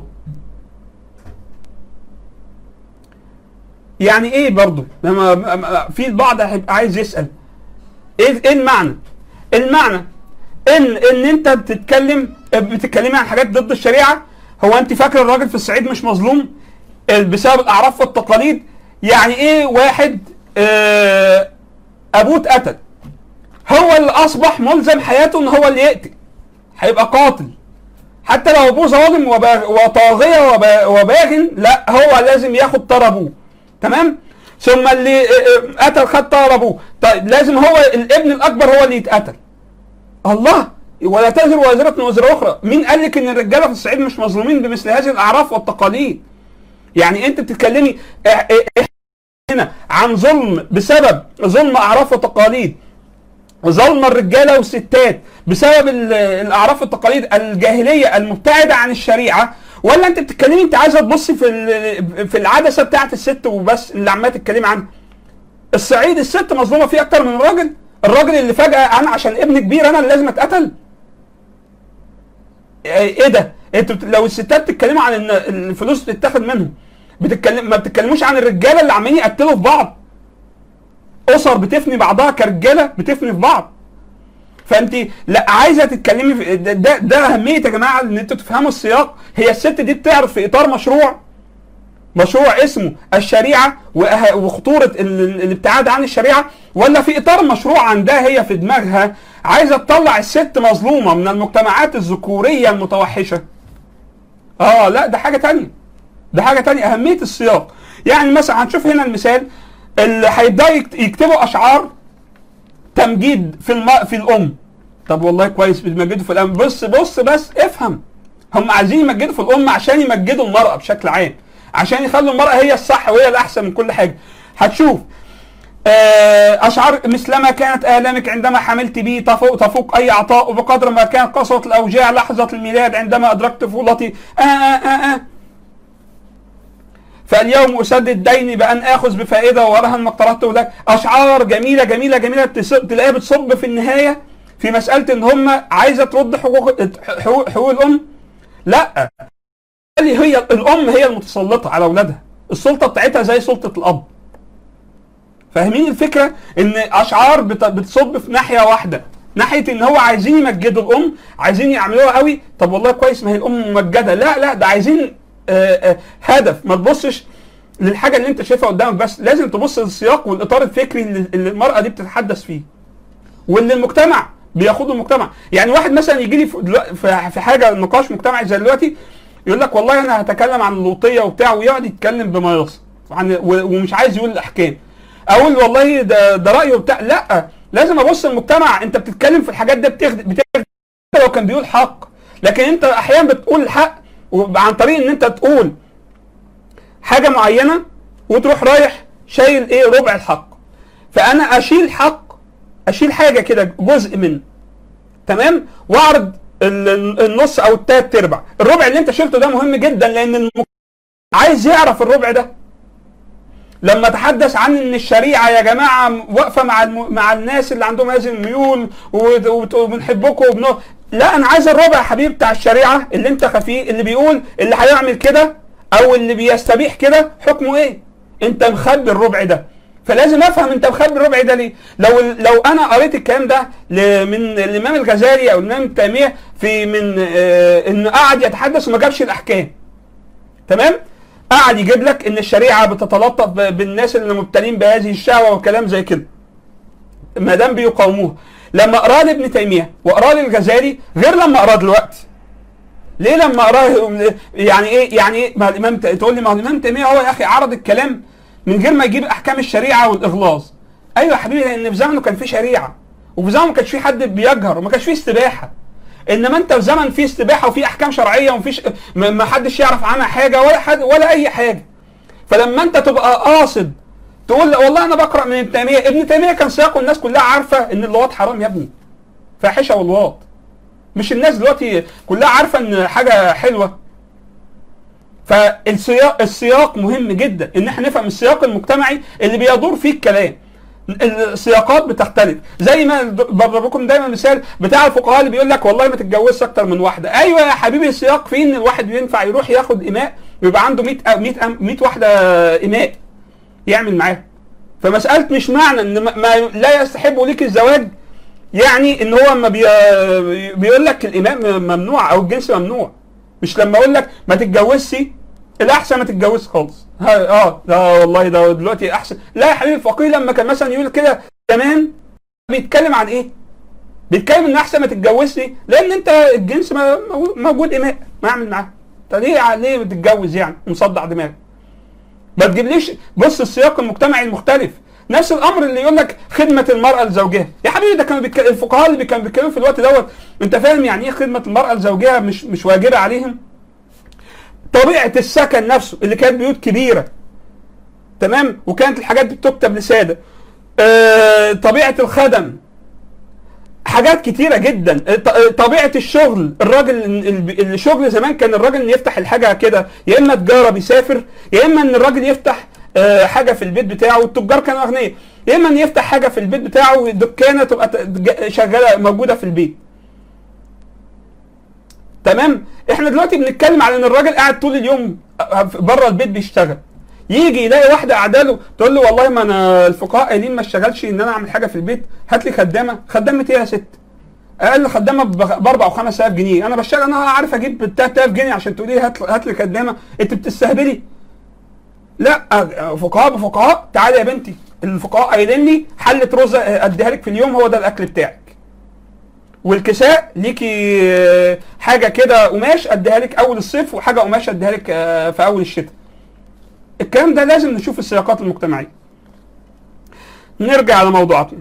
Speaker 1: يعني ايه برضه لما في البعض هيبقى عايز يسال ايه ايه المعنى المعنى ان ان انت بتتكلم بتتكلمي عن حاجات ضد الشريعه هو انت فاكر الراجل في الصعيد مش مظلوم بسبب الاعراف والتقاليد يعني ايه واحد اه ابوه اتقتل هو اللي اصبح ملزم حياته ان هو اللي يقتل هيبقى قاتل حتى لو ابوه ظالم وطاغيه وباغن لا هو لازم ياخد طار ابوه تمام ثم اللي قتل خد طار ابوه طيب لازم هو الابن الاكبر هو اللي يتقتل الله ولا تزر وازرة وزر أخرى مين قال لك إن الرجالة في الصعيد مش مظلومين بمثل هذه الأعراف والتقاليد يعني أنت بتتكلمي هنا عن ظلم بسبب ظلم أعراف وتقاليد ظلم الرجالة والستات بسبب الأعراف والتقاليد الجاهلية المبتعدة عن الشريعة ولا أنت بتتكلمي أنت عايزة تبصي في في العدسة بتاعت الست وبس اللي عمالة تتكلمي عنها الصعيد الست مظلومة فيه أكتر من الراجل الراجل اللي فجأة أنا عشان ابن كبير أنا اللي لازم أتقتل ايه ده؟ انتوا لو الستات بتتكلموا عن ان الفلوس بتتاخد منهم بتتكلم ما بتتكلموش عن الرجاله اللي عمالين يقتلوا في بعض اسر بتفني بعضها كرجاله بتفني في بعض فانت لا عايزه تتكلمي في ده, ده, ده اهميه يا جماعه ان انتوا تفهموا السياق هي الست دي بتعرف في اطار مشروع مشروع اسمه الشريعه وأه- وخطوره ال- ال- الابتعاد عن الشريعه ولا في اطار مشروع عندها هي في دماغها عايزه تطلع الست مظلومه من المجتمعات الذكوريه المتوحشه اه لا ده حاجه تانية ده حاجه تانية اهميه السياق يعني مثلا هنشوف هنا المثال اللي هيبداوا يكت- يكتبوا اشعار تمجيد في الم... في الام طب والله كويس بيمجدوا في الام بص بص بس افهم هم عايزين يمجدوا في الام عشان يمجدوا المراه بشكل عام عشان يخلوا المراه هي الصح وهي الاحسن من كل حاجه هتشوف آه، أشعار مثلما كانت آلامك عندما حملت بي تفوق, تفوق أي عطاء وبقدر ما كانت قسوة الأوجاع لحظة الميلاد عندما أدركت طفولتي آه آه آه آه فاليوم أسدد ديني بأن آخذ بفائدة ورهن ما اقترضته لك أشعار جميلة جميلة جميلة تس- تلاقيها بتصب في النهاية في مسألة إن هم عايزة ترد حقوق حقوق, حقوق الأم لا اللي هي الأم هي المتسلطة على أولادها السلطة بتاعتها زي سلطة الأب فاهمين الفكره ان اشعار بت- بتصب في ناحيه واحده ناحيه ان هو عايزين يمجدوا الام عايزين يعملوها قوي طب والله كويس ما هي الام ممجده لا لا ده عايزين آه، آه، هدف ما تبصش للحاجه اللي انت شايفها قدامك بس لازم تبص للسياق والاطار الفكري اللي اللي المراه دي بتتحدث فيه واللي المجتمع بياخده المجتمع يعني واحد مثلا يجي لي في دلوقتي- في في حاجه نقاش مجتمعي زي دلوقتي يقول لك والله انا هتكلم عن اللوطيه وبتاع ويقعد يتكلم بما يصل عن و- ومش عايز يقول الاحكام اقول والله ده ده رايه بتاع لا لازم ابص المجتمع انت بتتكلم في الحاجات دي بتخدم بتخدم حتى لو كان بيقول حق لكن انت احيانا بتقول الحق عن طريق ان انت تقول حاجه معينه وتروح رايح شايل ايه ربع الحق فانا اشيل حق اشيل حاجه كده جزء منه تمام واعرض ال- النص او التلات ارباع الربع اللي انت شلته ده مهم جدا لان المجتمع عايز يعرف الربع ده لما تحدث عن ان الشريعه يا جماعه واقفه مع الم... مع الناس اللي عندهم هذه الميول وبت- وبت- وبنحبكم وبن... لا انا عايز الربع يا حبيبي بتاع الشريعه اللي انت خفيه اللي بيقول اللي هيعمل كده او اللي بيستبيح كده حكمه ايه؟ انت مخبي الربع ده فلازم افهم انت مخبي الربع ده ليه؟ لو لو انا قريت الكلام ده ل- من الامام الغزالي او الامام تيميه في من آه انه قعد يتحدث وما جابش الاحكام تمام؟ قعد يجيب لك ان الشريعه بتتلطف ب- بالناس اللي مبتلين بهذه الشهوه وكلام زي كده ما دام بيقاوموها لما اقراه لابن تيميه واقراه للغزالي غير لما اقراه دلوقتي ليه لما اقراه يعني ايه يعني ايه ما الامام ت- تقول لي ما هو الامام تيميه هو يا اخي عرض الكلام من غير ما يجيب احكام الشريعه والاغلاظ ايوه يا حبيبي لان في زمنه كان في شريعه وفي زمنه ما كانش في حد بيجهر وما كانش في استباحه انما انت في زمن فيه استباحه وفيه احكام شرعيه ومفيش ما ما حدش يعرف عنها حاجه ولا حد ولا اي حاجه فلما انت تبقى قاصد تقول والله انا بقرا من ابن تيميه ابن تيميه كان سياقه الناس كلها عارفه ان اللواط حرام يا ابني فاحشه واللواط مش الناس دلوقتي كلها عارفه ان حاجه حلوه فالسياق السياق مهم جدا ان احنا نفهم السياق المجتمعي اللي بيدور فيه الكلام السياقات بتختلف زي ما بضرب لكم دايما مثال بتاع الفقهاء اللي بيقول لك والله ما تتجوزش اكتر من واحده ايوه يا حبيبي السياق فيه ان الواحد ينفع يروح ياخد اماء ويبقى عنده 100 100 100 واحده اماء يعمل معاها فمساله مش معنى ان ما ما لا يستحب ليك الزواج يعني ان هو اما بي بيقول لك الاماء ممنوع او الجنس ممنوع مش لما اقول لك ما تتجوزش الاحسن ما تتجوزش خالص ها اه ده والله ده دلوقتي احسن لا يا حبيبي الفقيه لما كان مثلا يقول كده زمان بيتكلم عن ايه؟ بيتكلم ان احسن ما تتجوزش لان انت الجنس ما- موجود اماء ما اعمل معاه طب ليه ليه بتتجوز يعني مصدع دماغك ما تجيبليش بص السياق المجتمعي المختلف نفس الامر اللي يقول لك خدمه المراه لزوجها يا حبيبي ده كانوا بيتك... الفقهاء اللي كانوا بيتكلموا في الوقت دوت انت فاهم يعني ايه خدمه المراه لزوجها مش مش واجبه عليهم طبيعه السكن نفسه اللي كانت بيوت كبيره تمام وكانت الحاجات دي بتكتب لساده آه طبيعه الخدم حاجات كتيرة جدا ط- طبيعة الشغل الراجل ال- الشغل زمان كان الراجل اللي يفتح الحاجة كده يا إما تجارة بيسافر يا إما إن الراجل يفتح آه، حاجة في البيت بتاعه والتجار كانوا أغنياء يا إما إن يفتح حاجة في البيت بتاعه دكانة تبقى ت- ج- شغالة موجودة في البيت تمام احنا دلوقتي بنتكلم على ان الراجل قاعد طول اليوم بره البيت بيشتغل يجي يلاقي واحده قاعده له تقول له والله ما انا الفقهاء قايلين ما اشتغلش ان انا اعمل حاجه في البيت هات لي خدامه خدامه ايه يا ست اقل خدامه ب 4 او 5000 جنيه انا بشتغل انا عارف اجيب ب 3000 جنيه عشان تقولي هات هات لي خدامه انت بتستهبلي لا آه، فقهاء بفقهاء تعالي يا بنتي الفقهاء قايلين لي حله رز اديها لك في اليوم هو ده الاكل بتاعك والكساء ليكي آه، حاجه كده قماش اديها لك اول الصيف وحاجه قماش اديها لك آه، في اول الشتاء الكلام ده لازم نشوف السياقات المجتمعيه نرجع لموضوعاتنا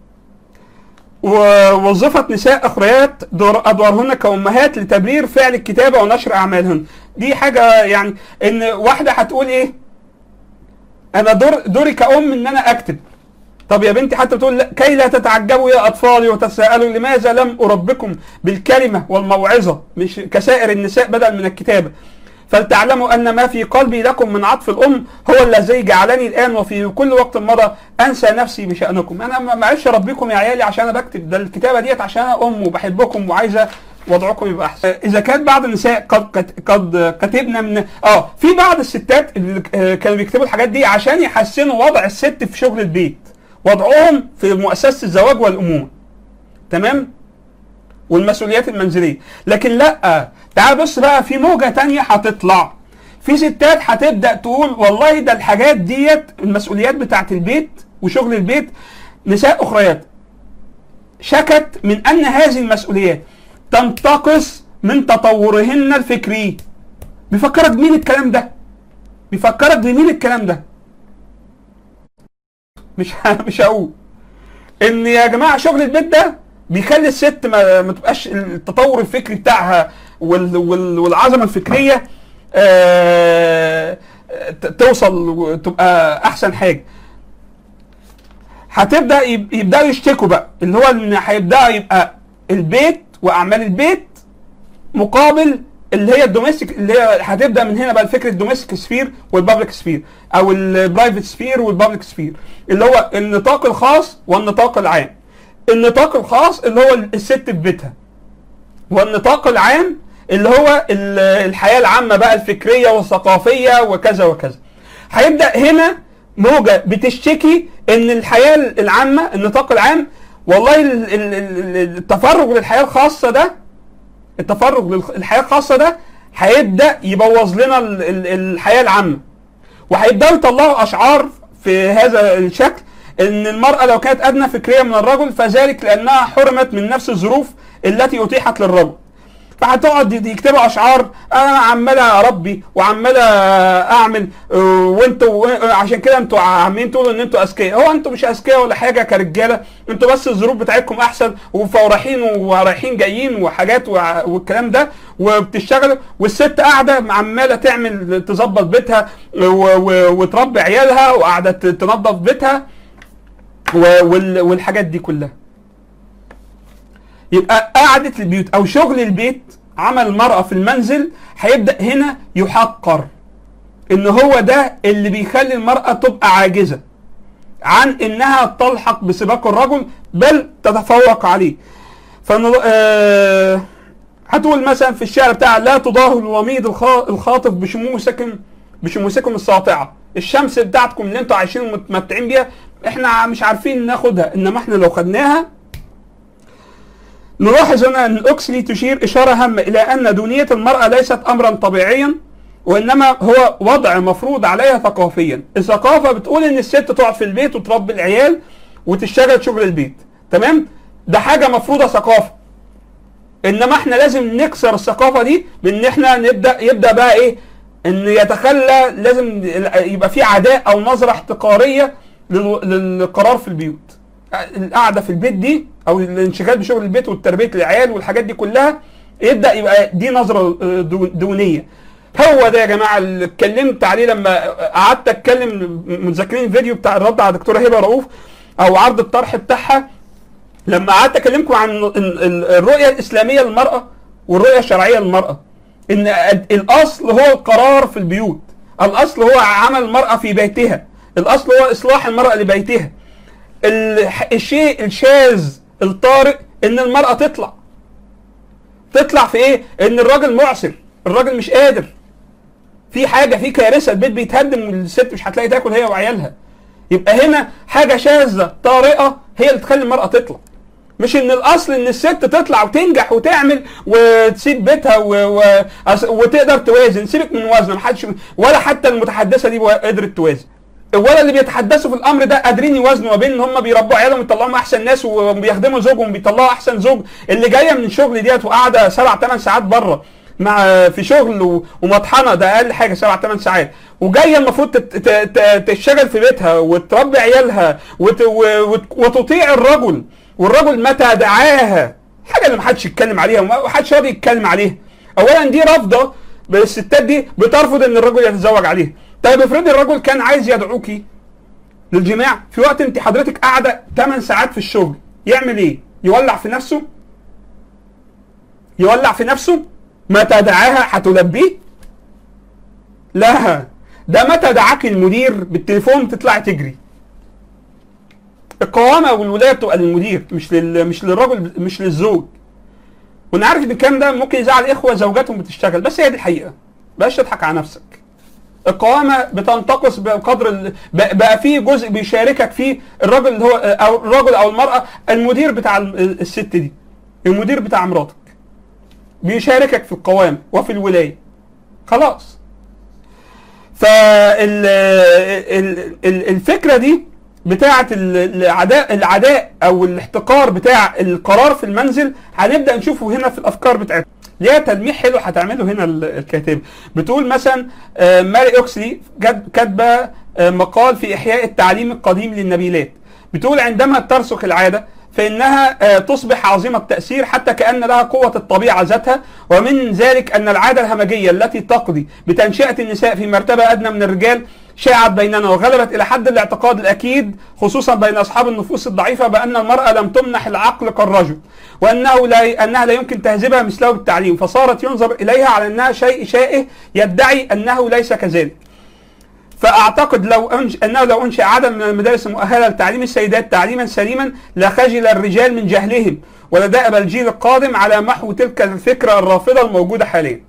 Speaker 1: ووظفة نساء أخريات دور أدوارهن كأمهات لتبرير فعل الكتابة ونشر أعمالهن دي حاجة يعني إن واحدة هتقول إيه أنا دور دوري كأم إن أنا أكتب طب يا بنتي حتى تقول لا كي لا تتعجبوا يا أطفالي وتساءلوا لماذا لم أربكم بالكلمة والموعظة مش كسائر النساء بدل من الكتابة فلتعلموا أن ما في قلبي لكم من عطف الأم هو الذي جعلني الآن وفي كل وقت مضى أنسى نفسي بشأنكم أنا ما معرفش أربيكم يا عيالي عشان أنا بكتب ده الكتابة ديت عشان أنا أم وبحبكم وعايزة وضعكم يبقى احسن اذا كان بعض النساء قد قد, قد كتبنا من اه في بعض الستات اللي آه، كانوا بيكتبوا الحاجات دي عشان يحسنوا وضع الست في شغل البيت وضعهم في مؤسسه الزواج والامومه تمام والمسؤوليات المنزليه لكن لا تعال بص بقى في موجه تانية هتطلع في ستات هتبدا تقول والله ده الحاجات ديت المسؤوليات بتاعت البيت وشغل البيت نساء اخريات شكت من ان هذه المسؤوليات تنتقص من تطورهن الفكري بيفكرك بمين الكلام ده بيفكرك بمين الكلام ده مش ه- مش هقول ان يا جماعه شغل البيت ده بيخلي الست ما, ما تبقاش التطور الفكري بتاعها وال وال والعظمه الفكريه آه ت- توصل وتبقى احسن حاجه هتبدا يب- يبداوا يشتكوا بقى اللي هو ان هيبدا يبقى البيت واعمال البيت مقابل اللي هي الدوميستيك اللي هي هتبدا من هنا بقى الفكره الدوميستيك سفير والبابليك سفير او البرايفت سفير والبابليك سفير اللي هو النطاق الخاص والنطاق العام النطاق الخاص اللي هو الست في بيتها والنطاق العام اللي هو ال- الحياه العامه بقى الفكريه والثقافيه وكذا وكذا هيبدا هنا موجه بتشتكي ان الحياه العامه النطاق العام والله ال- ال- ال- التفرغ للحياه الخاصه ده التفرغ للحياه الخاصه ده هيبدا يبوظ لنا ال- ال- الحياه العامه وهيبداوا يطلعوا اشعار في هذا الشكل ان المراه لو كانت ادنى فكريا من الرجل فذلك لانها حرمت من نفس الظروف التي اتيحت للرجل فهتقعد يكتبوا اشعار انا عمال اربي وعمال اعمل آه، وانتوا آه، عشان كده انتوا عاملين تقولوا ان انتوا اذكياء هو انتوا مش اذكياء ولا حاجه كرجاله انتوا بس الظروف بتاعتكم احسن ورايحين ورايحين جايين وحاجات وع- والكلام ده وبتشتغلوا والست قاعده عماله تعمل تظبط بيتها و- و- وتربي عيالها وقاعده ت- تنظف بيتها و- وال- والحاجات دي كلها يبقى قعدة البيوت أو شغل البيت عمل المرأة في المنزل هيبدأ هنا يحقر إن هو ده اللي بيخلي المرأة تبقى عاجزة عن إنها تلحق بسباق الرجل بل تتفوق عليه فن... آه... هتقول مثلا في الشعر بتاع لا تضاهوا الوميض الخا- الخاطف بشموسكم بشموسكم الساطعه الشمس بتاعتكم اللي انتوا عايشين متمتعين بيها احنا مش عارفين ناخدها انما احنا لو خدناها نلاحظ هنا ان اوكسلي تشير اشاره هامه الى ان دونيه المراه ليست امرا طبيعيا وانما هو وضع مفروض عليها ثقافيا الثقافه بتقول ان الست تقعد في البيت وتربي العيال وتشتغل شغل البيت تمام ده حاجه مفروضه ثقافه انما احنا لازم نكسر الثقافه دي بان احنا نبدا يبدا بقى ايه ان يتخلى لازم يبقى في عداء او نظره احتقاريه لل- للقرار في البيوت القعده في البيت دي او الانشغال بشغل البيت وتربيه العيال والحاجات دي كلها يبدا يبقى دي نظره آه، دو- دونيه هو ده يا جماعه اللي اتكلمت عليه لما قعدت اتكلم متذكرين الفيديو بتاع الرد على الدكتوره هبه رؤوف او عرض الطرح بتاعها لما قعدت اكلمكم عن ال- ال- الرؤيه الاسلاميه للمراه والرؤيه الشرعيه للمراه ان الاصل هو القرار في البيوت الاصل هو عمل المراه في بيتها الاصل هو اصلاح المراه لبيتها ال- الشيء الشاذ الطارئ ان المراه تطلع تطلع في ايه ان الراجل معسر الراجل مش قادر في حاجه في كارثه البيت بيتهدم والست مش هتلاقي تاكل هي وعيالها يبقى هنا حاجه شاذه طارئه هي اللي تخلي المراه تطلع مش ان الاصل ان الست تطلع وتنجح وتعمل وتسيب بيتها و... و... أص- وتقدر توازن سيبك من وزن محدش ولا حتى المتحدثه دي قدرت توازن ولا اللي بيتحدثوا في الامر ده قادرين يوازنوا ما بين ان هم بيربوا عيالهم يطلعوهم احسن ناس وبيخدموا زوجهم بيطلعوا احسن زوج اللي جايه من الشغل ديت وقاعده سبع ثمان ساعات بره مع في شغل و- ومطحنه ده اقل حاجه سبع ثمان ساعات وجايه المفروض تت- ت- ت- تشتغل في بيتها وتربي عيالها وت- و- وت- وتطيع الرجل والرجل متى دعاها حاجه اللي محدش يتكلم عليها ومحدش راضي يتكلم عليها اولا دي رافضه الستات دي بترفض ان الرجل يتزوج عليها طيب افرضي الرجل كان عايز يدعوكي للجماع في وقت انت حضرتك قاعده 8 ساعات في الشغل يعمل ايه؟ يولع في نفسه؟ يولع في نفسه؟ متى دعاها هتلبيه؟ لا ده متى دعاك المدير بالتليفون تطلعي تجري القوامه والولايه بتبقى للمدير مش لل... مش للراجل مش للزوج وانا عارف ان الكلام ده ممكن يزعل اخوه زوجاتهم بتشتغل بس هي دي الحقيقه بلاش تضحك على نفسك القوامه بتنتقص بقدر ال... ب- بقى في جزء بيشاركك فيه الراجل اللي هو او الراجل او المراه المدير بتاع ال- الست دي المدير بتاع مراتك بيشاركك في القوامه وفي الولايه خلاص فالفكره دي بتاعه ال- العداء العداء او الاحتقار بتاع القرار في المنزل هنبدا نشوفه هنا في الافكار بتاعتها ليها تلميح حلو هتعمله هنا ال- الكاتب بتقول مثلا آه، ماري اوكسلي جد- كاتبه آه، مقال في احياء التعليم القديم للنبيلات بتقول عندما ترسخ العاده فانها آه، تصبح عظيمه التاثير حتى كان لها قوه الطبيعه ذاتها ومن ذلك ان العاده الهمجيه التي تقضي بتنشئه النساء في مرتبه ادنى من الرجال شاعت بيننا وغلبت الى حد الاعتقاد الاكيد خصوصا بين اصحاب النفوس الضعيفه بان المراه لم تمنح العقل كالرجل وانه لا انها لا يمكن تهذيبها مثله بالتعليم فصارت ينظر اليها على انها شيء شائه يدعي انه ليس كذلك فاعتقد لو أنش... انه لو انشا عدد من المدارس المؤهله لتعليم السيدات تعليما سليما لخجل الرجال من جهلهم ولدأب الجيل القادم على محو تلك الفكره الرافضه الموجوده حاليا.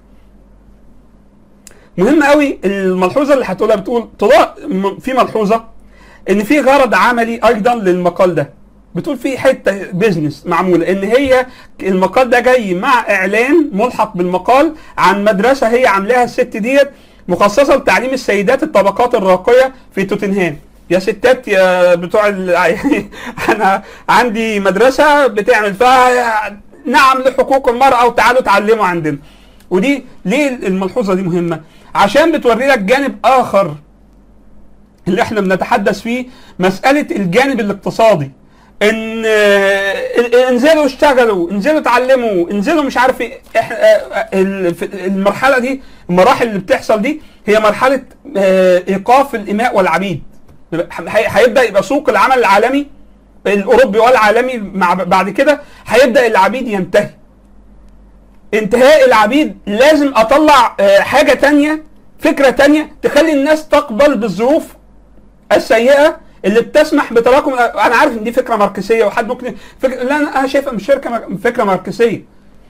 Speaker 1: مهم قوي الملحوظه اللي هتقولها بتقول طلع م- في ملحوظه ان في غرض عملي ايضا للمقال ده بتقول في حته بيزنس معموله ان هي المقال ده جاي مع اعلان ملحق بالمقال عن مدرسه هي عاملاها الست ديت مخصصه لتعليم السيدات الطبقات الراقيه في توتنهام يا ستات يا بتوع ال... يعني انا عندي مدرسه بتعمل فيها نعم لحقوق المراه وتعالوا اتعلموا عندنا ودي ليه الملحوظه دي مهمه عشان بتوري لك جانب اخر اللي احنا بنتحدث فيه مساله الجانب الاقتصادي ان آه، انزلوا اشتغلوا انزلوا اتعلموا انزلوا مش عارف ايه احنا آه، ال- في المرحله دي المراحل اللي بتحصل دي هي مرحله آه، ايقاف الاماء والعبيد هي- هيبدا يبقى سوق العمل العالمي الاوروبي والعالمي مع بعد كده هيبدا العبيد ينتهي انتهاء العبيد لازم اطلع آه، حاجه تانية فكره تانية تخلي الناس تقبل بالظروف السيئه اللي بتسمح بتراكم انا عارف ان دي فكره ماركسيه وحد ممكن فكرة لا انا أنا شايفها مش فكره فكره ماركسيه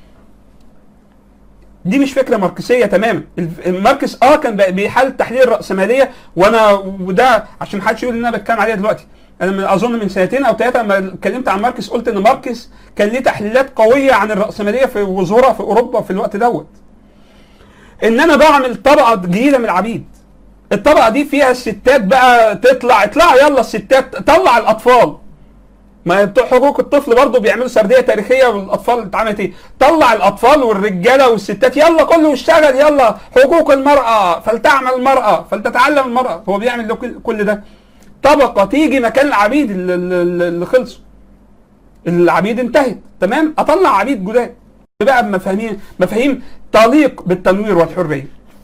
Speaker 1: دي مش فكره ماركسيه تماما الف- ماركس اه كان بي- بيحل تحليل الراسماليه وانا وده عشان محدش يقول ان انا بتكلم عليها دلوقتي انا من اظن من سنتين او ثلاثه لما اتكلمت عن ماركس قلت ان ماركس كان ليه تحليلات قويه عن الراسماليه في وظهورها في اوروبا في الوقت دوت ان انا بعمل طبقه جديده من العبيد الطبقه دي فيها الستات بقى تطلع اطلعوا يلا الستات طلع الاطفال ما بتوع حقوق الطفل برضه بيعملوا سرديه تاريخيه والاطفال اللي اتعملت ايه؟ طلع الاطفال والرجاله والستات يلا كله يشتغل يلا حقوق المراه فلتعمل المراه فلتتعلم المراه هو بيعمل له كل- كل ده طبقه تيجي مكان العبيد اللي, اللي اللي خلصوا العبيد انتهت تمام اطلع عبيد جداد بقى بمفاهيم مفاهيم تليق بالتنوير والحريه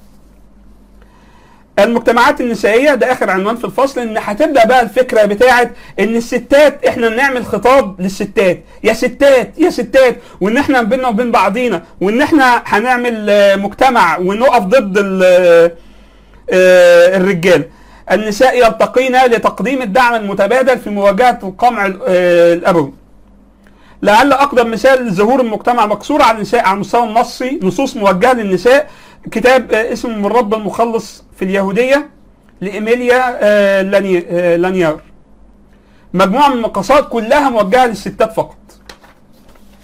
Speaker 1: المجتمعات النسائيه ده اخر عنوان في الفصل ان هتبدا بقى الفكره بتاعت ان الستات احنا نعمل خطاب للستات يا ستات يا ستات وان احنا بينا وبين بعضينا وان احنا هنعمل آه، مجتمع ونقف ضد ال- آه، الرجال النساء يلتقين لتقديم الدعم المتبادل في مواجهه القمع ال- آه، الابوي لعل اقدم مثال لظهور المجتمع مكسور على النساء على المستوى النصي نصوص موجهه للنساء كتاب آه، اسمه من رب المخلص في اليهوديه لايميليا آه، لاني- آه، لانيار مجموعه من المقاصات كلها موجهه للستات فقط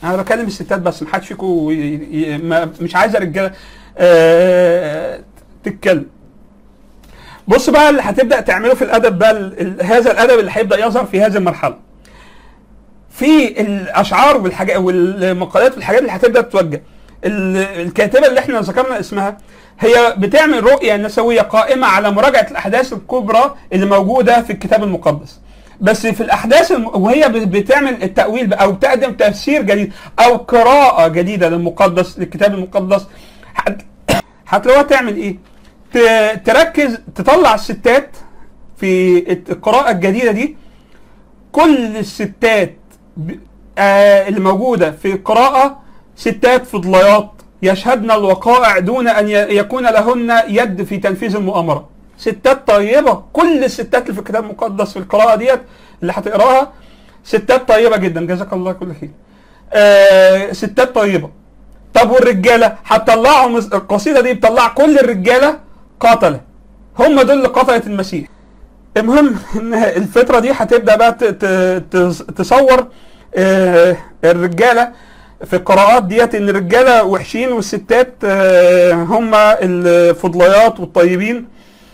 Speaker 1: انا بكلم الستات بس محدش فيكم ي- ي- ما- مش عايزه رجاله آه، تتكلم بص بقى اللي هتبدا تعمله في الادب بقى ال- ال- هذا الادب اللي هيبدا يظهر في هذه المرحله في الاشعار والحاجات والمقالات والحاجات اللي هتبدا تتوجه ال- الكاتبه اللي احنا ذكرنا اسمها هي بتعمل رؤيه نسويه قائمه على مراجعه الاحداث الكبرى اللي موجوده في الكتاب المقدس بس في الاحداث الم... وهي ب- بتعمل التاويل بقى او بتقدم تفسير جديد او قراءه جديده للمقدس للكتاب المقدس هت- هتلاقوها تعمل ايه؟ ت- تركز تطلع الستات في القراءه الجديده دي كل الستات ب- آه اللي موجوده في القراءه ستات فضليات يشهدن الوقائع دون ان ي- يكون لهن يد في تنفيذ المؤامره ستات طيبه كل الستات اللي في الكتاب المقدس في القراءه ديت اللي هتقراها ستات طيبه جدا جزاك الله كل خير آه ستات طيبه طب والرجاله هتطلعوا مس- القصيده دي بتطلع كل الرجاله قتله هم دول اللي قتلت المسيح المهم ان الفتره دي هتبدا بقى ت- ت- ت- تصور آه، الرجاله في القراءات ديت ان الرجاله وحشين والستات آه، هم الفضليات والطيبين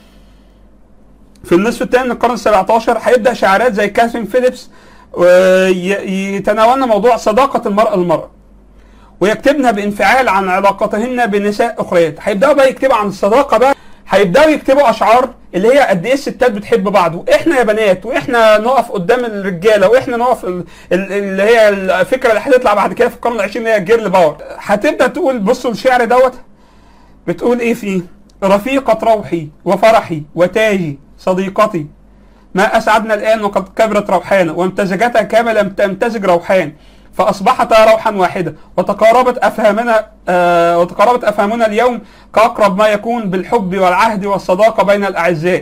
Speaker 1: في النصف الثاني من القرن ال 17 هيبدا شاعرات زي كاثرين فيليبس آه، ي- يتناولن موضوع صداقه المراه للمراه ويكتبن بانفعال عن علاقتهن بنساء اخريات هيبداوا بقى يكتبوا عن الصداقه بقى هيبداوا يكتبوا اشعار اللي هي قد ايه الستات بتحب بعض واحنا يا بنات واحنا نقف قدام الرجاله واحنا نقف ال- ال- اللي هي الفكره اللي هتطلع بعد كده في القرن العشرين اللي هي جيرل باور هتبدا تقول بصوا الشعر دوت بتقول ايه فيه رفيقة روحي وفرحي وتاجي صديقتي ما أسعدنا الآن وقد كبرت روحانا وامتزجتا كما لم تمتزج روحان فأصبحتا روحا واحدة وتقاربت أفهامنا آه وتقاربت أفهامنا اليوم كأقرب ما يكون بالحب والعهد والصداقة بين الأعزاء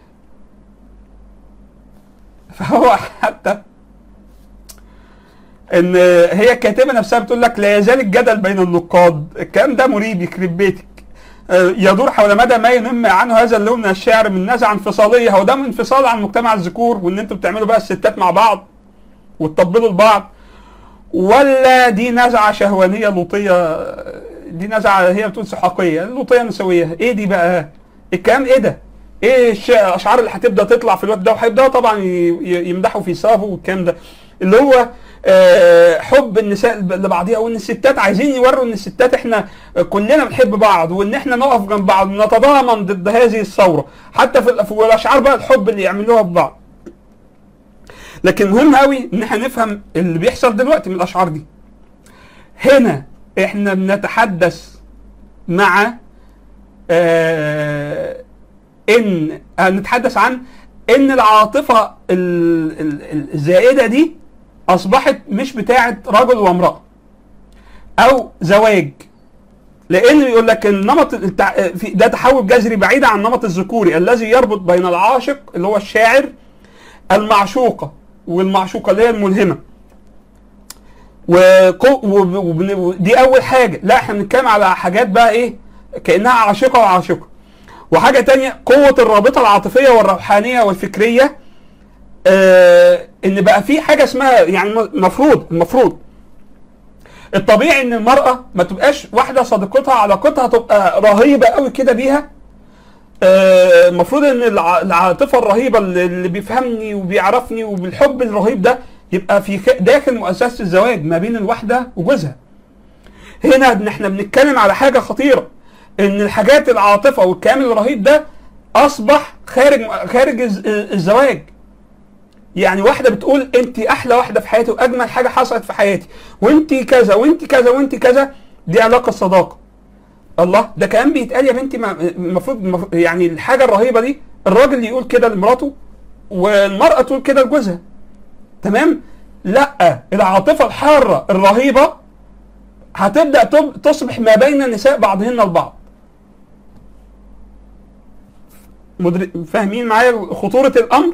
Speaker 1: فهو حتى ان هي الكاتبه نفسها بتقول لك لا يزال الجدل بين النقاد الكلام ده مريب يخرب بيتك آه، يدور حول مدى ما ينم عنه هذا اللون من الشعر من نزعه انفصاليه هو ده من انفصال عن مجتمع الذكور وان انتوا بتعملوا بقى الستات مع بعض وتطبلوا لبعض ولا دي نزعه شهوانيه لوطيه دي نزعه هي بتقول سحاقيه لوطيه نسويه ايه دي بقى الكلام ايه ده ايه الش- الاشعار اللي هتبدا تطلع في الوقت ده وهيبداوا طبعا ي- ي- يمدحوا في سافو والكلام ده اللي هو آه، حب النساء لبعضها وان الستات عايزين يوروا ان الستات احنا كلنا بنحب بعض وان احنا نقف جنب بعض ونتضامن ضد هذه الثوره حتى في في الاشعار بقى الحب اللي يعملوها ببعض لكن مهم قوي ان احنا نفهم اللي بيحصل دلوقتي من الاشعار دي هنا احنا بنتحدث مع آه ان آه، نتحدث عن ان العاطفه ال- ال- ال- الزائده دي اصبحت مش بتاعه رجل وامراه او زواج لان يقول لك النمط التع... في ده تحول جذري بعيد عن النمط الذكوري الذي يربط بين العاشق اللي هو الشاعر المعشوقه والمعشوقه اللي هي الملهمه وقو... وب- وبن- ودي اول حاجه لا احنا بنتكلم على حاجات بقى ايه كانها عاشقه وعاشقه وحاجه تانية قوه الرابطه العاطفيه والروحانيه والفكريه آه ان بقى في حاجه اسمها يعني المفروض المفروض الطبيعي ان المراه ما تبقاش واحده صديقتها علاقتها تبقى رهيبه قوي كده بيها آه، المفروض ان الع- العاطفه الرهيبه اللي اللي بيفهمني وبيعرفني وبالحب الرهيب ده يبقى في خ- داخل مؤسسه الزواج ما بين الواحده وجوزها هنا إن احنا بنتكلم على حاجه خطيره ان الحاجات العاطفه والكلام الرهيب ده اصبح خارج خارج الز- الزواج يعني واحده بتقول انت احلى واحده في حياتي واجمل حاجه حصلت في حياتي وانت كذا وانت كذا وانت كذا دي علاقه صداقه الله ده كلام بيتقال يا بنتي ما- المفروض المفروض- يعني الحاجه الرهيبه دي الراجل يقول كده لمراته والمراه تقول كده لجوزها تمام لا العاطفه الحاره الرهيبه هتبدا تب- تصبح ما بين النساء بعضهن البعض مدر... فاهمين معايا خطوره الامر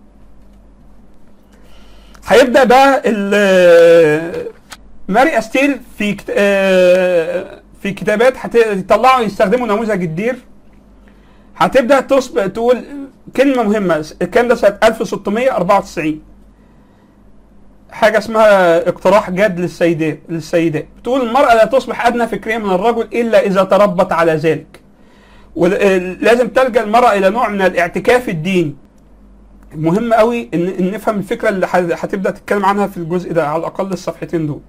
Speaker 1: هيبدا بقى ال- ماري استيل في كت... آه، في كتابات هيطلعوا يستخدموا نموذج الدير هتبدا تصب... تقول كلمه مهمه الكلام ده سنه 1694 حاجه اسمها اقتراح جاد للسيدات للسيدات بتقول المراه لا تصبح ادنى فكريا من الرجل الا اذا تربت على ذلك ولازم تلجا المراه الى نوع من الاعتكاف الديني مهم قوي ان إن نفهم الفكره اللي ح- هتبدا تتكلم عنها في الجزء ده على الاقل الصفحتين دول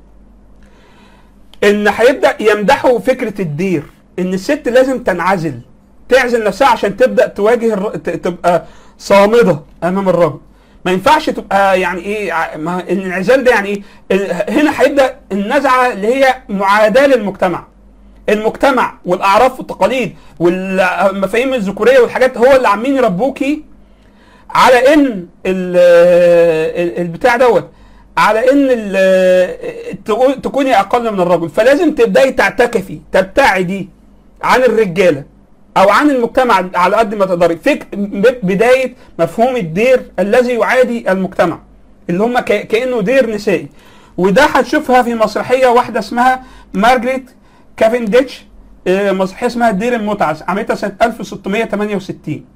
Speaker 1: ان هيبدا يمدحوا فكره الدير ان الست لازم تنعزل تعزل نفسها عشان تبدا تواجه الر... ت- تبقى صامده امام الرجل ما ينفعش تبقى يعني ايه ع- ما الانعزال ده يعني ايه ال- هنا هيبدا النزعه اللي هي معاداه للمجتمع المجتمع والاعراف والتقاليد والمفاهيم الذكوريه والحاجات هو اللي عاملين يربوكي على ان ال- ال- البتاع دوت على ان ال- تقو- تكوني اقل من الرجل فلازم تبداي تعتكفي تبتعدي عن الرجاله او عن المجتمع على قد ما تقدري فك ب- بدايه مفهوم الدير الذي يعادي المجتمع اللي هم ك- كانه دير نسائي وده هتشوفها في مسرحيه واحده اسمها مارجريت كافنديتش آه، مسرحيه اسمها دير المتعه عملتها سنه 1668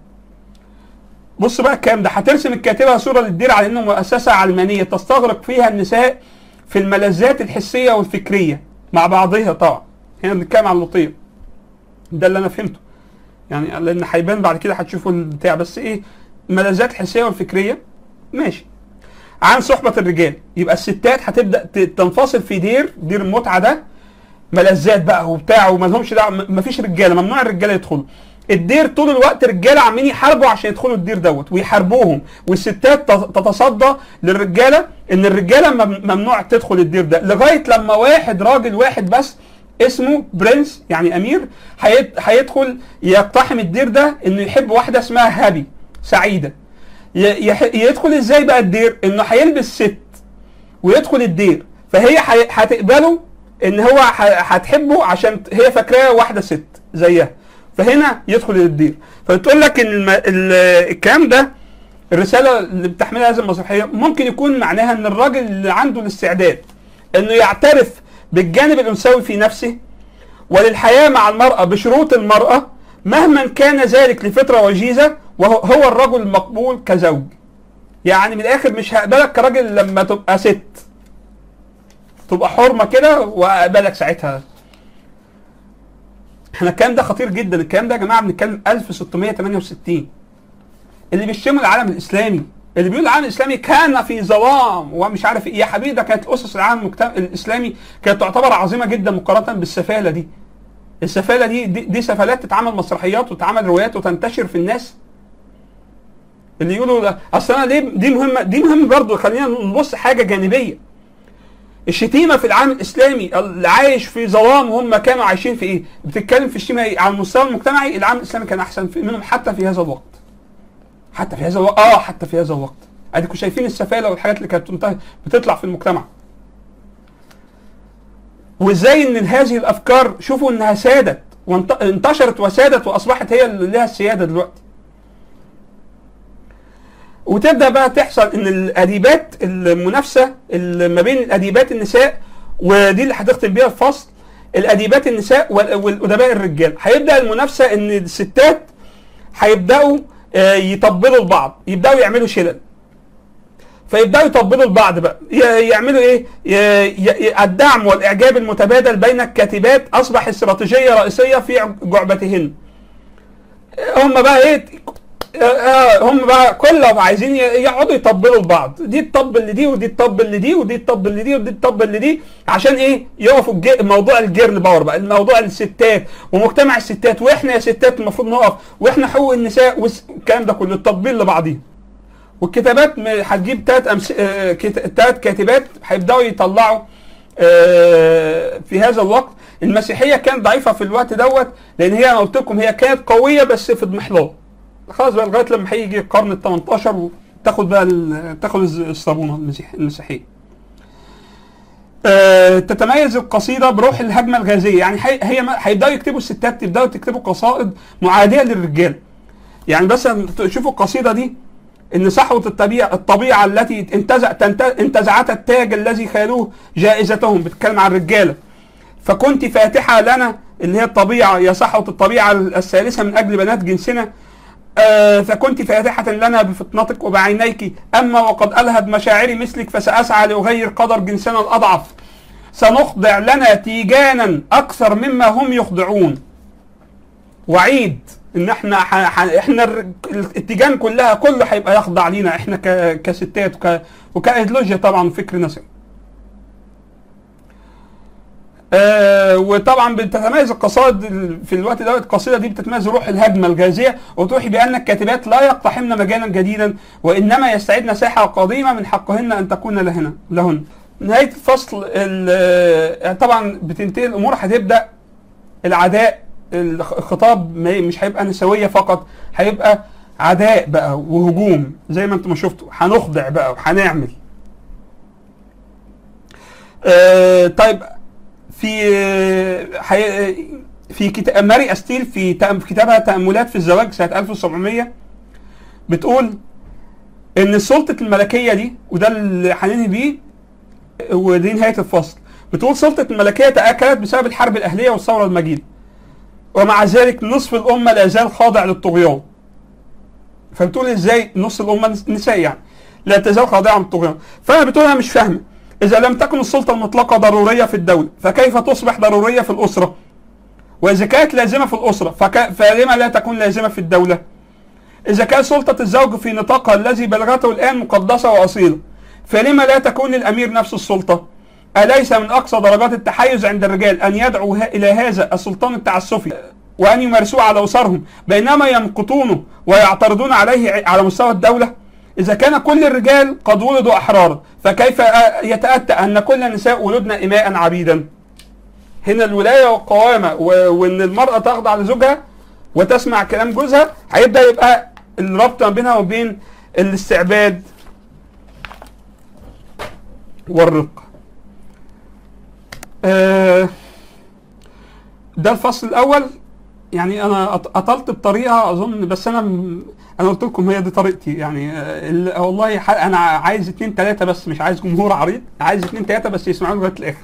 Speaker 1: بص بقى الكلام ده هترسم الكاتبه صوره للدير على انه مؤسسه علمانيه تستغرق فيها النساء في الملذات الحسيه والفكريه مع بعضها طبعا هنا بنتكلم عن اللطيف ده اللي انا فهمته يعني لان هيبان بعد كده هتشوفوا البتاع بس ايه الملذات الحسيه والفكريه ماشي عن صحبه الرجال يبقى الستات هتبدا ت- تنفصل في دير دير المتعه ده ملذات بقى وبتاع وما لهمش دعوه م- مفيش رجاله ممنوع الرجاله يدخلوا الدير طول الوقت رجاله عمالين يحاربوا عشان يدخلوا الدير دوت ويحاربوهم والستات تت- تتصدى للرجاله ان الرجاله مم- ممنوع تدخل الدير ده لغايه لما واحد راجل واحد بس اسمه برنس يعني امير هيد- هيدخل يقتحم الدير ده انه يحب واحده اسمها هابي سعيده ي- يح- يدخل ازاي بقى الدير انه هيلبس ست ويدخل الدير فهي ح- هتقبله ان هو ح- هتحبه عشان هي فاكراه واحده ست زيها فهنا يدخل الدير فتقول لك ان الم... ال... الكلام ده الرساله اللي بتحملها هذه المسرحيه ممكن يكون معناها ان الراجل اللي عنده الاستعداد انه يعترف بالجانب الانثوي في نفسه وللحياه مع المراه بشروط المراه مهما كان ذلك لفتره وجيزه وهو هو الرجل المقبول كزوج يعني من الاخر مش هقبلك كراجل لما تبقى ست تبقى حرمه كده واقبلك ساعتها احنا الكلام ده خطير جدا الكلام ده يا جماعه بنتكلم 1668 اللي بيشتموا العالم الاسلامي اللي بيقول العالم الاسلامي كان في ظلام ومش عارف ايه يا حبيبي ده كانت اسس العالم المجتمع الاسلامي كانت تعتبر عظيمه جدا مقارنه بالسفاله دي السفاله دي دي, دي سفالات تتعمل مسرحيات وتتعمل روايات وتنتشر في الناس اللي يقولوا ده اصل انا ليه دي مهمه دي مهم برضه خلينا نبص حاجه جانبيه الشتيمه في العالم الاسلامي اللي عايش في ظلام وهم كانوا عايشين في ايه؟ بتتكلم في الشتيمه إيه؟ على المستوى المجتمعي العالم الاسلامي كان احسن في منهم حتى في هذا الوقت. حتى في هذا الوقت اه حتى في هذا الوقت. اديكم شايفين السفاله والحاجات اللي كانت بتنت- بتطلع في المجتمع. وازاي ان هذه الافكار شوفوا انها سادت وانتشرت وسادت واصبحت هي اللي لها السياده دلوقتي. وتبدا بقى تحصل ان الاديبات المنافسه اللي ما بين الاديبات النساء ودي اللي هتختم بيها الفصل الاديبات النساء وال- والادباء الرجال هيبدا المنافسه ان الستات هيبداوا آه، يطبلوا لبعض يبداوا يعملوا شلل فيبداوا يطبلوا لبعض بقى ي- يعملوا ايه ي- ي- الدعم والاعجاب المتبادل بين الكاتبات اصبح استراتيجيه رئيسيه في ع- جعبتهن هم بقى ايه آه، هم بقى كلهم عايزين ي- يقعدوا يطبلوا لبعض دي تطبل لدي ودي تطبل لدي ودي تطبل لدي ودي تطبل لدي عشان ايه يقفوا الج- موضوع الجيرل باور بقى الموضوع الستات ومجتمع الستات واحنا يا ستات المفروض نقف واحنا حقوق النساء والكلام ده كله التطبيل لبعضهم والكتابات م- هتجيب تلات أمس... آه، كت... تلات كاتبات هيبداوا يطلعوا آه، في هذا الوقت المسيحيه كانت ضعيفه في الوقت دوت لان هي انا قلت لكم هي كانت قويه بس في اضمحلال خلاص بقى لغايه لما هيجي القرن ال 18 وتاخد بقى ال- تاخد الز- الصابونه المسيح المسيحيه. آه، تتميز القصيده بروح الهجمه الغازيه يعني هي هي ما- هيبداوا يكتبوا الستات يبداوا تكتبوا قصائد معاديه للرجال. يعني مثلا شوفوا القصيده دي ان صحوه الطبيعه الطبيعه التي انتزع تنت- انتزعت التاج الذي خالوه جائزتهم بتتكلم عن الرجاله. فكنت فاتحه لنا اللي هي الطبيعه يا صحوه الطبيعه الثالثه من اجل بنات جنسنا آه، فكنت فاتحة لنا بفطنتك وبعينيك أما وقد ألهد مشاعري مثلك فسأسعى لأغير قدر جنسنا الأضعف سنخضع لنا تيجانا أكثر مما هم يخضعون وعيد ان احنا ح... ح... احنا الر- التيجان كلها كله هيبقى يخضع لينا احنا ك... كستات وك... وكايديولوجيا طبعا فكر نسوي آه وطبعا بتتميز القصائد ال- في الوقت ده القصيده دي بتتميز روح الهجمه الغازيه وتوحي بان الكاتبات لا يقتحمن مجالا جديدا وانما يستعدن ساحه قديمه من حقهن ان تكون لهن لهن. نهايه الفصل ال- آه، طبعا بتنتهي الامور هتبدا العداء الخطاب ما- مش هيبقى نسويه فقط هيبقى عداء بقى وهجوم زي ما انتم ما شفتوا هنخضع بقى وهنعمل آه طيب في آه، حي... في كتاب ماري استيل في تأم- في كتابها تأملات في الزواج سنة 1700 بتقول ان السلطة الملكية دي وده اللي هننهي بيه ودي نهاية الفصل بتقول سلطة الملكية تأكلت بسبب الحرب الأهلية والثورة المجيدة ومع ذلك نصف الأمة لا زال خاضع للطغيان فبتقول ازاي نص الأمة نساء يعني لا تزال خاضعة للطغيان فأنا بتقول أنا مش فاهمة إذا لم تكن السلطة المطلقة ضرورية في الدولة فكيف تصبح ضرورية في الأسرة وإذا كانت لازمة في الأسرة فك... فلما لا تكون لازمة في الدولة إذا كان سلطة الزوج في نطاقها الذي بلغته الآن مقدسة وأصيلة فلما لا تكون للأمير نفس السلطة أليس من أقصى درجات التحيز عند الرجال أن يدعوا ه- إلى هذا السلطان التعسفي وأن يمارسوه على أسرهم بينما يمقتونه ويعترضون عليه ع- على مستوى الدولة إذا كان كل الرجال قد ولدوا أحرارا فكيف أ- يتأتى أن كل النساء ولدن إماء عبيدا هنا الولاية والقوامة و- وإن المرأة تخضع لزوجها وتسمع كلام جوزها هيبدأ يبقى الربط ما بينها وبين الاستعباد والرق آه، ده الفصل الاول يعني انا أط- اطلت بطريقه اظن بس انا م- انا قلت لكم هي دي طريقتي يعني آه، ال- والله ح- انا عايز اتنين تلاته بس مش عايز جمهور عريض عايز اتنين تلاته بس يسمعوني لغايه الاخر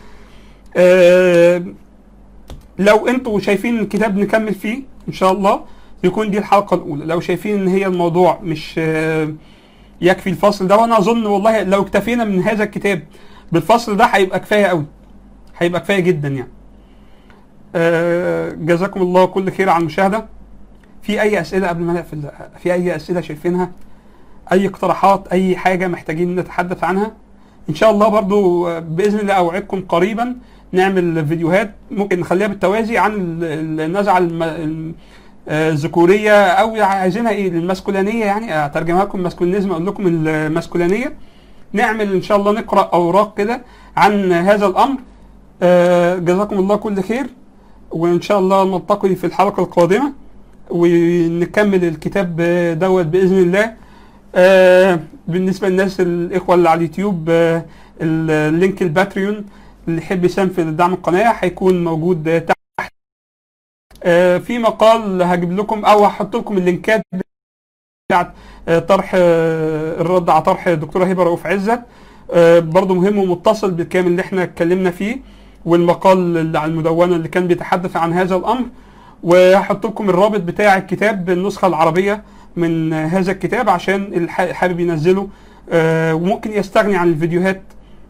Speaker 1: آه، لو انتوا شايفين الكتاب نكمل فيه ان شاء الله يكون دي الحلقه الاولى لو شايفين ان هي الموضوع مش آه، يكفي الفصل ده وانا اظن والله لو اكتفينا من هذا الكتاب بالفصل ده هيبقى كفايه قوي هيبقى كفايه جدا يعني آه، جزاكم الله كل خير على المشاهده في اي اسئله قبل ما نقفل في اي اسئله شايفينها اي اقتراحات اي حاجه محتاجين نتحدث عنها ان شاء الله برضو آه، باذن الله اوعدكم قريبا نعمل فيديوهات ممكن نخليها بالتوازي عن ال- النزعه الم- الم- آه، الذكوريه او عايزينها ايه الماسكولينيه يعني اترجمها لكم ماسكولينيزم اقول لكم الماسكولينيه نعمل ان شاء الله نقرا اوراق كده عن هذا الامر آه، جزاكم الله كل خير وان شاء الله نلتقي في الحلقه القادمه ونكمل الكتاب دوت باذن الله آه، بالنسبه للناس الاخوه اللي على اليوتيوب آه، اللينك الباتريون اللي يحب يساهم في دعم القناه هيكون موجود آه، تحت آه، في مقال هجيب لكم او هحط لكم اللينكات بتاعت آه، طرح آه، الرد على طرح الدكتوره هبه رؤوف عزت آه، برضه مهم ومتصل بالكامل اللي احنا اتكلمنا فيه والمقال اللي على المدونه اللي كان بيتحدث عن هذا الامر وهحط لكم الرابط بتاع الكتاب بالنسخه العربيه من هذا الكتاب عشان اللي ح- حابب ينزله آه، وممكن يستغني عن الفيديوهات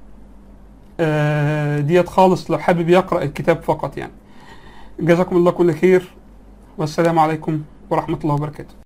Speaker 1: آه، ديت خالص لو حابب يقرا الكتاب فقط يعني جزاكم الله كل خير والسلام عليكم ورحمه الله وبركاته